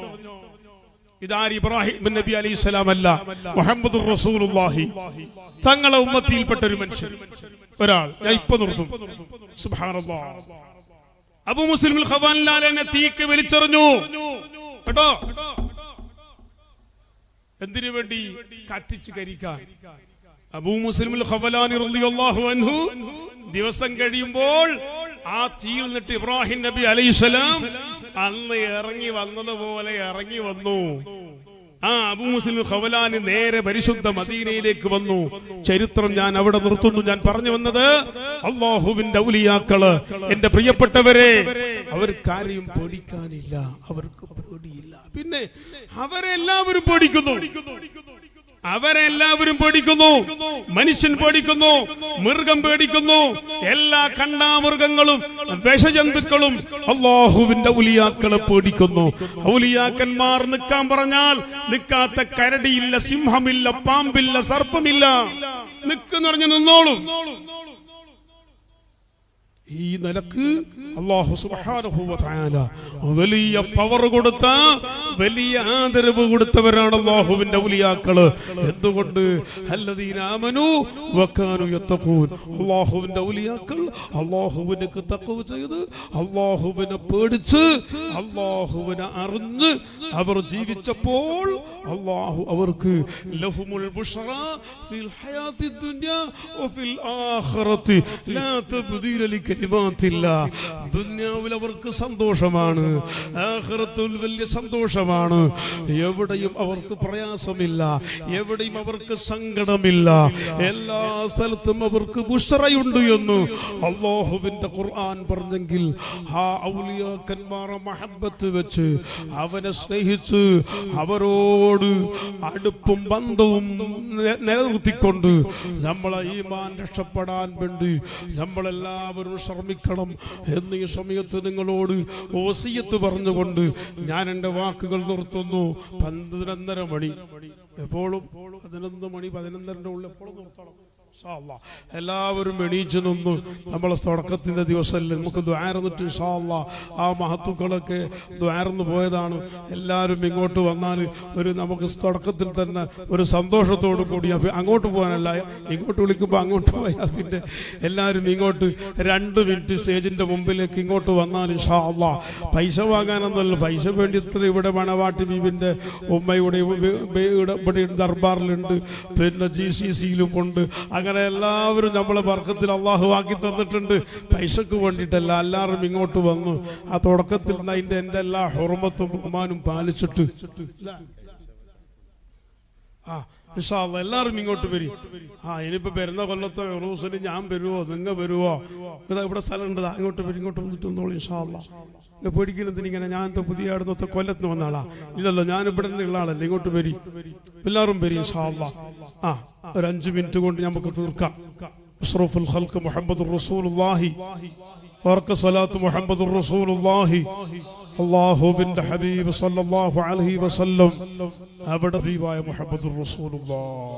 ഇതാര് ഇബ്രാഹിം നബി അലൈഹി സ്വലാം അല്ല മുഹമ്മദ് റസൂലുള്ളാഹി തങ്ങളെ ഉമ്മത്തിയിൽപ്പെട്ട ഒരു മനുഷ്യൻ ഒരാൾ ഞാൻ ഇപ്പൊ നിർത്തും സുബ്ഹാനല്ലാഹ് അബൂ മുസ്ലിം ഖബാനിലാലെ തീക്ക് വലിച്ചെറിഞ്ഞു കേട്ടോ എന്തിനു വേണ്ടി കത്തിച്ച് കരിക്കാൻ അബൂ മുസ്ലിം ഖബലാനി റളിയല്ലാഹു അൻഹു ദിവസം കഴിയുമ്പോൾ ആ തീയിൽ നിന്നിട്ട് ഇബ്രാഹിം നബി അലൈഹിസ്സലാം അന്ന് ഇറങ്ങി വന്നതുപോലെ ഇറങ്ങി വന്നു ആ അബൂ മുസ്ലിം ഖവലാന് നേരെ പരിശുദ്ധ മദീനയിലേക്ക് വന്നു ചരിത്രം ഞാൻ അവിടെ നിർത്തുന്നു ഞാൻ പറഞ്ഞു വന്നത് അള്ളാഹുവിന്റെ ഔലിയാക്കള് എന്റെ പ്രിയപ്പെട്ടവരെ അവർക്ക് ആരെയും പേടിക്കാനില്ല അവർക്ക് പേടിയില്ല പിന്നെ അവരെല്ലാവരും പേടിക്കുന്നു അവരെല്ലാവരും പേടിക്കുന്നു മനുഷ്യൻ പേടിക്കുന്നു മൃഗം പേടിക്കുന്നു എല്ലാ കണ്ടാമൃഗങ്ങളും വിഷജന്തുക്കളും അള്ളാഹുവിന്റെ ഔലിയാക്കളെ പേടിക്കുന്നു ഔലിയാക്കന്മാർ നിൽക്കാൻ പറഞ്ഞാൽ നിൽക്കാത്ത കരടിയില്ല സിംഹമില്ല പാമ്പില്ല സർപ്പമില്ല നിൽക്കെന്ന് പറഞ്ഞു നിന്നോളും ഈ നിലക്ക് അള്ളാഹു സുബ്ഹാനഹു വ തആല വലിയ പവർ കൊടുത്ത വലിയ ആദരവ് കൊടുത്തവരാണ് അള്ളാഹുവിന്റെ ഔലിയാക്കള് എന്തുകൊണ്ട് അല്ലദീന ആമനു വകാനു യത്തഖൂൻ അള്ളാഹുവിന്റെ ഔലിയാക്കൾ അള്ളാഹുവിനക്ക് തഖവ ചെയ്ത് അള്ളാഹുവിനെ പേടിച്ച് അള്ളാഹുവിനെ അറിഞ്ഞ് അവർ ജീവിച്ചപ്പോൾ അള്ളാഹു അവർക്ക് ലഹുമുൽ ബുഷ്റ ഫിൽ ഹയാത്തി ദുനിയ വഫിൽ ആഖിറത്തി ലാ തബ്ദീല ലികലിമാത്തില്ല ദുനിയാവിൽ അവർക്ക് സന്തോഷമാണ് ആഖിറത്തിൽ വലിയ സന്തോഷമാണ് എവിടെയും അവർക്ക് പ്രയാസമില്ല എവിടെയും അവർക്ക് സങ്കടമില്ല എല്ലാ സ്ഥലത്തും അവർക്ക് ബുഷറയുണ്ട് എന്ന് അള്ളാഹുവിന്റെ ഖുർആൻ പറഞ്ഞെങ്കിൽ ആ ഔലിയാക്കന്മാരെ മഹബത്ത് വെച്ച് അവനെ സ്നേഹിച്ച് അവരോട് നിങ്ങളോട് അടുപ്പും ബന്ധവും നെ- നിലനിർത്തിക്കൊണ്ട് നമ്മളെ ഈമാൻ രക്ഷപ്പെടാൻ വേണ്ടി നമ്മളെല്ലാവരും ശ്രമിക്കണം എന്ന് ഈ സമയത്ത് നിങ്ങളോട് ഓസിയത്ത് പറഞ്ഞുകൊണ്ട് ഞാൻ എൻ്റെ വാക്കുകൾ നിർത്തുന്നു പന്ത്രണ്ടര മണി എപ്പോഴും പതിനൊന്ന് മണി പതിനൊന്നരൻ്റെ ഉള്ളിൽ എപ്പോഴും നിർത്തണം ഇൻഷാ അല്ലാ. എല്ലാവരും എണീച്ചു നിന്ന് നമ്മളെ തുടക്കത്തിന്റെ ദിവസമല്ലേ നമുക്ക് ദ്വാരന്നിട്ട് ഇൻഷാ അല്ലാ ആ മഹത്തുക്കളൊക്കെ ദ്വാരന്ന് പോയതാണ് എല്ലാവരും ഇങ്ങോട്ട് വന്നാൽ ഒരു നമുക്ക് തുടക്കത്തിൽ തന്നെ ഒരു സന്തോഷത്തോടു കൂടി അപ്പൊ അങ്ങോട്ട് പോകാനല്ല ഇങ്ങോട്ട് വിളിക്കുമ്പോൾ അങ്ങോട്ട് പോയാൽ പിന്നെ എല്ലാവരും ഇങ്ങോട്ട് രണ്ട് മിനിറ്റ് സ്റ്റേജിന്റെ മുമ്പിലേക്ക് ഇങ്ങോട്ട് വന്നാൽ ഇൻഷാ അല്ലാ പൈസ വാങ്ങാനൊന്നുമല്ല പൈസ വേണ്ടി ഇത്ര ഇവിടെ മണവാട്ടി ബീവിന്റെ ഉമ്മയുടെ ഇവിടെ ഇവിടെ ദർബാറിലുണ്ട് പിന്നെ ജി സി സിയിലും ഉണ്ട് അങ്ങനെ എല്ലാവരും നമ്മളെ വർക്കത്തിൽ അള്ളാഹു ആക്കി തന്നിട്ടുണ്ട് പൈസക്ക് വേണ്ടിയിട്ടല്ല എല്ലാവരും ഇങ്ങോട്ട് വന്നു ആ തുടക്കത്തിൽ നിന്ന് അതിന്റെ എന്റെ എല്ലാ ഹുറമത്തും ബഹുമാനും പാലിച്ചിട്ട് ആ ഇൻഷാ അല്ലാ, എല്ലാവരും ഇങ്ങോട്ട് വരി ആ ഇനിയിപ്പോ വരുന്ന കൊല്ലത്തെ റൂസിന് ഞാൻ വരുവോ നിങ്ങ വരുവോ ഇതാ ഇവിടെ സ്ഥലമുണ്ട് ദാ ഇങ്ങോട്ട് വരും ഇങ്ങോട്ട് വന്നിട്ട് വന്നോളൂ ഇൻഷാ അല്ലാ നിങ്ങൾ പേടിക്കുന്നതിന് ഇങ്ങനെ ഞാൻ ഇപ്പൊ പുതിയ അടുത്ത കൊല്ലത്തിന് വന്ന ആളാ ഇല്ലല്ലോ ഞാൻ ഇവിടെ നിന്നുള്ള ആളല്ലേ ഇങ്ങോട്ട് വരി എല്ലാവരും വരി ഇൻഷാ അല്ലാ ആ ഒരു അഞ്ചു മിനിറ്റ് കൊണ്ട് നമുക്ക് തീർക്കാം അഷ്റഫുൽ ഖൽക്ക് മുഹമ്മദ് റസൂലുള്ളാഹി ഓർക്ക സ്വലാത്ത് മുഹമ്മദ് റസൂലുള്ളാഹി അള്ളാഹുവിന്റെ ഹബീബ് സല്ലല്ലാഹു അലൈഹി വസല്ലം അവിടെ ഹബീബായ മുഹമ്മദ് റസൂലുള്ളാഹ്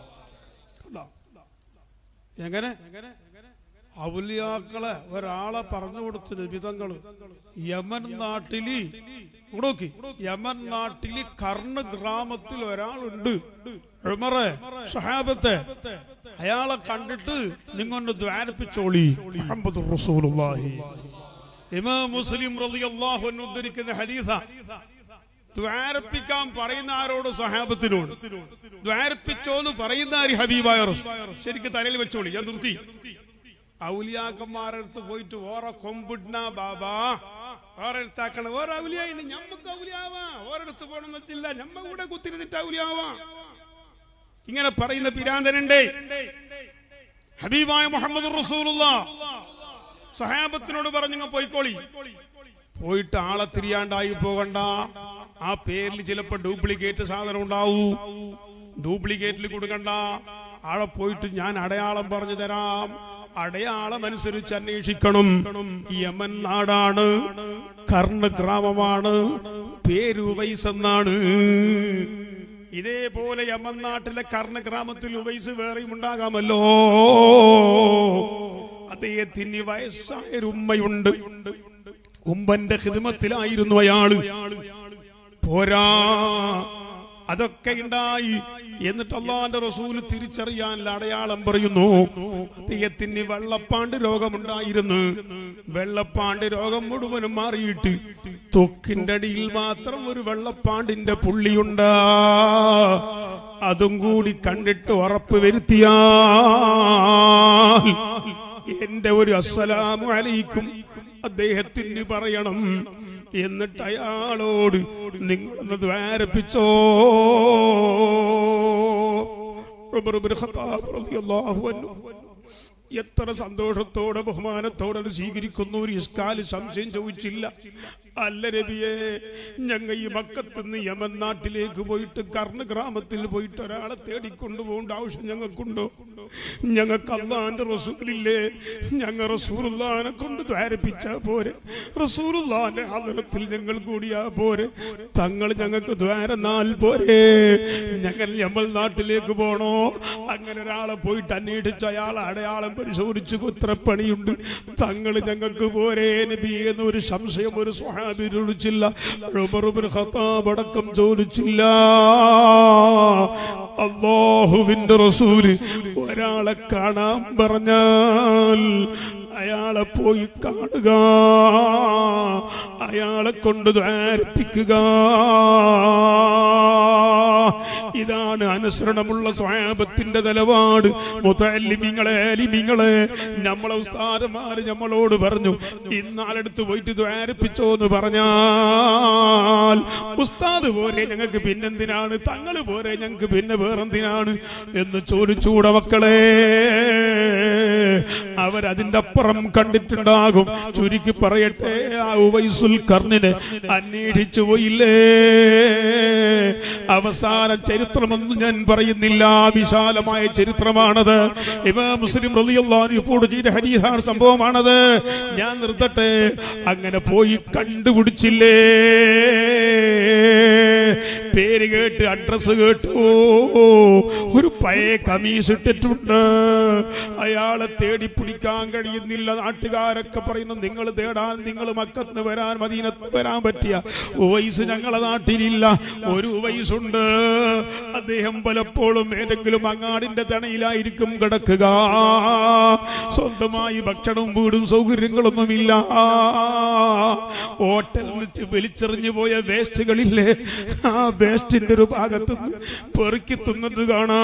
എങ്ങനെ ഔലിയാക്കളെ ഒരാളെ പറഞ്ഞു കൊടുത്ത നിബിതങ്ങള് യമൻ നാട്ടില് നോക്കി യമൻ നാട്ടില് കർണ ഗ്രാമത്തിൽ ഒരാളുണ്ട് ഉമറെ സഹാബത്തെ അയാളെ കണ്ടിട്ട് നിങ്ങൊന്ന് ദ്വാരപ്പിച്ചോളി മുഹമ്മദ് റസൂലുള്ളാഹി ഇമാം മുസ്ലിം റളിയല്ലാഹു അൻഹു ഉദ്ധരിക്കുന്ന ഹദീസ ദ്വാരപ്പിക്കാൻ പറയുന്ന ആരോട് സഹാബത്തിനോട് ദ്വാരപ്പിച്ചോന്ന് പറയുന്ന ആര് ഹബീബായ റസൂൽ. ശരിക്ക് തലയിൽ വെച്ചോളി ഞാൻ നിർത്തി ഔലിയാക്കന്മാരടുത്ത് പോയിട്ട് ഓറ കൊമ്പിടുന്ന ബാബാ ഓരെടുത്താക്കണം ഓരോ ഔലിയായിന് ഞമ്മക്ക് ഔലിയാവാ ഓരെടുത്ത് പോകണമെന്ന് വെച്ചില്ല ഞമ്മ കൂടെ കുത്തിരുന്നിട്ട് ഔലിയാവാ ഇങ്ങനെ പറയുന്ന പിരാന്തനുണ്ടേ ഹബീബായ മുഹമ്മദ് റസൂലുള്ള സഹാബത്തിനോട് പറഞ്ഞു പോയിക്കോളി പോയിട്ട് ആളെ തിരിയാണ്ടായി പോകണ്ട ആ പേരിൽ ചിലപ്പോ ഡ്യൂപ്ലിക്കേറ്റ് സാധനം ഉണ്ടാവൂ ഡ്യൂപ്ലിക്കേറ്റിൽ കൊടുക്കണ്ട ആളെ പോയിട്ട് ഞാൻ അടയാളം പറഞ്ഞു തരാം അടയാളം അനുസരിച്ച് അന്വേഷിക്കണം യമൻ നാടാണ് കർണ ഗ്രാമമാണ് പേര് ഉവൈസ് എന്നാണ് ഇതേപോലെ യമൻ നാട്ടിലെ കർണ ഗ്രാമത്തിൽ ഉവൈസ് വേറെയും ഉണ്ടാകാമല്ലോ അദ്ദേഹത്തിന് വയസ്സായ ഒരു ഉമ്മയുണ്ട് ഉമ്മന്റെ ഹിദ്മത്തിലായിരുന്നു അയാള് പോരാ അതൊക്കെ ഉണ്ടായി എന്നിട്ട് അള്ളാന്റെ റസൂല് തിരിച്ചറിയാനുള്ള അടയാളം പറയുന്നു അദ്ദേഹത്തിന് വെള്ളപ്പാണ്ട് രോഗമുണ്ടായിരുന്നു വെള്ളപ്പാണ്ട് രോഗം മുഴുവനും മാറിയിട്ട് തൊക്കിന്റെ അടിയിൽ മാത്രം ഒരു വെള്ളപ്പാണ്ടിന്റെ പുള്ളിയുണ്ട് അതും കൂടി കണ്ടിട്ട് ഉറപ്പ് വരുത്തിയാൽ എന്റെ ഒരു അസ്സലാമു അലൈക്കും അദ്ദേഹത്തിന് പറയണം എന്നിട്ട് അയാളോട് നിങ്ങളൊന്ന് ദ്വാരപ്പിച്ചോ ഉമർ ഇബ്നു ഖത്താബ് റളിയല്ലാഹു അൻഹു എത്ര സന്തോഷത്തോടെ ബഹുമാനത്തോടെ അത് സ്വീകരിക്കുന്നു ഒരു ഇസ്കാല് സംശയം ചോദിച്ചില്ല അല്ല രബിയെ ഞങ്ങൾ ഈ മക്കത്തുനിന്ന് യമൻ നാട്ടിലേക്ക് പോയിട്ട് കർണ ഗ്രാമത്തിൽ പോയിട്ട് ഒരാളെ തേടിക്കൊണ്ടുപോകേണ്ട ആവശ്യം ഞങ്ങൾക്കുണ്ടോ ഞങ്ങൾക്ക് അള്ളാന്റെ റസൂലില്ലേ ഞങ്ങൾ റസൂറുല്ലാനെ കൊണ്ട് ദ്വാരപ്പിച്ചാ പോരെ റസൂറുല്ലാന്റെ ആദരത്തിൽ ഞങ്ങൾ കൂടിയാ പോരെ തങ്ങൾ ഞങ്ങൾക്ക് ദ്വാരന്നാൽ പോരെ ഞങ്ങൾ നമ്മൾ നാട്ടിലേക്ക് പോണോ അങ്ങനെ ഒരാളെ പോയിട്ട് അന്വേഷിച്ച അയാൾ അടയാളം പരിശോധിച്ച് കുത്രപ്പണിയുണ്ട് തങ്ങൾ ഞങ്ങൾക്ക് പോരെ നബി എന്നൊരു സംശയം ഒരു സ്വഹാബി ചോദിച്ചില്ല ഉമർ ഇബ്നു ഖത്താബ് അടക്കം ചോദിച്ചില്ല അള്ളാഹുവിന്റെ റസൂല് ഒരാളെ കാണാൻ പറഞ്ഞാൽ അയാളെ പോയി കാണുക അയാളെ കൊണ്ട് ദ്വാരിപ്പിക്കുക ഇതാണ് അനുസരണമുള്ള സ്വാപത്തിന്റെ നിലപാട് മുത്തല്ലിമിങ്ങളെ അലിമിങ്ങളെ നമ്മളെ ഉസ്താദന്മാര് നമ്മളോട് പറഞ്ഞു ഇന്നാളെടുത്ത് പോയിട്ട് ദ്വാരിപ്പിച്ചോ എന്ന് പറഞ്ഞാൽ ഉസ്താദ് പോരെ ഞങ്ങൾക്ക് പിന്നെന്തിനാണ് തങ്ങള് പോരെ ഞങ്ങൾക്ക് പിന്നെ വേറെന്തിനാണ് എന്ന് ചോദിച്ചൂടെ മക്കളെ അവരതിന്റെ അപ്പുറം കണ്ടിട്ടുണ്ടാകും ചുരുക്കി പറയട്ടെ ആ ഉവൈസുൽ കർണിനെ അന്വേഷിച്ചു പോയില്ലേ അവസാന ചരിത്രമൊന്നും ഞാൻ പറയുന്നില്ല വിശാലമായ ചരിത്രമാണത് ഇമാം മുസ്ലിം റളിയല്ലാഹു റിപ്പോർട്ട് ചെയ്ത ഹരീഹാണ് സംഭവമാണത് ഞാൻ നിർത്തട്ടെ അങ്ങനെ പോയി കണ്ടുപിടിച്ചില്ലേ പേര് കേട്ട് അഡ്രസ് കേട്ടു ഒരു പഴയ കമീസ് ഇട്ടിട്ടുണ്ട് അയാളെ തേടി പിടിക്കാൻ കഴിയുന്നില്ല നാട്ടുകാരൊക്കെ പറയുന്നു നിങ്ങൾ തേടാൻ നിങ്ങൾ മക്കത്ത് വരാൻ മദീനത്ത് വരാൻ പറ്റിയ വയസ്സ് ഞങ്ങളെ നാട്ടിലില്ല ഒരു വയസ്സുണ്ട് അദ്ദേഹം പലപ്പോഴും ഏതെങ്കിലും അങ്ങാടിന്റെ തണയിലായിരിക്കും കിടക്കുക സ്വന്തമായി ഭക്ഷണവും വീടും സൗകര്യങ്ങളൊന്നുമില്ല ഹോട്ടലിൽ വെച്ച് വലിച്ചെറിഞ്ഞു പോയ വേസ്റ്റുകളില്ലേ ആ വേസ്റ്റിന്റെ ഒരു ഭാഗത്ത് നിന്ന് പെറുക്കി തിന്നത്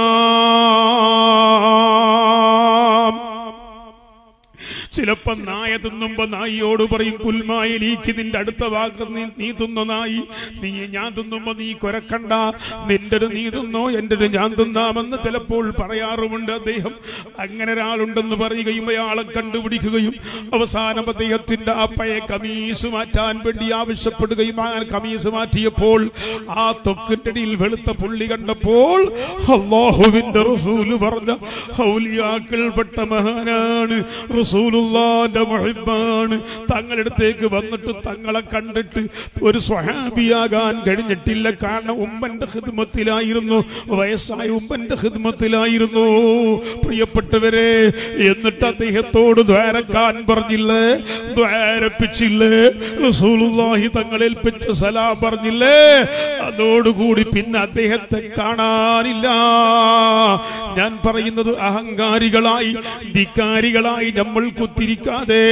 കാണാം ചിലപ്പോ നായ തിന്നുമ്പോ നായിയോട് പറയും കുൽമായിലേക്ക് നിന്റെ അടുത്ത ഭാഗത്ത് നീ നീ തിന്ന നായി നീ ഞാൻ തിന്നുമ്പോ നീ കൊരക്കണ്ട നിന്റെ ഒരു നീ തിന്നോ എന്റെ ഒരു ഞാൻ തിന്നാമെന്ന് ചിലപ്പോൾ പറയാറുമുണ്ട് അദ്ദേഹം അങ്ങനെ ഒരാളുണ്ടെന്ന് പറയുകയും അയാളെ കണ്ടുപിടിക്കുകയും അവസാനം അദ്ദേഹത്തിന്റെ ആ പഴയ കമീസ് മാറ്റാൻ വേണ്ടി ആവശ്യപ്പെടുകയും ആ കമീസ് മാറ്റിയപ്പോൾ ആ തൊക്കിന്റെ അടിയിൽ വെളുത്ത പുള്ളി കണ്ടപ്പോൾ അള്ളാഹുവിന്റെ റസൂല് പറഞ്ഞ ഹൗലിയാക്കൾപ്പെട്ട മഹാനാണ് റസൂലുള്ളാന്റെ മുഹിബാണ് തങ്ങളടുത്തേക്ക് വന്നിട്ട് തങ്ങളെ കണ്ടിട്ട് ഒരു സ്വഹാബിയാകാൻ കഴിഞ്ഞിട്ടില്ല കാരണം ഉമ്മന്റെ ഹിദ്മത്തിലായിരുന്നു വയസ്സായ ഉമ്മന്റെ ഹിദ്മത്തിലായിരുന്നു പ്രിയപ്പെട്ടവരെ എന്നിട്ട് അദ്ദേഹത്തോട് ദ്വാരക്കാൻ പറഞ്ഞില്ലേ ദ്വാരപ്പിച്ചില്ലേ റസൂലുള്ളാഹി തങ്ങളേൽപ്പിച്ച സലാം പറഞ്ഞില്ലേ അതോടുകൂടി പിന്നെ അദ്ദേഹത്തെ കാണാനില്ല ഞാൻ പറയുന്നത് അഹങ്കാരികളായി ധിക്കാരികളായി നമ്മൾ കുത്തിരിക്കാതെ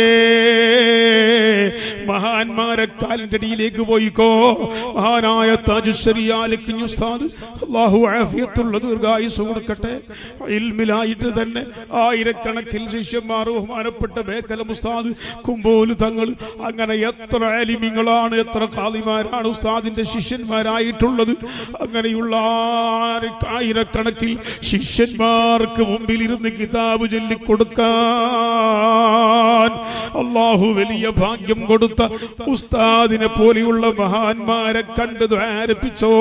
മഹാന്മാരെ കാലിന്റെ അടിയിലേക്ക് പോയിക്കോ മഹാനായ താജുശ്ശേരിയാലിക്ക് ഉസ്താദ് അള്ളാഹു ആഫിയത്തുള്ള ദീർഘായുസ് കൊടുക്കട്ടെ ഇൽമിലായിട്ട് തന്നെ ആയിരക്കണക്കിൽ ശിഷ്യന്മാർ ബഹുമാനപ്പെട്ട ബേക്കല ഉസ്താദ് കുമ്പോല് തങ്ങൾ അങ്ങനെ എത്ര ആലിമിങ്ങളാണ് എത്ര കാളിമാരാണ് ഉസ്താദിന്റെ ശിഷ്യന്മാരായിട്ടുള്ളത് അങ്ങനെയുള്ള ആര് ആയിരക്കണക്കിൽ ശിഷ്യന്മാർക്ക് മുമ്പിൽ ഇരുന്ന് കിതാബ് ചൊല്ലിക്കൊടുക്കാൻ അള്ളാഹു വലിയ ഭാഗ്യം കൊടുത്ത ഉസ്താദിനെ പോലെയുള്ള മഹാന്മാരെ കണ്ട് ദ്വാരപ്പിച്ചോ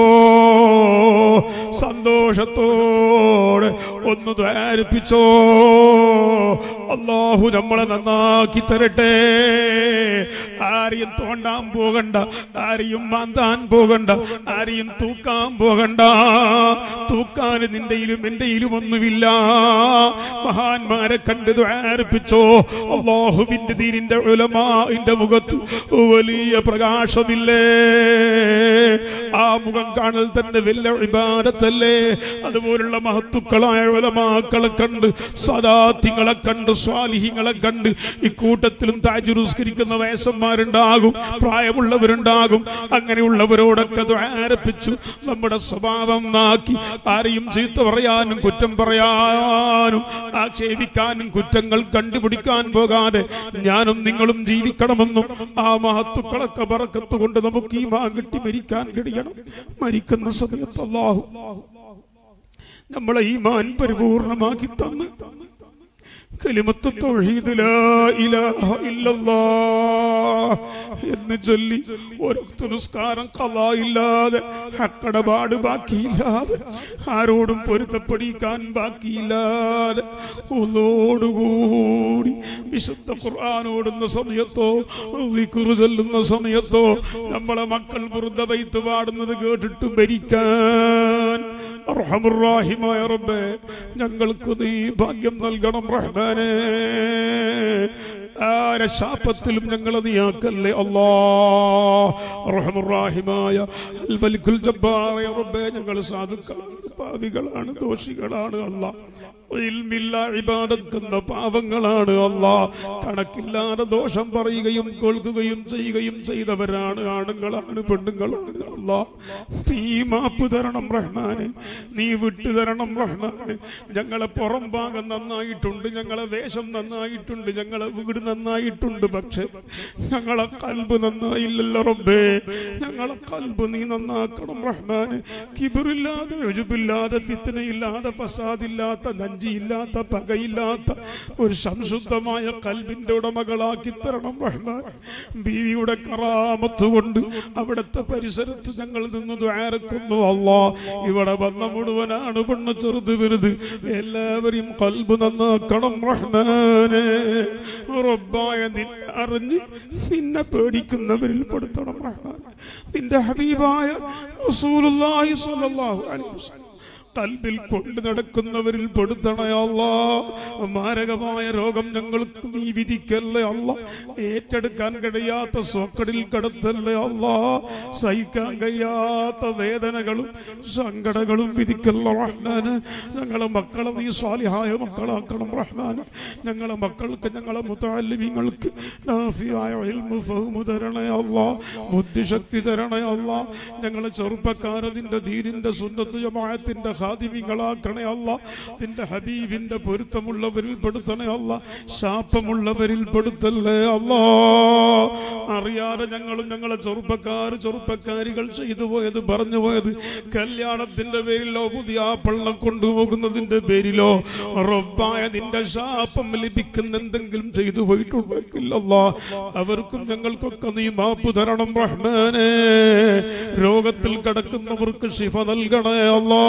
സന്തോഷത്തോടെ ഒന്ന് ദ്വാരപ്പിച്ചോ അള്ളാഹു നമ്മളെ നന്നാക്കി തരട്ടെ ആരെയും തോണ്ടാൻ പോകണ്ട ആരെയും മാന്താൻ പോകണ്ട ആരെയും തൂക്കാൻ പോകണ്ട തൂക്കാൻ നിന്റെയിലും എന്റെയിലും ഒന്നുമില്ല മഹാന്മാരെ കണ്ട് ദ്വാരപ്പിച്ചോ അള്ളാഹുവിന്റെ ദീനിന്റെ ഉലമാന്റെ മുഖത്ത് വലിയ പ്രകാശമില്ലേ ആ മുഖം കാണൽ തന്നെ വലിയ ഇബാദത്തല്ലേ അതുപോലുള്ള മഹത്തുക്കളായ ഉലമാക്കളെ കണ്ട് സദാത്തിങ്ങളെ കണ്ട് സ്വാലിഹിങ്ങളെ കണ്ട് ഇക്കൂട്ടത്തിലും താജുരുസ്കരിക്കുന്ന വയസ്സന്മാരുണ്ടാകും പ്രായമുള്ളവരുണ്ടാകും അങ്ങനെയുള്ളവരോടൊക്കെ ആരപ്പിച്ചു നമ്മുടെ സ്വഭാവം നാക്കി ആരെയും ചീത്ത പറയാനും കുറ്റം പറയാനും ആക്ഷേപിക്കാനും കുറ്റങ്ങൾ കണ്ടുപിടിക്കാൻ പോകാതെ ഞാനും നിങ്ങളും ജീവിക്കണമെന്നും ആ മഹത്തുക്കളൊക്കെ പറക്കത്ത് കൊണ്ട് നമുക്ക് ഈ മാ കിട്ടി മരിക്കാൻ കഴിയണം മരിക്കുന്ന സമയത്ത് അല്ലാഹു നമ്മളെ ഈ മാൻ പരിപൂർണമാക്കി തന്ന് കലിമത്ത് തൗഹീദ് ലാ ഇലാഹ ഇല്ലല്ലാഹ് എന്ന് ചൊല്ലി ഒരൊക്കെ നിസ്കാരം ഖലാ ഇല്ലാതെ ഹക്കടപാട് ബാക്കിയില്ലാതെ ആരോടും പൊരുത്തപ്പെടിക്കാൻ ബാക്കിയില്ലാതെ ഒന്നോടുകൂടി വിശുദ്ധ ഖുർആൻ ഓടുന്ന സമയത്തോ വിക്കുറു ചൊല്ലുന്ന സമയത്തോ നമ്മളെ മക്കൾ വൃദ്ധ ബൈത്ത് പാടുന്നത് കേട്ടിട്ട് ഭരിക്കാൻ അർഹമുറാഹിമായ റബ്ബേ ഞങ്ങൾക്ക് നീ ഭാഗ്യം നൽകണം റഹ്മാനെ ആരെ ശാപത്തിലും ഞങ്ങളെ നീയാക്കല്ലേ അല്ലാ റഹമുറാഹിമായ അൽ മലിക്കുൽ ജബ്ബാറായ റബ്ബേ ഞങ്ങൾ സാധുക്കളാണ് പാവികളാണ് ദോഷികളാണ് അല്ലാ ഇൽമില്ല ഇബാദത്തെന്ന പാവങ്ങളാണ് അല്ലാ കണക്കില്ലാതെ ദോഷം പറയുകയും കേൾക്കുകയും ചെയ്യുകയും ചെയ്തവരാണ് ആണുങ്ങളാണ് പെണ്ണുങ്ങളാണ് അല്ലാ നീ മാപ്പ് തരണം റഹ്മാന് നീ വിട്ടു തരണം റഹ്മാന് ഞങ്ങളെ പുറം ഭാഗം നന്നായിട്ടുണ്ട് ഞങ്ങളെ വേഷം നന്നായിട്ടുണ്ട് ഞങ്ങളെ വീട് നന്നായിട്ടുണ്ട് പക്ഷെ ഞങ്ങളെ കൽബ് നന്നായില്ലല്ലോ റബ്ബേ ഞങ്ങളെ കൽബ് നീ നന്നാക്കണം റഹ്മാന് കിബറില്ലാതെ ഒഴുപില്ലാതെ ഫിത്തനയില്ലാതെ ഫസാദില്ലാത്ത നഞ്ചിയില്ലാത്ത പകയില്ലാത്ത ഒരു സംശുദ്ധമായ കൽബിന്റെ ഉടമകളാക്കി തരണം റഹ്മാൻ ബീവിയുടെ കറാമത്ത് കൊണ്ട് അവിടുത്തെ പരിസരത്ത് ഞങ്ങൾ നിന്ന് ദ്വാരക്കുന്നു അല്ലാ ഇവിടെ വന്ന മുഴുവനാണ് പെണ്ണ് ചെറുത് വലുത് എല്ലാവരെയും കൽബ് നന്നാക്കണം റഹ്മാനെ റബ്ബായ നിന്നെ അറിഞ്ഞ് നിന്നെ പേടിക്കുന്നവരിൽ പെടുത്തണം റഹ്മാൻ നിന്റെ ഹബീബായ റസൂലുള്ളാഹി സ്വല്ലല്ലാഹു അലൈഹി വസല്ലം കൽബിൽ കൊണ്ടു നടക്കുന്നവരിൽ പെടുത്തണേ അല്ല മാരകമായ രോഗം ഞങ്ങൾക്ക് നീ വിധിക്കല്ലേ അല്ല ഏറ്റെടുക്കാൻ കഴിയാത്ത സോക്കടിൽ കടത്തല്ലേ അല്ല സഹിക്കാൻ കഴിയാത്ത വേദനകളും സങ്കടങ്ങളും വിധിക്കല്ല റഹ്മാന് ഞങ്ങളെ മക്കളെ നീ സ്വാലിഹായ മക്കളാക്കണം റഹ്മാന് ഞങ്ങളെ മക്കൾക്ക് ഞങ്ങളെ മുത്താലിമിങ്ങൾക്ക് നാഫിയായ ഇൽമു ഫഹ്മു തരണേ അല്ല ബുദ്ധിശക്തി തരണേ അല്ല ഞങ്ങളെ ചെറുപ്പക്കാരെ നിന്റെ ദീനിന്റെ സുന്നത്ത് ജമാഅത്തിന്റെ ഹാദിമികളാക്കണേ അല്ല നിന്റെ ഹബീബിന്റെ പൊരുത്തമുള്ളവരിൽ പെടുത്തണേ അല്ല ശാപമുള്ളവരിൽ പെടുത്തല്ലേ അല്ല അറിയാതെ ഞങ്ങളും ഞങ്ങളെ ചെറുപ്പക്കാർ ചെറുപ്പക്കാരികൾ ചെയ്തു പോയത് പറഞ്ഞു പോയത് കല്യാണത്തിന്റെ പേരിലോ പുതിയ പള്ളം കൊണ്ടുപോകുന്നതിന്റെ പേരിലോ റബ്ബായ നിന്റെ ശാപം ലഭിക്കുന്ന എന്തെങ്കിലും ചെയ്തു പോയിട്ടുണ്ടെങ്കിലല്ല അവർക്കും ഞങ്ങൾക്കൊക്കെ നീ മാപ്പ് തരണം റഹ്മാനെ രോഗത്തിൽ കിടക്കുന്നവർക്ക് ശിഫ നൽകണേ അല്ലാ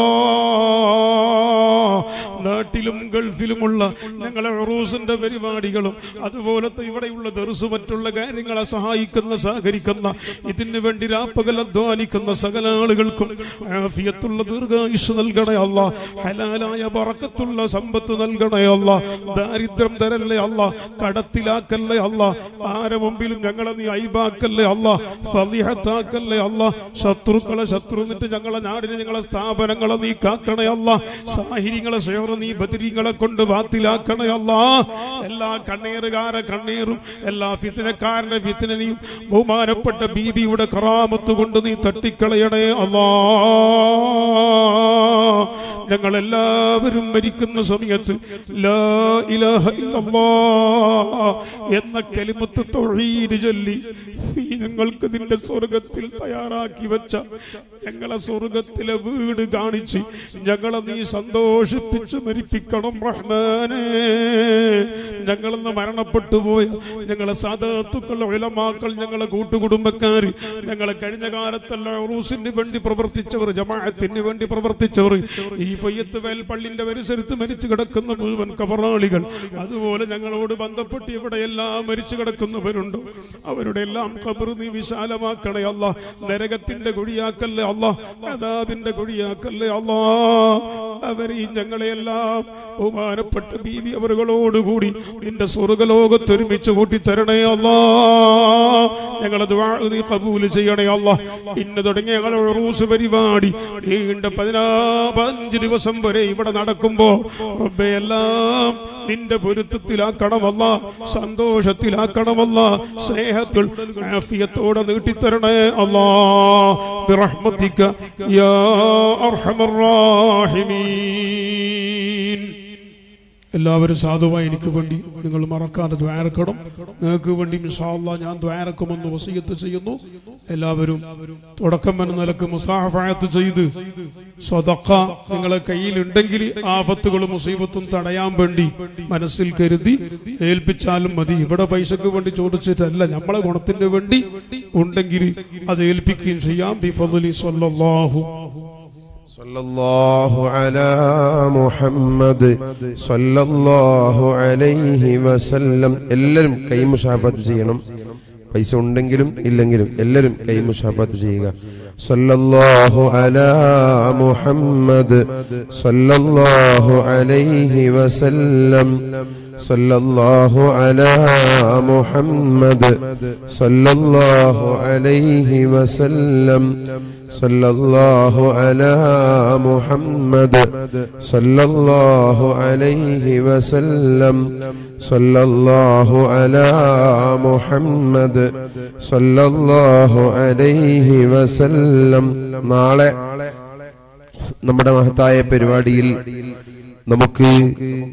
നാട്ടിലും ഗൾഫിലുമുള്ള ഞങ്ങളെ ഉറൂസിന്റെ പരിപാടികളും അതുപോലത്തെ ഇവിടെയുള്ള ദർസ് മറ്റുള്ള കാര്യങ്ങളെ സഹായിക്കുന്ന സഹകരിക്കുന്ന ഇതിനു വേണ്ടി രാപ്പകൽ അധ്വാനിക്കുന്ന സകല ആളുകൾക്കും ആഫിയത്തുള്ള ദീർഘായുഷ് നൽകണേ അല്ല ഹലാലായ പറക്കത്തുള്ള സമ്പത്ത് നൽകണേ അല്ല ദാരിദ്ര്യം തരല്ലേ അല്ല കടത്തിലാക്കല്ലേ അല്ല ആരെ മുമ്പിലും ഞങ്ങളെ നീ ഐബാക്കല്ലേ അല്ല ഫലിഹത്താക്കല്ലേ അല്ല ശത്രുക്കളെ ശത്രു എന്നിട്ട് ഞങ്ങളെ നാടിനെ ഞങ്ങളെ സ്ഥാപനങ്ങളെ നീ കാക്കണേ അല്ല സാഹിര്യങ്ങളെ സേവന നീ ബദിരിങ്ങളെ കൊണ്ട് ബാത്തിലാക്കണേ അല്ല എല്ലാ കണ്ണീറുകാരെ കണ്ണീറും എല്ലാ ഫിത്തിനക്കാരന്റെ ഫിത്തിനെയും ബഹുമാനപ്പെട്ട ബീബിയുടെ കറാമത്ത് കൊണ്ട് നീ തട്ടിക്കളയണേ അല്ലാ ഞങ്ങൾ എല്ലാവരും മരിക്കുന്ന സമയത്ത് ലാ ഇലാഹ ഇല്ലല്ലാ എന്ന കലിമത്ത് തൊഴീര് ചൊല്ലി നീ ഞങ്ങൾക്ക് നിന്റെ സ്വർഗത്തിൽ തയ്യാറാക്കി വെച്ച ഞങ്ങളെ സ്വർഗത്തിലെ വീട് കാണിച്ച് ഞങ്ങളെ നീ സന്തോഷിപ്പിച്ച് മരിപ്പിക്കണം റഹ്മാനെ ഞങ്ങളെന്ന് മരണപ്പെട്ടു പോയ ഞങ്ങളെ സാധാത്തുക്കൾ ഉലമാക്കൾ ഞങ്ങളെ കൂട്ടുകുടുംബക്കാർ ഞങ്ങളെ കഴിഞ്ഞ കാലത്തല്ല ഉറൂസിന് വേണ്ടി പ്രവർത്തിച്ചവർ ജമാഅത്തിന് വേണ്ടി പ്രവർത്തിച്ചവർ ഈ പൊയ്യത്ത് വേൽ പള്ളിന്റെ പരിസരത്ത് മരിച്ചു കിടക്കുന്ന മുഴുവൻ കബറാളികൾ അതുപോലെ ഞങ്ങളോട് ബന്ധപ്പെട്ട് ഇവിടെയെല്ലാം മരിച്ചു കിടക്കുന്നവരുണ്ട് അവരുടെ എല്ലാം ഖബർ നീ വിശാലമാക്കണേ അല്ല നരകത്തിന്റെ കുഴിയാക്കല്ലേ അല്ല അതാബിന്റെ കുഴിയാക്കല്ലേ അല്ലാ അവരെയും ഞങ്ങളെയെല്ലാം ബഹുമാനപ്പെട്ട ബീവി അവരുകളോടുകൂടി നിന്റെ സ്വർഗലോകത്ത് ഒരുമിച്ച് കൂട്ടിത്തരണേ അല്ലാ ഞങ്ങളെ ദുആ നീ കബൂൽ ചെയ്യണേ അല്ലാ ഇന്ന് തുടങ്ങിയ ഞങ്ങളുടെ റൂസ് പരിപാടി നീണ്ട പതിനാ പതിനഞ്ച് ദിവസം വരെ ഇവിടെ നടക്കുമ്പോ റബ്ബെ എല്ലാം നിന്റെ പൊരുത്തത്തിലാക്കണമല്ല സന്തോഷത്തിലാക്കണമല്ല സ്നേഹത്തിൽ ആഫിയത്തോടെ നീട്ടിത്തരണേ അല്ലാ ബിറഹ്മതിക യാ അർഹമർ റാഹിമീൻ എല്ലാവരും സാധുവായി എനിക്ക് വേണ്ടി നിങ്ങൾ മറക്കാതെ ദ്വാരക്കണം നിങ്ങൾക്ക് വേണ്ടി മിഷാല്ല ഞാൻ ദ്വാരക്കുമെന്ന് വസീയത്ത് ചെയ്യുന്നു എല്ലാവരും തുടക്കം എന്ന നിലക്ക് മുസാഫായത്ത് ചെയ്ത് സ്വതക്ക നിങ്ങളെ കയ്യിലുണ്ടെങ്കിൽ ആപത്തുകളും മുസീബത്തും തടയാൻ വേണ്ടി മനസ്സിൽ കരുതി ഏൽപ്പിച്ചാലും മതി ഇവിടെ പൈസക്ക് വേണ്ടി ചോദിച്ചിട്ടല്ല നമ്മളെ ഗുണത്തിന് വേണ്ടി ഉണ്ടെങ്കിൽ അത് ഏൽപ്പിക്കുകയും ചെയ്യാം ബിഫലി സ്വല്ലല്ലാഹു صلى الله على محمد صلى الله عليه وسلم എല്ലാവരും കൈ മുഷാഫത്ത് ചെയ്യണം പൈസ ഉണ്ടെങ്കിലും ഇല്ലെങ്കിലും എല്ലാവരും കൈ മുഷാഫത്ത് ചെയ്യുക സല്ലല്ലാഹു അലാ മുഹമ്മദ് സല്ലല്ലാഹു അലൈഹി വസല്ലം സല്ലല്ലാഹു അലാ മുഹമ്മദ് സല്ലല്ലാഹു അലൈഹി വസല്ലം സല്ലല്ലാഹു അലാ മുഹമ്മദ് സല്ലല്ലാഹു അലൈഹി വസല്ലം സല്ലല്ലാഹു അലാ മുഹമ്മദ് സല്ലല്ലാഹു അലൈഹി വസല്ലം നാളെ നമ്മുടെ മഹത്തായ പരിപാടിയിൽ നമുക്ക്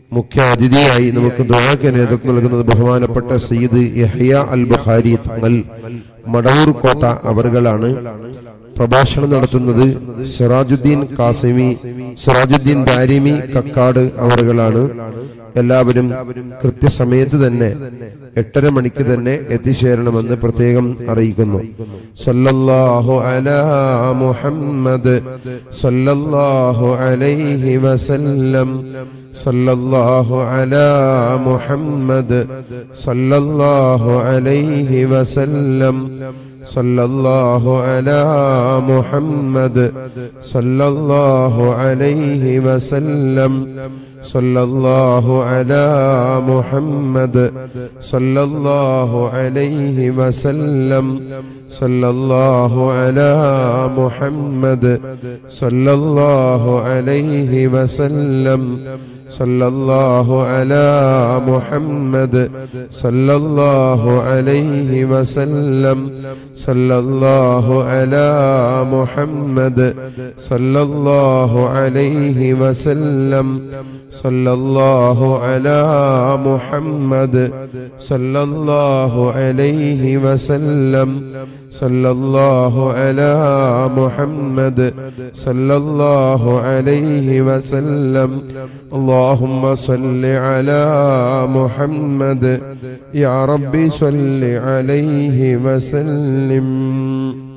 മുഖ്യ അതിഥിയായി നമുക്ക് ദുആക്ക് നേതൃത്വം നൽകുന്നത് ബഹുമാനപ്പെട്ട സയ്യിദ് യഹ്യ അൽ ബുഖാരി തങ്ങൾ മടവൂർ കോട്ട അവറുകളാണ് പ്രഭാഷണം നടത്തുന്നത് സിറാജുദ്ദീൻ കാസിമി സിറാജുദ്ദീൻ ദാരിമി കക്കാട് അവറുകളാണ് എല്ലാവരും കൃത്യസമയത്ത് തന്നെ എട്ടര മണിക്ക് തന്നെ എത്തിച്ചേരണമെന്ന് പ്രത്യേകം അറിയിക്കുന്നു സല്ലല്ലാഹു അലാ മുഹമ്മദ് സല്ലല്ലാഹു അലൈഹി വസല്ലം സല്ലല്ലാഹു അലാ മുഹമ്മദ് സല്ലല്ലാഹു അലൈഹി വസല്ലം സല്ലല്ലാഹു അലാ മുഹമ്മദ് സല്ലല്ലാഹു അലൈഹി വസല്ലം സല്ലല്ലാഹു അലാ മുഹമ്മദ് സല്ലല്ലാഹു അലൈഹി വസല്ലം സല്ലല്ലാഹു അലാ മുഹമ്മദ് സല്ലല്ലാഹു അലൈഹി വസല്ലം സല്ലല്ലാഹു അലാ മുഹമ്മദ് സല്ലല്ലാഹു അലൈഹി വസല്ലം സല്ലല്ലാഹു അലാ മുഹമ്മദ് സല്ലല്ലാഹു അലൈഹി വസല്ലം സല്ലല്ലാഹു അലാ മുഹമ്മദ് സല്ലല്ലാഹു അലൈഹി വസല്ലം സല്ലല്ലാഹു അലാ മുഹമ്മദ് സല്ലല്ലാഹു അലൈഹി വസല്ലം اللهم صل على محمد يا ربي صل عليه وسلم